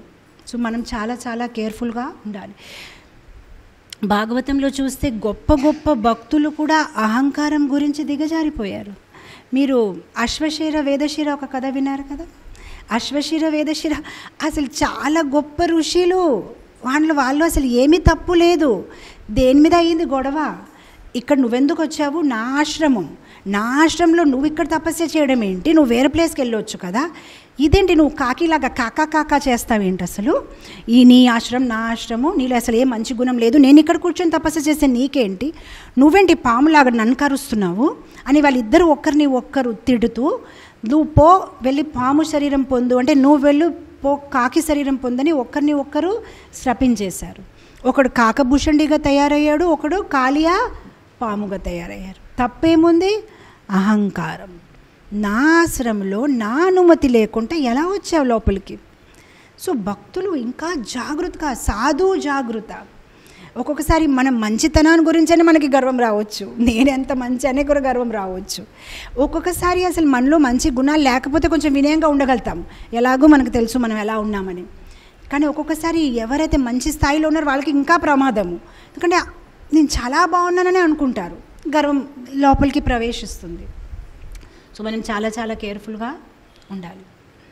సో మనం చాలా చాలా కేర్ఫుల్గా ఉండాలి భాగవతంలో చూస్తే గొప్ప గొప్ప భక్తులు కూడా అహంకారం గురించి దిగజారిపోయారు మీరు అశ్వశీర వేదశిర ఒక కథ విన్నారు కదా అశ్వశీర వేదశిర అసలు చాలా గొప్ప ఋషులు వాళ్ళ వాళ్ళు అసలు ఏమీ తప్పు లేదు దేని మీద అయ్యింది గొడవ ఇక్కడ నువ్వెందుకు వచ్చావు నా ఆశ్రమం నా ఆశ్రమంలో నువ్వు ఇక్కడ తపస్య చేయడం ఏంటి నువ్వు వేరే ప్లేస్కి వెళ్ళొచ్చు కదా ఇదేంటి నువ్వు కాకిలాగా కాకా కాకా చేస్తావేంటి అసలు ఈ నీ ఆశ్రమం నా ఆశ్రమం నీలో అసలు ఏ మంచి గుణం లేదు నేను ఇక్కడ కూర్చొని తపస్సు చేస్తే నీకేంటి నువ్వేంటి పాములాగా నన్ను కరుస్తున్నావు అని వాళ్ళిద్దరు ఒక్కరిని ఒక్కరు తిడుతూ నువ్వు పో వెళ్ళి పాము శరీరం పొందు అంటే నువ్వు వెళ్ళు పో కాకి శరీరం పొందని ఒక్కరిని ఒక్కరు శపించేశారు ఒకడు కాకభూషణిగా తయారయ్యాడు ఒకడు కాళియా పాముగా తయారయ్యారు తప్పేముంది అహంకారం నా ఆశ్రమంలో నా అనుమతి లేకుండా ఎలా వచ్చావు లోపలికి సో భక్తులు ఇంకా జాగృతగా సాధు జాగృత ఒక్కొక్కసారి మనం మంచితనాన్ని గురించనే మనకి గర్వం రావచ్చు నేను ఎంత మంచి అనే కూడా గర్వం రావచ్చు ఒక్కొక్కసారి అసలు మనలో మంచి గుణాలు లేకపోతే కొంచెం వినయంగా ఉండగలుగుతాం ఎలాగో మనకు తెలుసు మనం ఎలా ఉన్నామని కానీ ఒక్కొక్కసారి ఎవరైతే మంచి స్థాయిలో ఉన్నారో వాళ్ళకి ఇంకా ప్రమాదము ఎందుకంటే నేను చాలా బాగున్నానని అనుకుంటారు గర్వం లోపలికి ప్రవేశిస్తుంది సో మనం చాలా చాలా కేర్ఫుల్గా ఉండాలి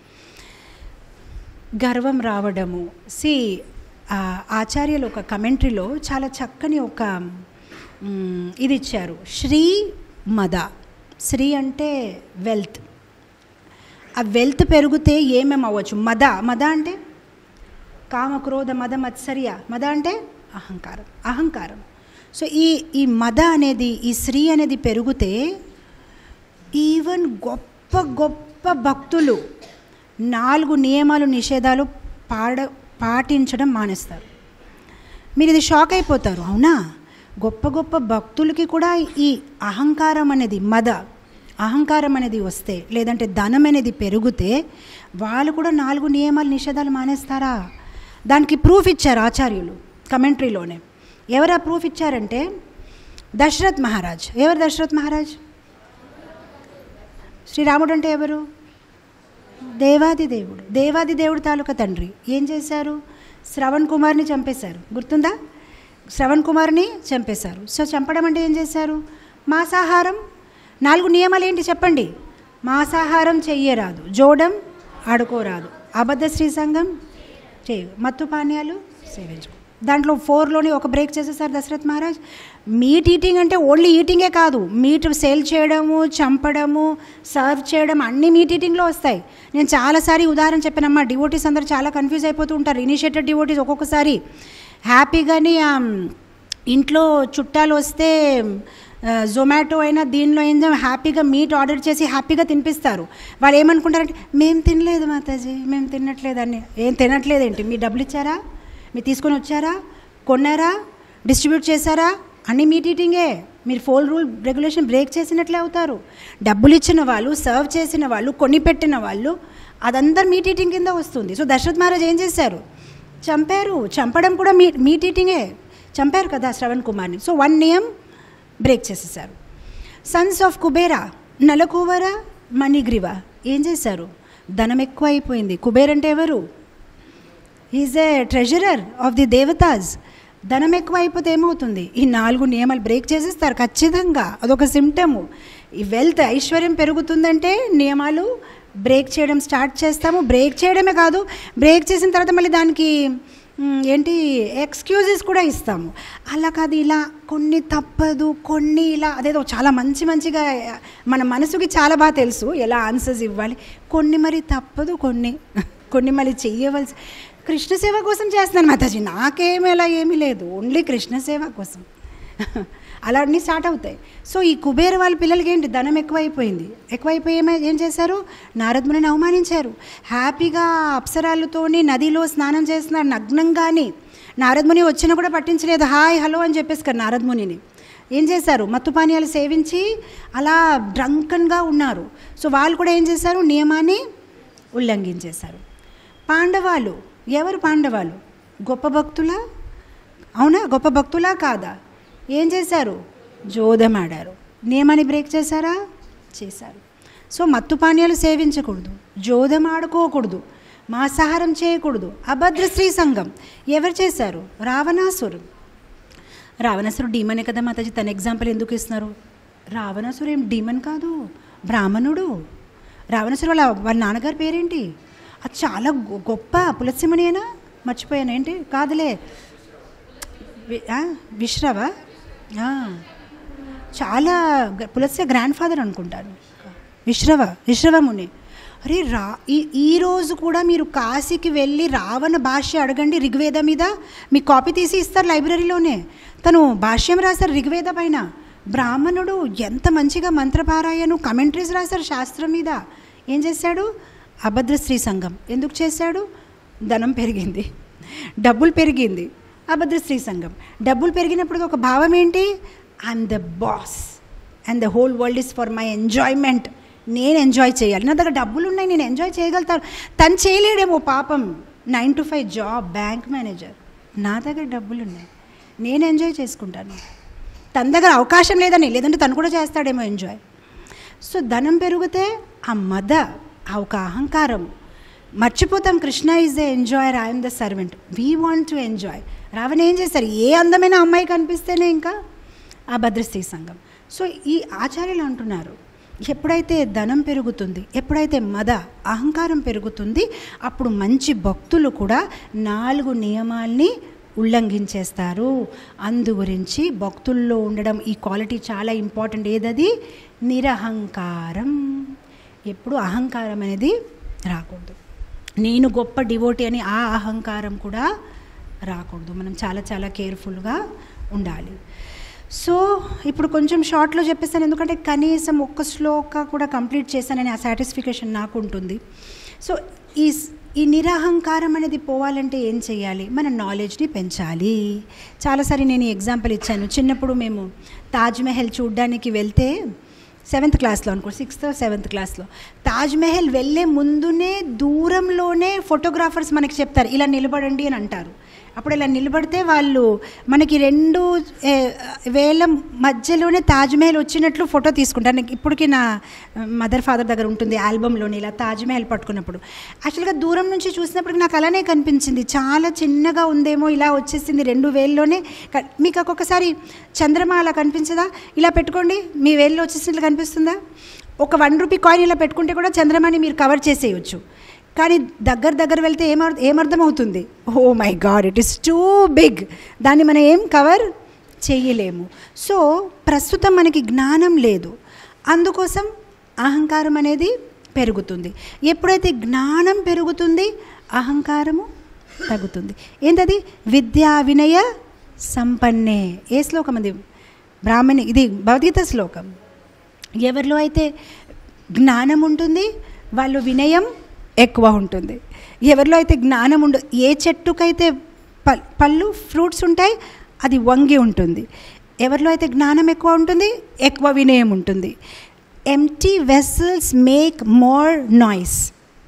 గర్వం రావడము సి ఆచార్యులు ఒక కమెంట్రీలో చాలా చక్కని ఒక మ్, ఇది ఇచ్చారు శ్రీ మద శ్రీ అంటే వెల్త్ ఆ వెల్త్ పెరిగితే ఏమేమి అవ్వచ్చు మద మద అంటే కామ క్రోధ మద మత్సర్య మద అంటే అహంకారం అహంకారం సో ఈ ఈ మద అనేది ఈ శ్రీ అనేది పెరిగితే ఈవెన్ గొప్ప గొప్ప భక్తులు నాలుగు నియమాలు నిషేధాలు పాడ పాటించడం మానేస్తారు మీరు ఇది షాక్ అయిపోతారు అవునా గొప్ప గొప్ప భక్తులకి కూడా ఈ అహంకారం అనేది మద అహంకారం అనేది వస్తే లేదంటే ధనం అనేది పెరిగితే వాళ్ళు కూడా నాలుగు నియమాలు నిషేధాలు మానేస్తారా దానికి ప్రూఫ్ ఇచ్చారు ఆచార్యులు కమెంట్రీలోనే ఎవరు ఆ ప్రూఫ్ ఇచ్చారంటే దశరథ్ మహారాజ్ ఎవరు దశరథ్ మహారాజ్ శ్రీరాముడు అంటే ఎవరు దేవాది దేవుడు దేవాది దేవుడు తాలూకా తండ్రి ఏం చేశారు శ్రవణ్ కుమార్ని చంపేశారు గుర్తుందా శ్రవణ్ కుమార్ని చంపేశారు సో చంపడం అంటే ఏం చేశారు మాంసాహారం నాలుగు నియమాలు ఏంటి చెప్పండి మాంసాహారం చెయ్యరాదు జోడం ఆడుకోరాదు అబద్ధ శ్రీ సంఘం చేయు మత్తు పానీయాలు సేవించుకో దాంట్లో ఫోర్లోని ఒక బ్రేక్ చేసేసారు దశరథ్ మహారాజ్ మీట్ ఈటింగ్ అంటే ఓన్లీ ఈటింగే కాదు మీట్ సేల్ చేయడము చంపడము సర్వ్ చేయడం అన్ని మీట్ ఈటింగ్లో వస్తాయి నేను చాలాసారి ఉదాహరణ చెప్పానమ్మా డివోటీస్ అందరూ చాలా కన్ఫ్యూజ్ అయిపోతూ ఉంటారు ఇనిషియేటెడ్ డివోటీస్ ఒక్కొక్కసారి హ్యాపీగాని ఆ, ఇంట్లో చుట్టాలు వస్తే జొమాటో అయినా దీనిలో అయినా హ్యాపీగా మీట్ ఆర్డర్ చేసి హ్యాపీగా తినిపిస్తారు వాళ్ళు ఏమనుకుంటారంటే మేము తినలేదు మాతాజీ మేము తినట్లేదని ఏం తినట్లేదేంటి మీ డబ్బులు ఇచ్చారా మీరు తీసుకొని వచ్చారా కొన్నారా డిస్ట్రిబ్యూట్ చేశారా అన్ని మీట్ ఈటింగే మీరు ఫోల్ రూల్ రెగ్యులేషన్ బ్రేక్ చేసినట్లే అవుతారు డబ్బులు ఇచ్చిన వాళ్ళు సర్వ్ చేసిన వాళ్ళు కొని పెట్టిన వాళ్ళు అదందరు మీట్ ఈటింగ్ కింద వస్తుంది సో దశరథ్ మహారాజ్ ఏం చేశారు చంపారు చంపడం కూడా మీ మీట్ ఈటింగే చంపారు కదా శ్రవణ్ కుమార్ని సో వన్ నియం బ్రేక్ చేసేసారు సన్స్ ఆఫ్ కుబేరా నలకువర మణిగ్రీవ ఏం చేశారు ధనం ఎక్కువ అయిపోయింది కుబేర్ అంటే ఎవరు is a treasurer of the devatas ధనం ఎక్కువ అయిపోతే ఏమవుతుంది ఈ నాలుగు నియమాలు బ్రేక్ చేసేస్తారు ఖచ్చితంగా అదొక సిమ్టము ఈ వెల్త్ ఐశ్వర్యం పెరుగుతుందంటే నియమాలు బ్రేక్ చేయడం స్టార్ట్ చేస్తాము బ్రేక్ చేయడమే కాదు బ్రేక్ చేసిన తర్వాత మళ్ళీ దానికి మ్, ఏంటి ఎక్స్క్యూజెస్ కూడా ఇస్తాము అలా కాదు ఇలా కొన్ని తప్పదు కొన్ని ఇలా అదేదో చాలా మంచి మంచిగా మన మనసుకి చాలా బాగా తెలుసు ఎలా ఆన్సర్స్ ఇవ్వాలి కొన్ని మరి తప్పదు కొన్ని కొన్ని మళ్ళీ చెయ్యవలసి కృష్ణ సేవ కోసం చేస్తున్నాను మాతాజీ నాకేమీ అలా ఏమీ లేదు ఓన్లీ కృష్ణ సేవ కోసం అలా అన్నీ స్టార్ట్ అవుతాయి సో ఈ కుబేర వాళ్ళ పిల్లలకి ఏంటి ధనం ఎక్కువైపోయింది ఎక్కువైపోయి ఏమై- ఏం చేశారు నారదమునిని అవమానించారు హ్యాపీగా అప్సరాలతోని నదిలో స్నానం చేస్తున్నారు నగ్నంగాని నారదముని వచ్చినా కూడా పట్టించలేదు హాయ్ హలో అని చెప్పేసుకారు నారదమునిని ఏం చేశారు మత్తు పానీయాలు సేవించి అలా డ్రంకన్గా ఉన్నారు సో వాళ్ళు కూడా ఏం చేశారు నియమాన్ని ఉల్లంఘించేశారు పాండవాలు ఎవరు పాండవాలు గొప్ప భక్తులా అవునా గొప్ప భక్తులా కాదా ఏం చేశారు జోదమాడారు నియమాన్ని బ్రేక్ చేశారా చేశారు సో మత్తు పానీయాలు సేవించకూడదు జోదం ఆడుకోకూడదు మాంసాహారం చేయకూడదు అభద్ర స్త్రీ సంఘం ఎవరు చేశారు రావణాసురు రావణాసురు డీమనే కదా మాతాజీ తన ఎగ్జాంపుల్ ఎందుకు ఇస్తున్నారు రావణాసురు ఏం డీమన్ కాదు బ్రాహ్మణుడు రావణాసురు వాళ్ళ వాళ్ళ నాన్నగారి పేరేంటి అది చాలా గొ- గొప్ప పులసిమణియేనా మర్చిపోయాను ఏంటి కాదులే వి- ఆ, విశ్రవ ఆ, చాలా గ- పులస్య గ్రాండ్ ఫాదర్ అనుకుంటాను విశ్రవ విశ్రవముని అరే రా ఈ ఈరోజు కూడా మీరు కాశీకి వెళ్ళి రావణ భాష్య అడగండి ఋగ్వేద మీద మీ కాపీ తీసి ఇస్తారు లైబ్రరీలోనే తను భాష్యం రాశారు ఋగ్వేద పైన బ్రాహ్మణుడు ఎంత మంచిగా మంత్రపారాయణు కమెంట్రీస్ రాశారు శాస్త్రం మీద ఏం చేశాడు అభద్ర స్త్రీ సంఘం ఎందుకు చేశాడు ధనం పెరిగింది డబ్బులు పెరిగింది అభద్ర స్త్రీ సంఘం డబ్బులు పెరిగినప్పుడు ఒక భావం ఏంటి I'm the boss and the whole world is for my enjoyment నేను ఎంజాయ్ చేయాలి నా దగ్గర డబ్బులు ఉన్నాయి నేను ఎంజాయ్ చేయగలుగుతాను తను చేయలేడేమో పాపం nine to five job bank manager నా దగ్గర డబ్బులు ఉన్నాయి నేను ఎంజాయ్ చేసుకుంటాను తన దగ్గర అవకాశం లేదని లేదంటే తను కూడా చేస్తాడేమో ఎంజాయ్ సో ధనం పెరిగితే ఆ మద ఆ ఒక అహంకారం మర్చిపోతాం Krishna is the enjoyer I'm the servant we want to enjoy Ravana ఏం చేస్తారు ఏ అందమైన అమ్మాయి కనిపిస్తేనే ఇంకా ఆ భద్రశ్రీ సంఘం సో ఈ ఆచార్యులు అంటున్నారు ఎప్పుడైతే ధనం పెరుగుతుంది ఎప్పుడైతే మద అహంకారం పెరుగుతుంది అప్పుడు మంచి భక్తులు కూడా నాలుగు నియమాల్ని ఉల్లంఘించేస్తారు అందు గురించి భక్తుల్లో ఉండడం ఈ క్వాలిటీ చాలా ఇంపార్టెంట్ ఏదది నిరహంకారం ఎప్పుడు అహంకారం అనేది రాకూడదు నేను గొప్ప డివోటీ అని ఆ అహంకారం కూడా రాకూడదు మనం చాలా చాలా కేర్ఫుల్గా ఉండాలి సో ఇప్పుడు కొంచెం షార్ట్లో చెప్పేస్తాను ఎందుకంటే కనీసం ఒక్క శ్లోక కూడా కంప్లీట్ చేశానని ఆ సాటిస్ఫికేషన్ నాకు ఉంటుంది సో ఈ ఈ నిరహంకారం అనేది పోవాలంటే ఏం చేయాలి మన నాలెడ్జ్ని పెంచాలి చాలాసారి నేను ఈ ఎగ్జాంపుల్ ఇచ్చాను చిన్నప్పుడు మేము తాజ్మహల్ చూడ్డానికి వెళ్తే సెవెంత్ క్లాస్లో అనుకో సిక్స్త్ సెవెంత్ క్లాస్లో తాజ్మహల్ వెళ్ళే ముందునే దూరంలోనే ఫోటోగ్రాఫర్స్ మనకి చెప్తారు ఇలా నిలబడండి అని అంటారు అప్పుడు ఇలా నిలబడితే వాళ్ళు మనకి రెండు ఏ, వేల మధ్యలోనే తాజ్మహల్ వచ్చినట్లు ఫోటో తీసుకుంటారు నాకు ఇప్పటికీ నా మదర్ ఫాదర్ దగ్గర ఉంటుంది ఆల్బంలోని ఇలా తాజ్మహల్ పట్టుకున్నప్పుడు యాక్చువల్గా దూరం నుంచి చూసినప్పుడు నాకు అలానే కనిపించింది చాలా చిన్నగా ఉందేమో ఇలా వచ్చేసింది రెండు వేల్లోనే క- మీకు ఒక్కొక్కసారి చంద్రమ అలా కనిపించదా ఇలా పెట్టుకోండి మీ వేల్లో వచ్చేసినట్లు కనిపిస్తుందా ఒక వన్ రూపీ కాయిన్ ఇలా పెట్టుకుంటే కూడా చంద్రమని మీరు కవర్ చేసేయచ్చు కానీ దగ్గర దగ్గర వెళ్తే ఏమర్ ఏమర్థమవుతుంది oh my God it is too big దాన్ని మనం ఏం కవర్ చేయలేము సో ప్రస్తుతం మనకి జ్ఞానం లేదు అందుకోసం అహంకారం అనేది పెరుగుతుంది ఎప్పుడైతే జ్ఞానం పెరుగుతుంది అహంకారము తగ్గుతుంది ఏంటది విద్యా వినయ సంపన్నే ఏ శ్లోకం అది బ్రాహ్మణి ఇది భగవద్గీత శ్లోకం ఎవరిలో అయితే జ్ఞానం ఉంటుంది వాళ్ళు వినయం ఎక్కువ ఉంటుంది ఎవరిలో అయితే జ్ఞానం ఉండు ఏ చెట్టుకైతే పల్ పళ్ళు ఫ్రూట్స్ ఉంటాయి అది వంగి ఉంటుంది ఎవరిలో అయితే జ్ఞానం ఎక్కువ ఉంటుంది ఎక్కువ వినయం ఉంటుంది empty vessels make more noise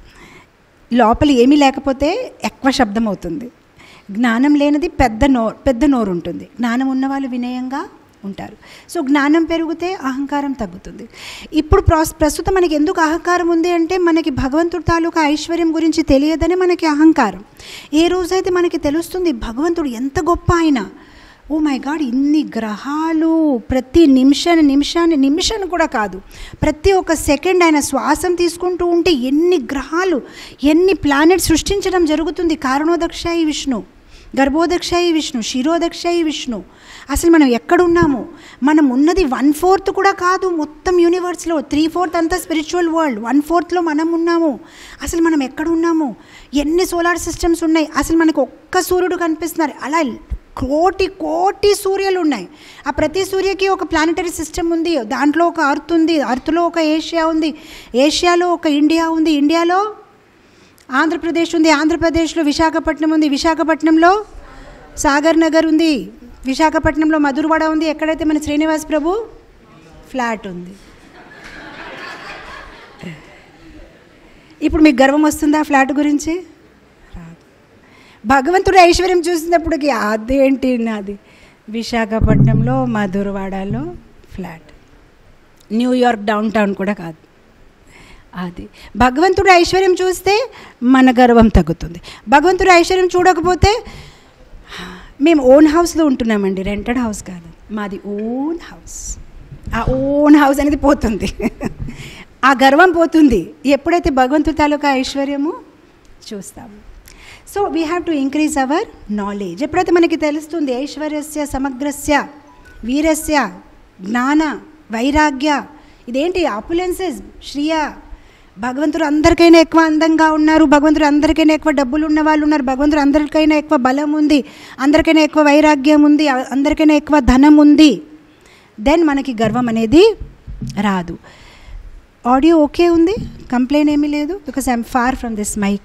లోపల ఏమీ లేకపోతే ఎక్కువ శబ్దం అవుతుంది జ్ఞానం లేనిది పెద్ద నో పెద్ద నోరు ఉంటుంది జ్ఞానం ఉన్నవాళ్ళు వినయంగా ఉంటారు సో జ్ఞానం పెరిగితే అహంకారం తగ్గుతుంది ఇప్పుడు ప్రాస్ ప్రస్తుతం మనకి ఎందుకు అహంకారం ఉంది అంటే మనకి భగవంతుడి తాలూకా ఐశ్వర్యం గురించి తెలియదని మనకి అహంకారం ఏ రోజైతే మనకి తెలుస్తుంది భగవంతుడు ఎంత గొప్ప ఆయన ఓ మై గాడ్ ఇన్ని గ్రహాలు ప్రతి నిమిషాన్ని నిమిషాన్ని నిమిషాన్ని కూడా కాదు ప్రతి ఒక్క సెకండ్ ఆయన శ్వాసం తీసుకుంటూ ఉంటే ఎన్ని గ్రహాలు ఎన్ని ప్లానెట్ సృష్టించడం జరుగుతుంది కారణోదక్షాయి విష్ణు గర్భోదక్షాయి విష్ణు శిరోదక్షాయి విష్ణు అసలు మనం ఎక్కడున్నాము మనం ఉన్నది వన్ ఫోర్త్ కూడా కాదు మొత్తం యూనివర్స్లో త్రీ ఫోర్త్ అంతా స్పిరిచువల్ వరల్డ్ వన్ ఫోర్త్లో మనం ఉన్నాము అసలు మనం ఎక్కడ ఉన్నాము ఎన్ని సోలార్ సిస్టమ్స్ ఉన్నాయి అసలు మనకు ఒక్క సూర్యుడు కనిపిస్తున్నారు అలా కోటి కోటి సూర్యులు ఉన్నాయి ఆ ప్రతి సూర్యకి ఒక ప్లానటరీ సిస్టమ్ ఉంది దాంట్లో ఒక అర్త్ ఉంది అర్త్లో ఒక ఏషియా ఉంది ఏషియాలో ఒక ఇండియా ఉంది ఇండియాలో ఆంధ్రప్రదేశ్ ఉంది ఆంధ్రప్రదేశ్లో విశాఖపట్నం ఉంది విశాఖపట్నంలో సాగర్ నగర్ ఉంది విశాఖపట్నంలో మధురవాడ ఉంది ఎక్కడైతే మన శ్రీనివాస్ ప్రభు ఫ్లాట్ ఉంది ఇప్పుడు మీకు గర్వం వస్తుందా ఫ్లాట్ గురించి రాదు భగవంతుడు ఐశ్వర్యం చూసినప్పటికి అదేంటి నాది విశాఖపట్నంలో మధురవాడలో ఫ్లాట్ న్యూయార్క్ డౌన్ టౌన్ కూడా కాదు అది భగవంతుడు ఐశ్వర్యం చూస్తే మన గర్వం తగ్గుతుంది భగవంతుడు ఐశ్వర్యం చూడకపోతే మేము ఓన్ హౌస్లో ఉంటున్నామండి రెంటెడ్ హౌస్ కాదు మాది ఓన్ హౌస్ ఆ ఓన్ హౌస్ అనేది పోతుంది ఆ గర్వం పోతుంది ఎప్పుడైతే భగవంతుడి తాలూకా ఐశ్వర్యము చూస్తాము so we have to increase our knowledge ఎప్పుడైతే మనకి తెలుస్తుంది ఐశ్వర్యస్య సమగ్రస్య వీరస్య జ్ఞాన వైరాగ్య ఇదేంటి అపులెన్సెస్ శ్రియ భగవంతుడు అందరికైనా ఎక్కువ అందంగా ఉన్నారు భగవంతుడు అందరికైనా ఎక్కువ డబ్బులు ఉన్న వాళ్ళు ఉన్నారు భగవంతుడు అందరికైనా ఎక్కువ బలం ఉంది అందరికైనా ఎక్కువ వైరాగ్యం ఉంది అందరికైనా ఎక్కువ ధనం ఉంది దెన్ మనకి గర్వం అనేది రాదు ఆడియో ఓకే ఉంది కంప్లైంట్ ఏమీ లేదు because I'm far from this mic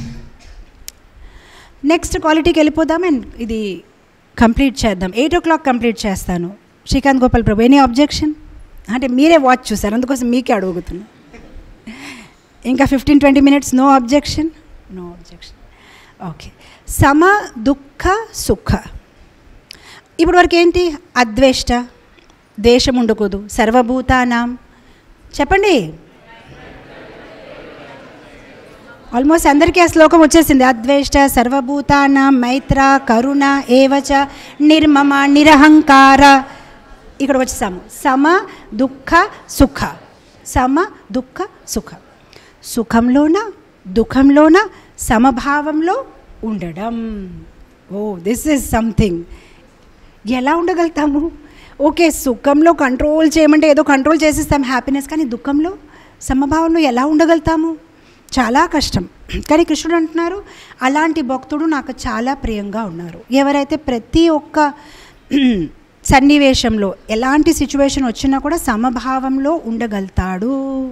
next క్వాలిటీకి వెళ్ళిపోదాం అండ్ ఇది కంప్లీట్ చేద్దాం ఎయిట్ ఓ క్లాక్ కంప్లీట్ చేస్తాను శ్రీకాంత్ గోపాల్ ప్రభు ఎనీ అబ్జెక్షన్ అంటే మీరే వాచ్ చూసారు అందుకోసం మీకే అడుగుతున్నా ఇంకా fifteen twenty minutes no objection no objection okay సమ దుఃఖ సుఖ ఇప్పుడు వరకు ఏంటి అద్వేష్ట ద్వేషం ఉండకూడదు సర్వభూతానాం చెప్పండి ఆల్మోస్ట్ అందరికీ ఆ శ్లోకం వచ్చేసింది అద్వేష్ట సర్వభూతాన మైత్ర కరుణ ఏవచ నిర్మమ నిరహంకార ఇక్కడ వచ్చేసాము సమ దుఃఖ సుఖ సమ దుఃఖ సుఖ సుఖంలోన దుఃఖంలోన సమభావంలో ఉండడం ఓ దిస్ ఇస్ సంథింగ్ ఎలా ఉండగలుగుతాము ఓకే సుఖంలో కంట్రోల్ చేయమంటే ఏదో కంట్రోల్ చేసేస్తాం హ్యాపీనెస్ కానీ దుఃఖంలో సమభావంలో ఎలా ఉండగలుగుతాము చాలా కష్టం కానీ కృష్ణుడు అంటున్నారు అలాంటి భక్తుడు నాకు చాలా ప్రియంగా ఉన్నారు ఎవరైతే ప్రతి ఒక్క సన్నివేశంలో ఎలాంటి సిచ్యువేషన్ వచ్చినా కూడా సమభావంలో ఉండగలుగుతాడు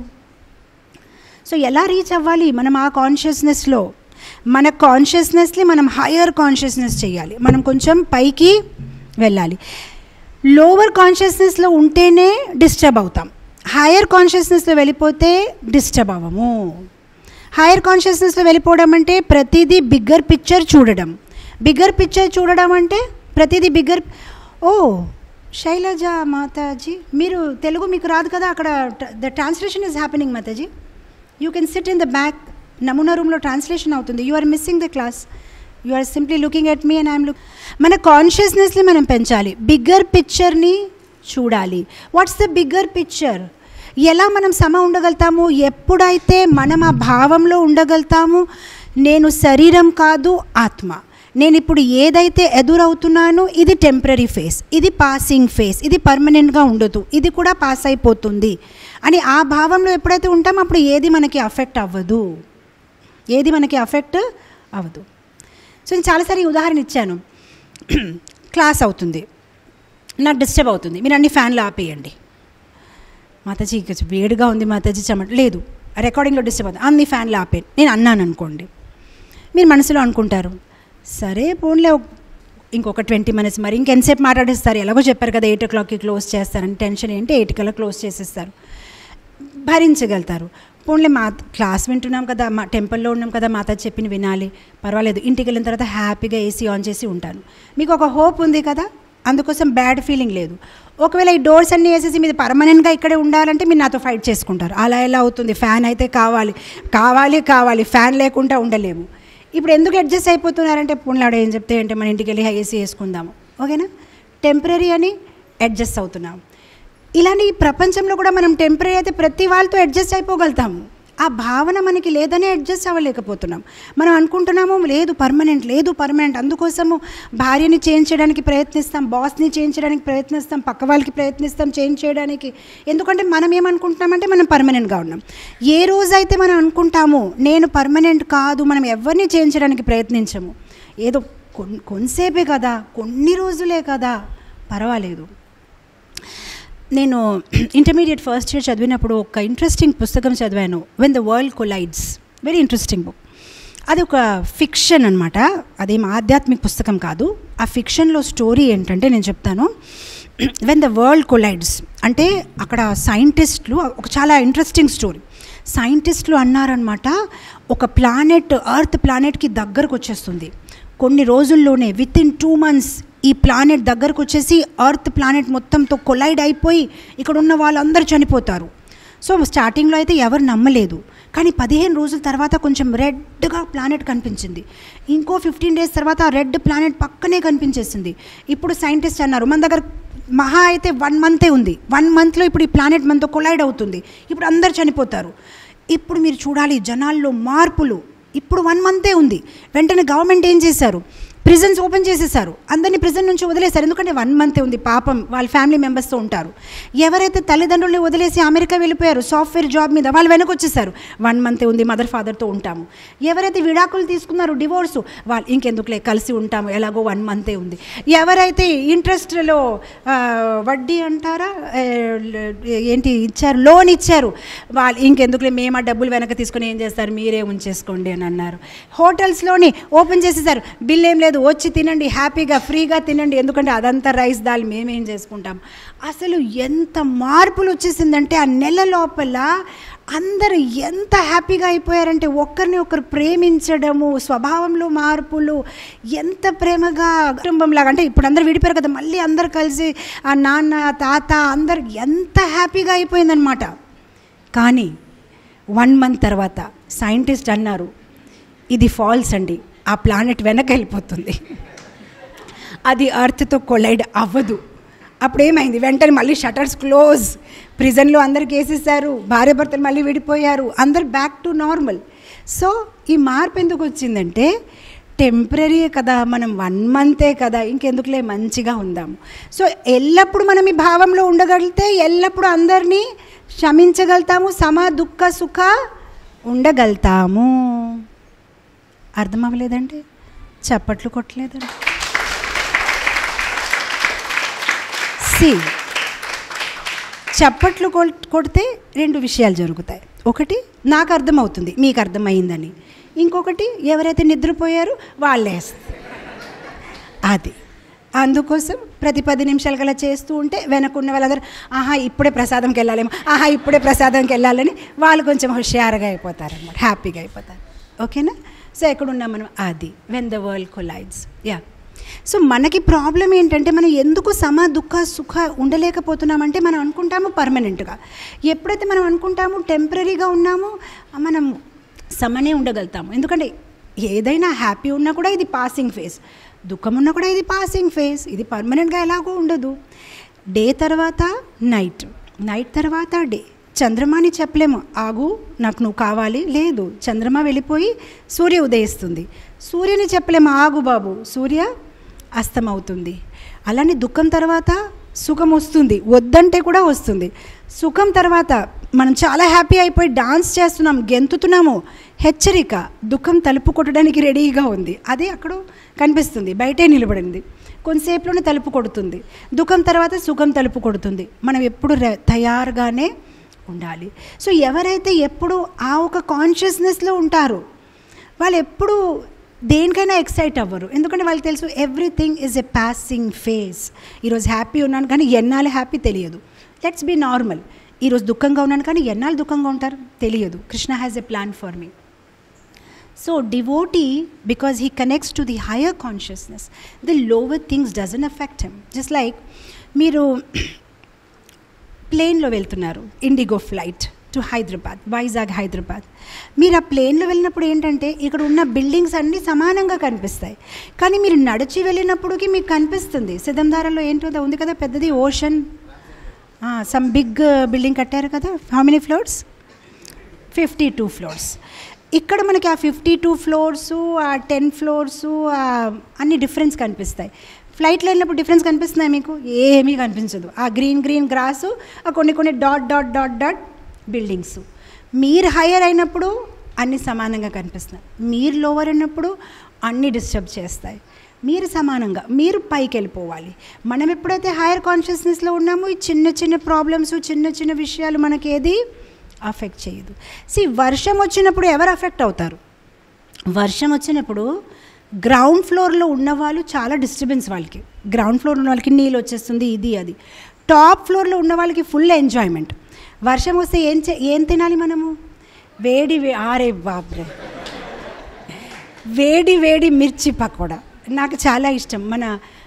సో ఎలా రీచ్ అవ్వాలి మనం ఆ కాన్షియస్నెస్లో మన కాన్షియస్నెస్ని మనం హయ్యర్ కాన్షియస్నెస్ చేయాలి మనం కొంచెం పైకి వెళ్ళాలి లోవర్ కాన్షియస్నెస్లో ఉంటేనే డిస్టర్బ్ అవుతాం హయ్యర్ కాన్షియస్నెస్లో వెళ్ళిపోతే డిస్టర్బ్ అవ్వము హైయర్ కాన్షియస్నెస్లో వెళ్ళిపోవడం అంటే ప్రతిదీ బిగ్గర్ పిక్చర్ చూడడం బిగ్గర్ పిక్చర్ చూడడం అంటే ప్రతిదీ బిగ్గర్ ఓ శైలజ మాతాజీ మీరు తెలుగు మీకు రాదు కదా అక్కడ the translation is happening Mataji you can sit in the back నమూనా రూమ్లో ట్రాన్స్లేషన్ అవుతుంది you are missing the class you are simply looking at me and I'm look మన కాన్షియస్నెస్ని మనం పెంచాలి బిగ్గర్ పిక్చర్ని చూడాలి వాట్స్ ద బిగ్గర్ పిక్చర్ ఎలా మనం సమ ఉండగలుగుతాము ఎప్పుడైతే మనం ఆ భావంలో ఉండగలుగుతాము నేను శరీరం కాదు ఆత్మ నేను ఇప్పుడు ఏదైతే ఎదురవుతున్నానో ఇది టెంపరీ ఫేస్ ఇది పాసింగ్ ఫేస్ ఇది పర్మనెంట్గా ఉండదు ఇది కూడా పాస్ అయిపోతుంది అని ఆ భావంలో ఎప్పుడైతే ఉంటామో అప్పుడు ఏది మనకి అఫెక్ట్ అవ్వదు ఏది మనకి అఫెక్ట్ అవ్వదు సో నేను చాలాసారి ఈ ఉదాహరణ ఇచ్చాను క్లాస్ అవుతుంది నాకు డిస్టర్బ్ అవుతుంది మీరు అన్ని ఫ్యాన్లు ఆపేయండి మాతాజీ ఇక వేడిగా ఉంది మాతాజీ చెమట లేదు రికార్డింగ్లో డిస్టర్బ్ అవుతుంది అన్ని ఫ్యాన్లు ఆపేయండి నేను అన్నాను అనుకోండి మీరు మనసులో అనుకుంటారు సరే పోన్లే ఇంకొక ట్వంటీ మినిట్స్ మరి ఇంకెంతసేపు మాట్లాడేస్తారు ఎలాగో చెప్పారు కదా ఎయిట్ ఓ క్లాక్కి క్లోజ్ చేస్తారని టెన్షన్ ఏంటి ఎయిట్ కల్లా క్లోజ్ చేసేస్తారు భరించగలుగుతారు పోన్లే మా క్లాస్ వింటున్నాం కదా మా టెంపుల్లో ఉన్నాం కదా మాత చెప్పిన వినాలి పర్వాలేదు ఇంటికి వెళ్ళిన తర్వాత హ్యాపీగా ఏసీ ఆన్ చేసి ఉంటాను మీకు ఒక హోప్ ఉంది కదా అందుకోసం బ్యాడ్ ఫీలింగ్ లేదు ఒకవేళ ఈ డోర్స్ అన్నీ వేసేసి మీరు పర్మనెంట్గా ఇక్కడే ఉండాలంటే మీరు నాతో ఫైట్ చేసుకుంటారు అలా ఎలా అవుతుంది ఫ్యాన్ అయితే కావాలి కావాలి కావాలి ఫ్యాన్ లేకుండా ఉండలేము ఇప్పుడు ఎందుకు అడ్జస్ట్ అయిపోతున్నారంటే పుణ్లాడు ఏం చెప్తే అంటే మన ఇంటికి వెళ్ళి ఏసీ వేసుకుందాము ఓకేనా టెంపరీ అని అడ్జస్ట్ అవుతున్నాం ఇలాంటి ఈ ప్రపంచంలో కూడా మనం టెంపరీ అయితే ప్రతి వాళ్ళతో అడ్జస్ట్ అయిపోగలుగుతాము ఆ భావన మనకి లేదనే అడ్జస్ట్ అవ్వలేకపోతున్నాం మనం అనుకుంటున్నాము లేదు పర్మనెంట్ లేదు పర్మనెంట్ అందుకోసము భార్యని చేంజ్ చేయడానికి ప్రయత్నిస్తాం బాస్ని చేంజ్ చేయడానికి ప్రయత్నిస్తాం పక్క వాళ్ళకి ప్రయత్నిస్తాం చేంజ్ చేయడానికి ఎందుకంటే మనం ఏమనుకుంటున్నామంటే మనం పర్మనెంట్గా ఉన్నాం ఏ రోజైతే మనం అనుకుంటామో నేను పర్మనెంట్ కాదు మనం ఎవరిని చేంజ్ చేయడానికి ప్రయత్నించము ఏదో కొన్ కొంతసేపే కదా కొన్ని రోజులే కదా పర్వాలేదు నేను ఇంటర్మీడియట్ ఫస్ట్ ఇయర్ చదివినప్పుడు ఒక ఇంట్రెస్టింగ్ పుస్తకం చదివాను when the world collides very interesting book అది ఒక ఫిక్షన్ అనమాట అదేం ఆధ్యాత్మిక పుస్తకం కాదు ఆ ఫిక్షన్లో స్టోరీ ఏంటంటే నేను చెప్తాను వెన్ ద వరల్డ్ కొలైడ్స్ అంటే అక్కడ సైంటిస్టులు ఒక చాలా ఇంట్రెస్టింగ్ స్టోరీ సైంటిస్టులు అన్నారనమాట ఒక ప్లానెట్ అర్త్ ప్లానెట్కి దగ్గరకు వచ్చేస్తుంది కొన్ని రోజుల్లోనే విత్ ఇన్ టూ మంత్స్ ఈ ప్లానెట్ దగ్గరకు వచ్చేసి అర్త్ ప్లానెట్ మొత్తంతో కొలైడ్ అయిపోయి ఇక్కడ ఉన్న వాళ్ళందరూ చనిపోతారు సో స్టార్టింగ్లో అయితే ఎవరు నమ్మలేదు కానీ పదిహేను రోజుల తర్వాత కొంచెం రెడ్గా ప్లానెట్ కనిపించింది ఇంకో ఫిఫ్టీన్ డేస్ తర్వాత ఆ రెడ్ ప్లానెట్ పక్కనే కనిపించేసింది ఇప్పుడు సైంటిస్ట్ అన్నారు మన దగ్గర మహా అయితే వన్ మంతే ఉంది వన్ మంత్లో ఇప్పుడు ఈ ప్లానెట్ మనతో కొలైడ్ అవుతుంది ఇప్పుడు అందరు చనిపోతారు ఇప్పుడు మీరు చూడాలి జనాల్లో మార్పులు ఇప్పుడు వన్ మంతే ఉంది వెంటనే గవర్నమెంట్ ఏం చేశారు ప్రిజన్స్ ఓపెన్ చేసేసారు అందరినీ ప్రిజన్ నుంచి వదిలేశారు ఎందుకంటే వన్ మంతే ఉంది పాపం వాళ్ళ ఫ్యామిలీ మెంబర్స్తో ఉంటారు ఎవరైతే తల్లిదండ్రుల్ని వదిలేసి అమెరికా వెళ్ళిపోయారు సాఫ్ట్వేర్ జాబ్ మీద వాళ్ళు వెనక్కి వచ్చేసారు వన్ మంతే ఉంది మదర్ ఫాదర్తో ఉంటాము ఎవరైతే విడాకులు తీసుకున్నారు డివోర్సు వాళ్ళు ఇంకెందుకులే కలిసి ఉంటాము ఎలాగో వన్ మంతే ఉంది ఎవరైతే ఇంట్రెస్ట్లో వడ్డీ అంటారా ఆ, ఏంటి ఇచ్చారు లోన్ ఇచ్చారు వాళ్ళు ఇంకెందుకులే మేము ఆ డబ్బులు వెనక తీసుకొని ఏం చేస్తారు మీరే ఉంచేసుకోండి అని అన్నారు హోటల్స్లోని ఓపెన్ చేసేసారు బిల్ ఏం లేదు వచ్చి తినండి హ్యాపీగా ఫ్రీగా తినండి ఎందుకంటే అదంతా రైస్ దాల్ మేమేం చేసుకుంటాం అసలు ఎంత మార్పులు వచ్చేసిందంటే ఆ నెల లోపల అందరూ ఎంత హ్యాపీగా అయిపోయారంటే ఒక్కరిని ఒకరు ప్రేమించడము స్వభావంలో మార్పులు ఎంత ప్రేమగా కుటుంబంలాగా అంటే ఇప్పుడు అందరు విడిపోయారు కదా మళ్ళీ అందరు కలిసి ఆ నాన్న తాత అందరు ఎంత హ్యాపీగా అయిపోయిందనమాట కానీ వన్ మంత్ తర్వాత సైంటిస్ట్ అన్నారు ఇది ఫాల్స్ అండి ఆ ప్లానెట్ వెనక వెళ్ళిపోతుంది అది అర్త్తో కొలైడ్ అవ్వదు అప్పుడు ఏమైంది వెంటనే మళ్ళీ షటర్స్ క్లోజ్ ప్రిజన్లో అందరికి వేసేసారు భార్య భర్తలు మళ్ళీ విడిపోయారు అందరు బ్యాక్ టు నార్మల్ సో ఈ మార్పు ఎందుకు వచ్చిందంటే టెంపరీ కదా మనం వన్ మంతే కదా ఇంకెందుకులే మంచిగా ఉందాము సో ఎల్లప్పుడు మనం ఈ భావంలో ఉండగలిగితే ఎల్లప్పుడూ అందరినీ క్షమించగలుగుతాము సమ దుఃఖ సుఖ ఉండగలుగుతాము అర్థం అవ్వలేదండి చప్పట్లు కొట్టలేదండి సి చప్పట్లు కొల్- కొడితే రెండు విషయాలు జరుగుతాయి ఒకటి నాకు అర్థమవుతుంది మీకు అర్థమైందని ఇంకొకటి ఎవరైతే నిద్రపోయారో వాళ్ళే వేస్తారు. అది అందుకోసం ప్రతి పది నిమిషాలు గల చేస్తూ ఉంటే వెనకున్న వాళ్ళందరూ ఆహా ఇప్పుడే ప్రసాదంకి వెళ్ళాలేమో ఆహా ఇప్పుడే ప్రసాదంకి వెళ్ళాలని వాళ్ళు కొంచెం హుషారుగా అయిపోతారు అన్నమాట హ్యాపీగా అయిపోతారు ఓకేనా సో ఎక్కడున్నాం మనం అది when the world collides yeah so మనకి ప్రాబ్లం ఏంటంటే మనం ఎందుకు సమ దుఃఖ సుఖ ఉండలేకపోతున్నామంటే మనం అనుకుంటాము పర్మనెంట్గా ఎప్పుడైతే మనం అనుకుంటామో టెంపరీగా ఉన్నామో మనం సమనే ఉండగలుగుతాము ఎందుకంటే ఏదైనా హ్యాపీ ఉన్నా కూడా ఇది పాసింగ్ ఫేజ్ దుఃఖం ఉన్నా కూడా ఇది పాసింగ్ ఫేజ్ ఇది పర్మనెంట్గా ఎలాగో ఉండదు డే తర్వాత నైట్ నైట్ తర్వాత డే చంద్రమాని చెప్పలేము ఆగు నాకు నువ్వు కావాలి లేదు చంద్రమ వెళ్ళిపోయి సూర్య ఉదయిస్తుంది సూర్యుని చెప్పలేము ఆగు బాబు సూర్య అస్తమవుతుంది అలానే దుఃఖం తర్వాత సుఖం వస్తుంది వద్దంటే కూడా వస్తుంది సుఖం తర్వాత మనం చాలా హ్యాపీ అయిపోయి డాన్స్ చేస్తున్నాం గెంతుతున్నాము హెచ్చరిక దుఃఖం తలుపు కొట్టడానికి రెడీగా ఉంది అది అక్కడ కనిపిస్తుంది బయటే నిలబడింది కొంతసేపులోనే తలుపు కొడుతుంది దుఃఖం తర్వాత సుఖం తలుపు కొడుతుంది మనం ఎప్పుడు రె- తయారుగానే ఉండాలి సో ఎవరైతే ఎప్పుడు ఆ ఒక కాన్షియస్నెస్లో ఉంటారో వాళ్ళు ఎప్పుడు దేనికైనా ఎక్సైట్ అవ్వరు ఎందుకంటే వాళ్ళకి తెలుసు everything is a passing phase ఈరోజు హ్యాపీ ఉన్నాను కానీ ఎన్నాళ్ళు హ్యాపీ తెలియదు లెట్స్ బీ నార్మల్ ఈరోజు దుఃఖంగా ఉన్నాను కానీ ఎన్నాళ్ళు దుఃఖంగా ఉంటారు తెలియదు Krishna has a plan for me so devotee because he connects to the higher consciousness the lower things doesn't affect him just like మీరు ప్లేన్లో వెళ్తున్నారు IndiGo flight to Hyderabad Vizag Hyderabad మీరు ఆ ప్లేన్లో వెళ్ళినప్పుడు ఏంటంటే ఇక్కడ ఉన్న బిల్డింగ్స్ అన్నీ సమానంగా కనిపిస్తాయి కానీ మీరు నడిచి వెళ్ళినప్పటికీ మీకు కనిపిస్తుంది సిద్ధంధారలో ఏంటో ఉంది కదా పెద్దది ఓషన్ సమ్ బిగ్ బిల్డింగ్ కట్టారు కదా how many floors fifty two floors ఇక్కడ మనకి ఆ ఫిఫ్టీ టూ ఫ్లోర్స్ ఆ టెన్ ఫ్లోర్స్ అన్ని డిఫరెన్స్ కనిపిస్తాయి ఫ్లైట్లో వెళ్ళినప్పుడు డిఫరెన్స్ కనిపిస్తున్నాయి మీకు ఏమీ కనిపించదు ఆ గ్రీన్ గ్రీన్ గ్రాసు ఆ కొన్ని కొన్ని dot dot dot dot buildings మీరు హయ్యర్ అయినప్పుడు అన్ని సమానంగా కనిపిస్తున్నాయి మీరు లోవర్ అయినప్పుడు అన్ని డిస్టర్బ్ చేస్తాయి మీరు సమానంగా మీరు పైకి వెళ్ళిపోవాలి మనం ఎప్పుడైతే హైయర్ కాన్షియస్నెస్లో ఉన్నామో ఈ చిన్న చిన్న ప్రాబ్లమ్స్ చిన్న చిన్న విషయాలు మనకి ఏది అఫెక్ట్ చేయదు సి వర్షం వచ్చినప్పుడు ఎవరు అఫెక్ట్ అవుతారు వర్షం వచ్చినప్పుడు గ్రౌండ్ ఫ్లోర్లో ఉన్న వాళ్ళు చాలా డిస్టర్బెన్స్ వాళ్ళకి గ్రౌండ్ ఫ్లోర్ ఉన్న వాళ్ళకి నీళ్ళు వచ్చేస్తుంది ఇది అది టాప్ ఫ్లోర్లో ఉన్న వాళ్ళకి ఫుల్ ఎంజాయ్మెంట్ వర్షం వస్తే ఏం చే ఏం తినాలి మనము వేడి వే ఆరే బాబ్రే వేడి వేడి మిర్చి పకోడా నాకు చాలా ఇష్టం మన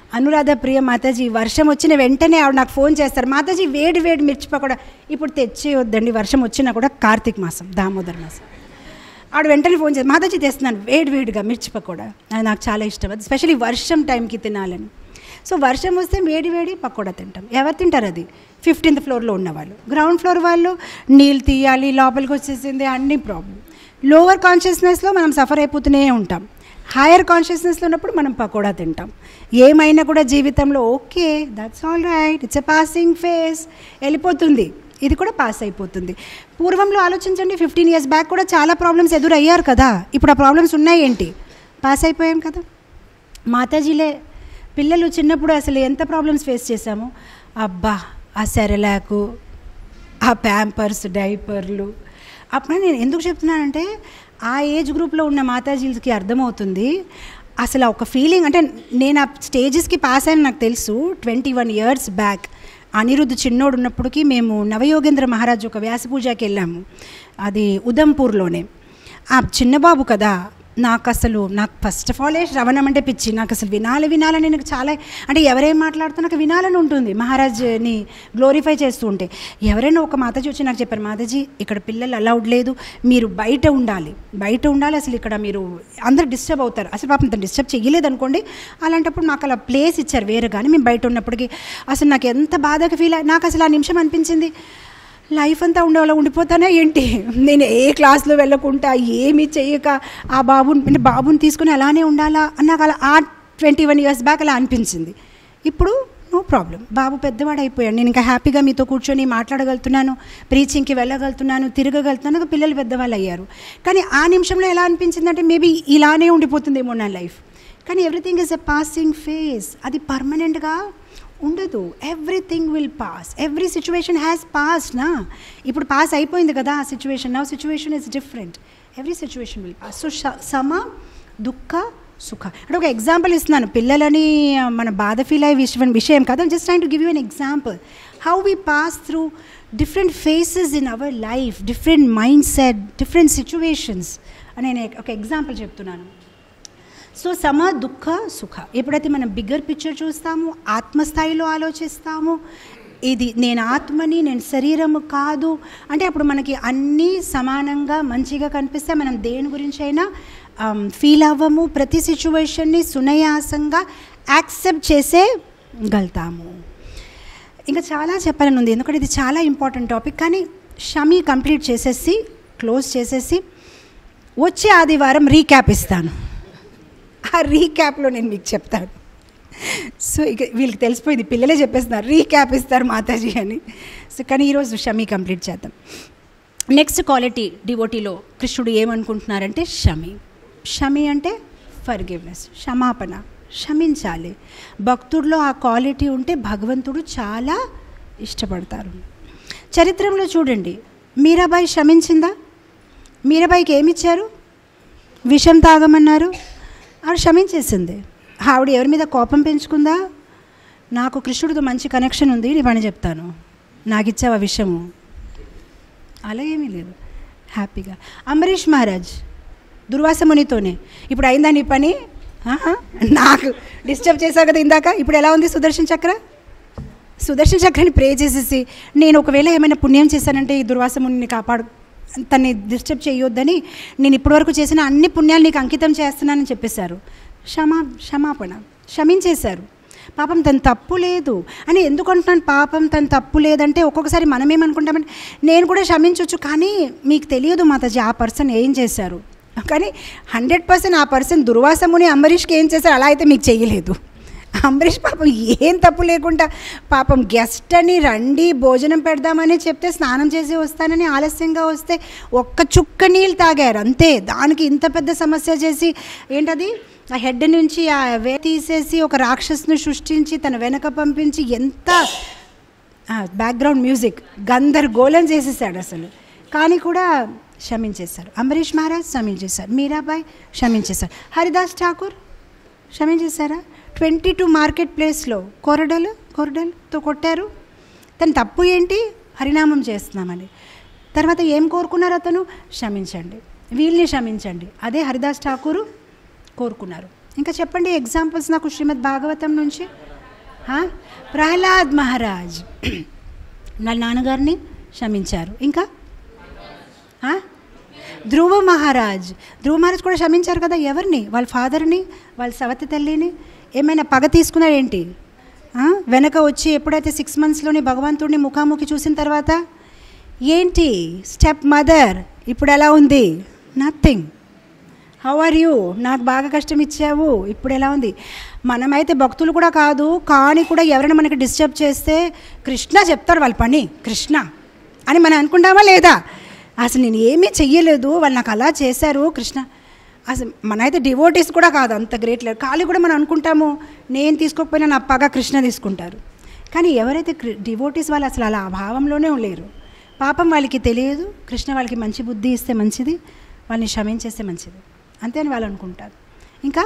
అనురాధ ప్రియ మాతాజీ వర్షం వచ్చిన వెంటనే ఆవిడ నాకు ఫోన్ చేస్తారు మాతాజీ వేడి వేడి మిర్చి పకోడా ఇప్పుడు తెచ్చేయొద్దండి వర్షం వచ్చినా కూడా కార్తీక మాసం దామోదర మాసం ఆవిడ వెంటనే ఫోన్ చేసి మాతాజీ తెస్తున్నాను వేడి వేడిగా మిర్చి పకోడా అది నాకు చాలా ఇష్టం అది స్పెషల్లీ వర్షం టైంకి తినాలని సో వర్షం వస్తే వేడి వేడి పకోడా తింటాం ఎవరు తింటారు అది ఫిఫ్టీన్త్ ఫ్లోర్లో ఉన్నవాళ్ళు గ్రౌండ్ ఫ్లోర్ వాళ్ళు నీళ్ళు తీయాలి లోపలికి వచ్చేసింది అన్ని ప్రాబ్లం లోవర్ కాన్షియస్నెస్లో మనం సఫర్ అయిపోతూనే ఉంటాం హైయర్ కాన్షియస్నెస్లో ఉన్నప్పుడు మనం పకోడా తింటాం ఏమైనా కూడా జీవితంలో okay that's all right it's a passing phase వెళ్ళిపోతుంది ఇది కూడా పాస్ అయిపోతుంది పూర్వంలో ఆలోచించండి ఫిఫ్టీన్ ఇయర్స్ బ్యాక్ కూడా చాలా ప్రాబ్లమ్స్ ఎదురయ్యారు కదా ఇప్పుడు ఆ ప్రాబ్లమ్స్ ఉన్నాయి ఏంటి పాస్ అయిపోయాం కదా మాతాజీలే పిల్లలు చిన్నప్పుడు అసలు ఎంత ప్రాబ్లమ్స్ ఫేస్ చేశాము అబ్బా ఆ సెరలాకు ఆ ప్యాంపర్స్ డైపర్లు అప్పుడు నేను ఎందుకు చెప్తున్నానంటే ఆ ఏజ్ గ్రూప్లో ఉన్న మాతాజీలకి అర్థమవుతుంది అసలు ఒక ఫీలింగ్ అంటే నేను ఆ స్టేజెస్కి పాస్ అయిన నాకు తెలుసు twenty one years back Aniruddh చిన్నోడు ఉన్నప్పటికీ మేము నవయోగేంద్ర మహారాజ్ ఒక వ్యాస పూజకి వెళ్ళాము అది ఉదంపూర్లోనే ఆ చిన్నబాబు కదా నాకు అసలు నాకు ఫస్ట్ ఆఫ్ ఆల్ శ్రవణం అంటే పిచ్చి నాకు అసలు వినాలి వినాలని నాకు చాలా అంటే ఎవరేం మాట్లాడుతూ నాకు వినాలని ఉంటుంది మహారాజ్ని గ్లోరిఫై చేస్తూ ఉంటే ఎవరైనా ఒక మాతాజీ వచ్చి నాకు చెప్పారు మాతాజీ ఇక్కడ పిల్లలు అలౌడ్ లేదు మీరు బయట ఉండాలి బయట ఉండాలి అసలు ఇక్కడ మీరు అందరు డిస్టర్బ్ అవుతారు అసలు పాపం ఇంత డిస్టర్బ్ చేయలేదు అనుకోండి అలాంటప్పుడు మాకు అలా ప్లేస్ ఇచ్చారు వేరే కానీ మేము బయట ఉన్నప్పటికీ అసలు నాకు ఎంత బాధగా ఫీల్ నాకు అసలు ఆ నిమిషం అనిపించింది లైఫ్ అంతా ఉండేవాళ్ళ ఉండిపోతానే ఏంటి నేను ఏ క్లాస్లో వెళ్ళకుండా ఏమీ చెయ్యక ఆ బాబుని అంటే బాబుని తీసుకుని అలానే ఉండాలా అని నాకు అలా ఆ ట్వంటీ వన్ ఇయర్స్ బ్యాక్ అలా అనిపించింది ఇప్పుడు నో ప్రాబ్లం బాబు పెద్దవాడు అయిపోయాడు నేను ఇంకా హ్యాపీగా మీతో కూర్చొని మాట్లాడగలుగుతున్నాను ప్రీచింగ్కి వెళ్ళగలుగుతున్నాను తిరగగలుగుతున్నాను ఇంకా పిల్లలు పెద్దవాళ్ళు అయ్యారు కానీ ఆ నిమిషంలో ఎలా అనిపించింది అంటే మేబీ ఇలానే ఉండిపోతుందేమో నా లైఫ్ కానీ everything is a passing phase అది పర్మనెంట్గా ఉండదు everything will pass every situation has pass నా ఇప్పుడు పాస్ అయిపోయింది కదా ఆ సిచ్యువేషన్ నా situation is different every situation will pass so సమ దుఃఖ సుఖ అంటే ఒక ఎగ్జాంపుల్ ఇస్తున్నాను పిల్లలని మన బాధ ఫీల్ అయ్యే విషయం విషయం కాదు just trying to give you an example how we pass through different phases in our life different mindset different situations అని నేను ఒక ఎగ్జాంపుల్ చెప్తున్నాను సో సమ దుఃఖ సుఖ ఎప్పుడైతే మనం బిగ్గర్ పిక్చర్ చూస్తామో ఆత్మస్థాయిలో ఆలోచిస్తామో ఇది నేను ఆత్మని నేను శరీరము కాదు అంటే అప్పుడు మనకి అన్నీ సమానంగా మంచిగా కనిపిస్తే మనం దేని గురించి అయినా ఫీల్ అవ్వము ప్రతి సిచ్యువేషన్ని సునయాసంగా యాక్సెప్ట్ చేసే గలుగుతాము ఇంకా చాలా చెప్పాలని ఉంది ఎందుకంటే ఇది చాలా ఇంపార్టెంట్ టాపిక్ కానీ షమీ కంప్లీట్ చేసేసి క్లోజ్ చేసేసి వచ్చే ఆదివారం రీక్యాప్ ఇస్తాను ఆ రీక్యాప్లో నేను మీకు చెప్తాను సో ఇక వీళ్ళకి తెలిసిపోయింది పిల్లలే చెప్పేస్తున్నారు రీక్యాప్ ఇస్తారు మాతాజీ అని సో కానీ ఈరోజు షమీ కంప్లీట్ చేద్దాం నెక్స్ట్ క్వాలిటీ డివోటీలో కృష్ణుడు ఏమనుకుంటున్నారంటే షమి షమి అంటే ఫర్గివ్నెస్ క్షమాపణ క్షమించాలి భక్తుడిలో ఆ క్వాలిటీ ఉంటే భగవంతుడు చాలా ఇష్టపడతారు చరిత్రలో చూడండి మీరాబాయి క్షమించిందా మీరాబాయికి ఏమిచ్చారు విషం తాగమన్నారు ఆవిడ క్షమించేసింది ఆవిడ ఎవరి మీద కోపం పెంచుకుందా నాకు కృష్ణుడితో మంచి కనెక్షన్ ఉంది నీ పని చెప్తాను నాకు ఇచ్చావా విషయము అలా ఏమీ లేదు హ్యాపీగా అంబరీష్ మహారాజ్ దుర్వాస మునితోనే ఇప్పుడు అయిందా నీ పని ఆహా, నాకు డిస్టర్బ్ చేశావు కదా ఇందాక ఇప్పుడు ఎలా ఉంది సుదర్శన్ చక్ర సుదర్శన్ చక్రాన్ని ప్రే చేసేసి నేను ఒకవేళ ఏమైనా పుణ్యం చేశానంటే ఈ దుర్వాస మునిని కాపాడు తన్ని డిస్టర్బ్ చేయొద్దని నేను ఇప్పటివరకు చేసిన అన్ని పుణ్యాలు నీకు అంకితం చేస్తున్నానని చెప్పేశారు క్షమా క్షమాపణ క్షమించేశారు పాపం తను తప్పు లేదు అని ఎందుకు అంటున్నాను పాపం తను తప్పు లేదంటే ఒక్కొక్కసారి మనం ఏమనుకుంటామంటే నేను కూడా క్షమించవచ్చు కానీ మీకు తెలియదు మాతాజీ ఆ పర్సన్ ఏం చేశారు కానీ హండ్రెడ్ పర్సెంట్ ఆ పర్సన్ దుర్వాసముని అంబరీష్కి ఏం చేశారు అలా అయితే మీకు చెయ్యలేదు అంబరీష్ పాపం ఏం తప్పు లేకుండా పాపం గెస్ట్ అని రండి భోజనం పెడదామని చెప్తే స్నానం చేసి వస్తానని ఆలస్యంగా వస్తే ఒక్క చుక్క నీళ్ళు తాగారు అంతే దానికి ఇంత పెద్ద సమస్య చేసి ఏంటది ఆ హెడ్ నుంచి ఆ వే తీసేసి ఒక రాక్షసుని సృష్టించి తన వెనక పంపించి ఎంత బ్యాక్గ్రౌండ్ మ్యూజిక్ గందరగోళం చేసేసాడు అసలు కానీ కూడా క్షమించేశారు అంబరీష్ మహారాజ్ క్షమించేశారు మీరాబాయ్ క్షమించేశారు హరిదాస్ ఠాకూర్ క్షమించేశారా ట్వంటీ టూ మార్కెట్ ప్లేస్లో కొరడలు కొరడలతో కొట్టారు తన తప్పు ఏంటి హరినామం చేస్తున్నామని తర్వాత ఏం కోరుకున్నారు అతను క్షమించండి వీళ్ళని క్షమించండి అదే హరిదాస్ ఠాకూరు కోరుకున్నారు ఇంకా చెప్పండి ఎగ్జాంపుల్స్ నాకు శ్రీమద్ భాగవతం నుంచి హా? ప్రహ్లాద్ మహారాజ్ వాళ్ళ నాన్నగారిని క్షమించారు ఇంకా హా? ధ్రువ మహారాజ్ ధ్రువ మహారాజ్ కూడా క్షమించారు కదా ఎవరిని వాళ్ళ ఫాదర్ని వాళ్ళ సవతి తల్లిని ఏమైనా పగ తీసుకున్నాడు ఏంటి ఆ? వెనక వచ్చి ఎప్పుడైతే సిక్స్ మంత్స్లోని భగవంతుడిని ముఖాముఖి చూసిన తర్వాత ఏంటి స్టెప్ మదర్ ఇప్పుడు ఎలా ఉంది నథింగ్ హౌ ఆర్ యూ నాకు బాగా కష్టం ఇచ్చావు ఇప్పుడు ఎలా ఉంది మనమైతే భక్తులు కూడా కాదు కానీ కూడా ఎవరైనా మనకి డిస్టర్బ్ చేస్తే కృష్ణ చెప్తారు వాళ్ళ పని కృష్ణ అని మనం అనుకుంటామా లేదా అసలు నేను ఏమీ చెయ్యలేదు వాళ్ళు నాకు అలా చేశారు కృష్ణ అసలు మనైతే డివోటీస్ కూడా కాదు అంత గ్రేట్ లేదు ఖాళీ కూడా మనం అనుకుంటాము నేను తీసుకోకపోయినా నా పగ కృష్ణ తీసుకుంటారు కానీ ఎవరైతే డివోటీస్ వాళ్ళు అసలు అలా ఆ భావంలోనే లేరు పాపం వాళ్ళకి తెలియదు కృష్ణ వాళ్ళకి మంచి బుద్ధి ఇస్తే మంచిది వాళ్ళని క్షమించేస్తే మంచిది అంతే అని వాళ్ళు అనుకుంటారు ఇంకా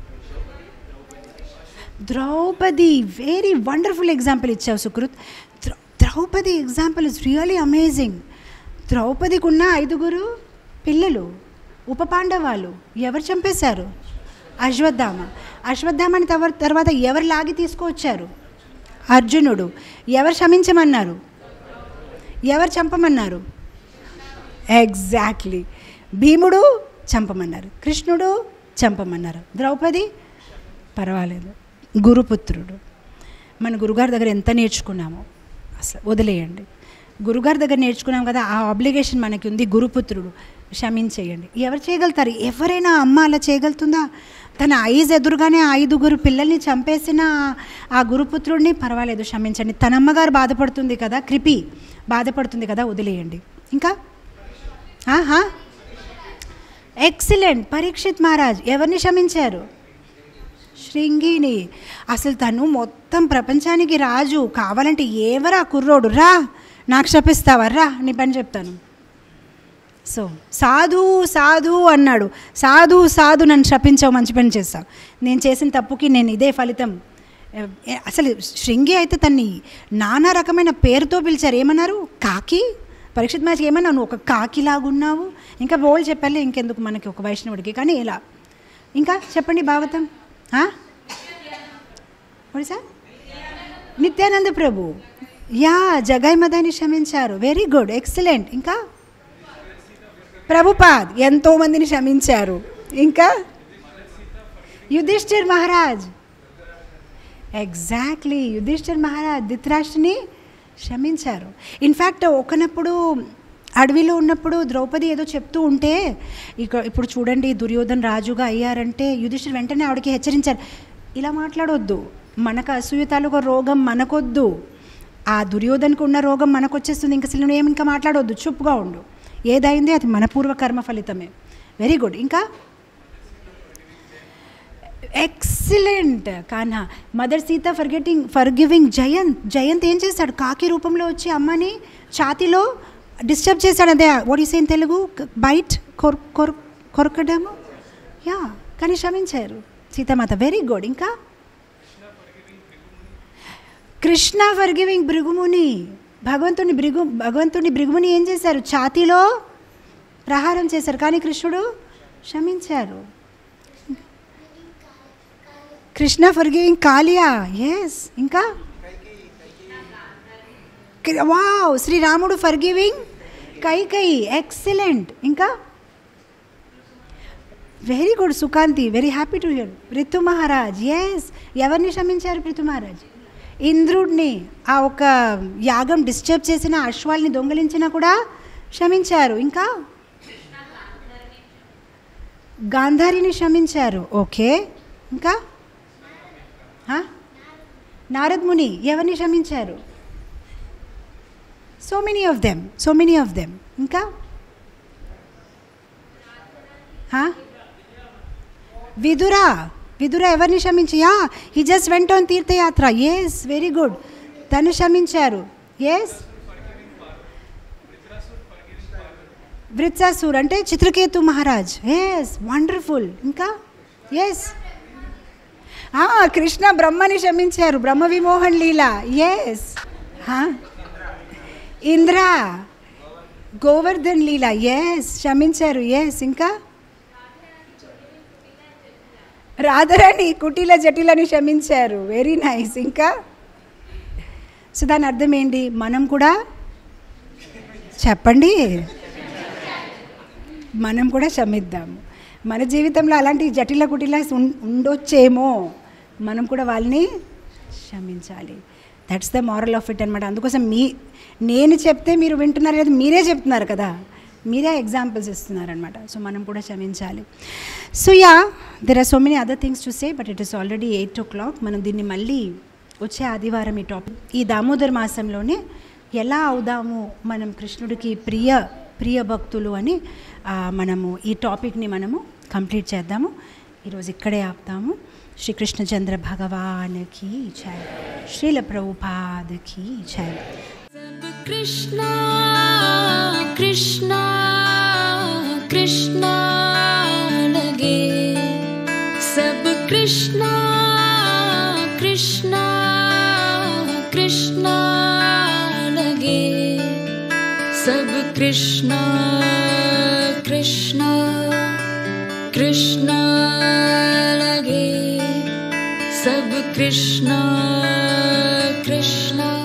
ద్రౌపది వెరీ వండర్ఫుల్ ఎగ్జాంపుల్ ఇచ్చావు సుకృత్ ద్రౌ- Draupadi example is really amazing ద్రౌపదికి ఉన్న ఐదుగురు పిల్లలు ఉప పాండవాలు ఎవరు చంపేశారు అశ్వత్థామ అశ్వత్థామని తవ తర్వాత ఎవరు లాగి తీసుకువచ్చారు అర్జునుడు ఎవరు క్షమించమన్నారు ఎవరు చంపమన్నారు ఎగ్జాక్ట్లీ భీముడు చంపమన్నారు కృష్ణుడు చంపమన్నారు ద్రౌపది పర్వాలేదు గురుపుత్రుడు మన గురుగారి దగ్గర ఎంత నేర్చుకున్నామో అసలు వదిలేయండి గురుగారి దగ్గర నేర్చుకున్నాం కదా ఆ ఆబ్లిగేషన్ మనకి ఉంది గురుపుత్రుడు క్షమించేయండి ఎవరు చేయగలుగుతారు ఎవరైనా అమ్మ అలా చేయగలుగుతుందా తన ఐజ్ ఎదురుగానే ఐదుగురు పిల్లల్ని చంపేసిన ఆ గురుపుత్రుడిని పర్వాలేదు క్షమించండి తన అమ్మగారు బాధపడుతుంది కదా కృపి బాధపడుతుంది కదా వదిలేయండి ఇంకా ఆహా ఎక్సలెంట్ పరీక్షిత్ మహారాజ్ ఎవరిని క్షమించారు శృంగిని అసలు తను మొత్తం ప్రపంచానికి రాజు కావాలంటే ఏవరా కుర్రోడు రా నాకు క్షపిస్తావా రా నీ పని చెప్తాను సో సాధు సాధు అన్నాడు సాధు సాధు నన్ను శపించావు మంచి పని చేస్తావు నేను చేసిన తప్పుకి నేను ఇదే ఫలితం ఏ- అసలు శృంగి అయితే తన్ని నానా రకమైన పేరుతో పిలిచారు ఏమన్నారు కాకి పరీక్షిత్ మ్యాచ్ ఏమన్నా నువ్వు ఒక కాకిలాగున్నావు ఇంకా బోల్ చెప్పాలి ఇంకెందుకు మనకి ఒక వైష్ణవుడికి కానీ ఇలా ఇంకా చెప్పండి భాగవతం సార్ నిత్యానంద ప్రభు యా జగై మదాని క్షమించారు వెరీ గుడ్ ఎక్సలెంట్ ఇంకా ప్రభుపాద్ ఎంతో మందిని క్షమించారు ఇంకా యుధిష్ఠిర్ మహారాజ్ ఎగ్జాక్ట్లీ యుధిష్ఠిర్ మహారాజ్ ధృతరాష్ట్రని క్షమించారు ఇన్ఫ్యాక్ట్ ఒకనప్పుడు అడవిలో ఉన్నప్పుడు ద్రౌపది ఏదో చెప్తూ ఉంటే ఇక ఇప్పుడు చూడండి దుర్యోధన్ రాజుగా అయ్యారంటే యుధిష్ఠిర్ వెంటనే ఆవిడకి హెచ్చరించారు ఇలా మాట్లాడొద్దు మనకు అసూయతాలుగా రోగం మనకొద్దు ఆ దుర్యోధన్కు ఉన్న రోగం మనకు వచ్చేస్తుంది ఇంకా అసలు నువ్వు ఏమి ఇంకా మాట్లాడొద్దు చుప్పుగా ఉండు ఏదైంది అది మన పూర్వ కర్మ ఫలితమే వెరీ గుడ్ ఇంకా ఎక్సలెంట్ కానా mother Sita forgetting forgiving Jayant Jayant ఏం చేశాడు కాకి రూపంలో వచ్చి అమ్మని ఛాతిలో డిస్టర్బ్ చేశాడు అదే what is in Telugu bite కొర్ కొర్ కొరకడము యా కానీ క్షమించారు సీతామాత వెరీ గుడ్ ఇంకా కృష్ణ ఫర్ గివింగ్ భృగుముని భగవంతుని భృగు భగవంతుని భృగుముని ఏం చేశారు ఛాతీలో ప్రహారం చేశారు కానీ కృష్ణుడు క్షమించారు Krishna forgiving Kaliya yes ఇంకా వావ్ శ్రీరాముడు ఫర్ గివింగ్ కై కై ఎక్సలెంట్ ఇంకా very good Sukanti very happy to hear Prithu Maharaj yes ఎవరిని క్షమించారు పృథు మహారాజ్ ఇంద్రుడిని ఆ ఒక యాగం డిస్టర్బ్ చేసిన అశ్వాల్ని దొంగలించినా కూడా క్షమించారు ఇంకా గాంధారిని క్షమించారు ఓకే ఇంకా హా? నారద్ ముని ఎవరిని క్షమించారు so many of them so many of them ఇంకా హా? విదురా విదుర ఎవరిని క్షమించి yeah he just went on తీర్థయాత్ర ఎస్ వెరీ గుడ్ తను క్షమించారు ఎస్ వృత్సాసూర్ అంటే చిత్రకేతు మహారాజ్ ఎస్ వండర్ఫుల్ ఇంకా ఎస్ కృష్ణ బ్రహ్మని క్షమించారు బ్రహ్మ విమోహన్ లీలా ఎస్ ఇంద్ర గోవర్ధన్ లీలా ఎస్ క్షమించారు ఎస్ ఇంకా రాధరాణి కుటీల జటిలని క్షమించారు వెరీ నైస్ ఇంకా సో దాని అర్థం ఏంటి మనం కూడా చెప్పండి మనం కూడా క్షమిద్దాము మన జీవితంలో అలాంటి జటిల కుటిల ఉం- ఉండొచ్చేమో మనం కూడా వాళ్ళని క్షమించాలి that's the moral of it అనమాట అందుకోసం మీ నేను చెప్తే మీరు వింటున్నారు లేదా మీరే చెప్తున్నారు కదా మీరే ఎగ్జాంపుల్స్ ఇస్తున్నారనమాట సో మనం కూడా క్షమించాలి so yeah there are so many other things to say but it is already eight o'clock మనం దీన్ని మళ్ళీ వచ్చే ఆదివారం ఈ టాపిక్ ఈ దామోదర్ మాసంలోనే ఎలా అవుదాము మనం కృష్ణుడికి ప్రియ ప్రియ భక్తులు అని ఆ, మనము ఈ టాపిక్ని మనము కంప్లీట్ చేద్దాము ఈరోజు ఇక్కడే ఆపుతాము శ్రీకృష్ణచంద్ర భగవాన్కి జయ శ్రీల ప్రభుపాదకి జయ सब कृष्णा कृष्णा कृष्णा लगे सब कृष्णा कृष्णा कृष्णा लगे सब कृष्णा कृष्णा कृष्णा लगे सब कृष्णा कृष्णा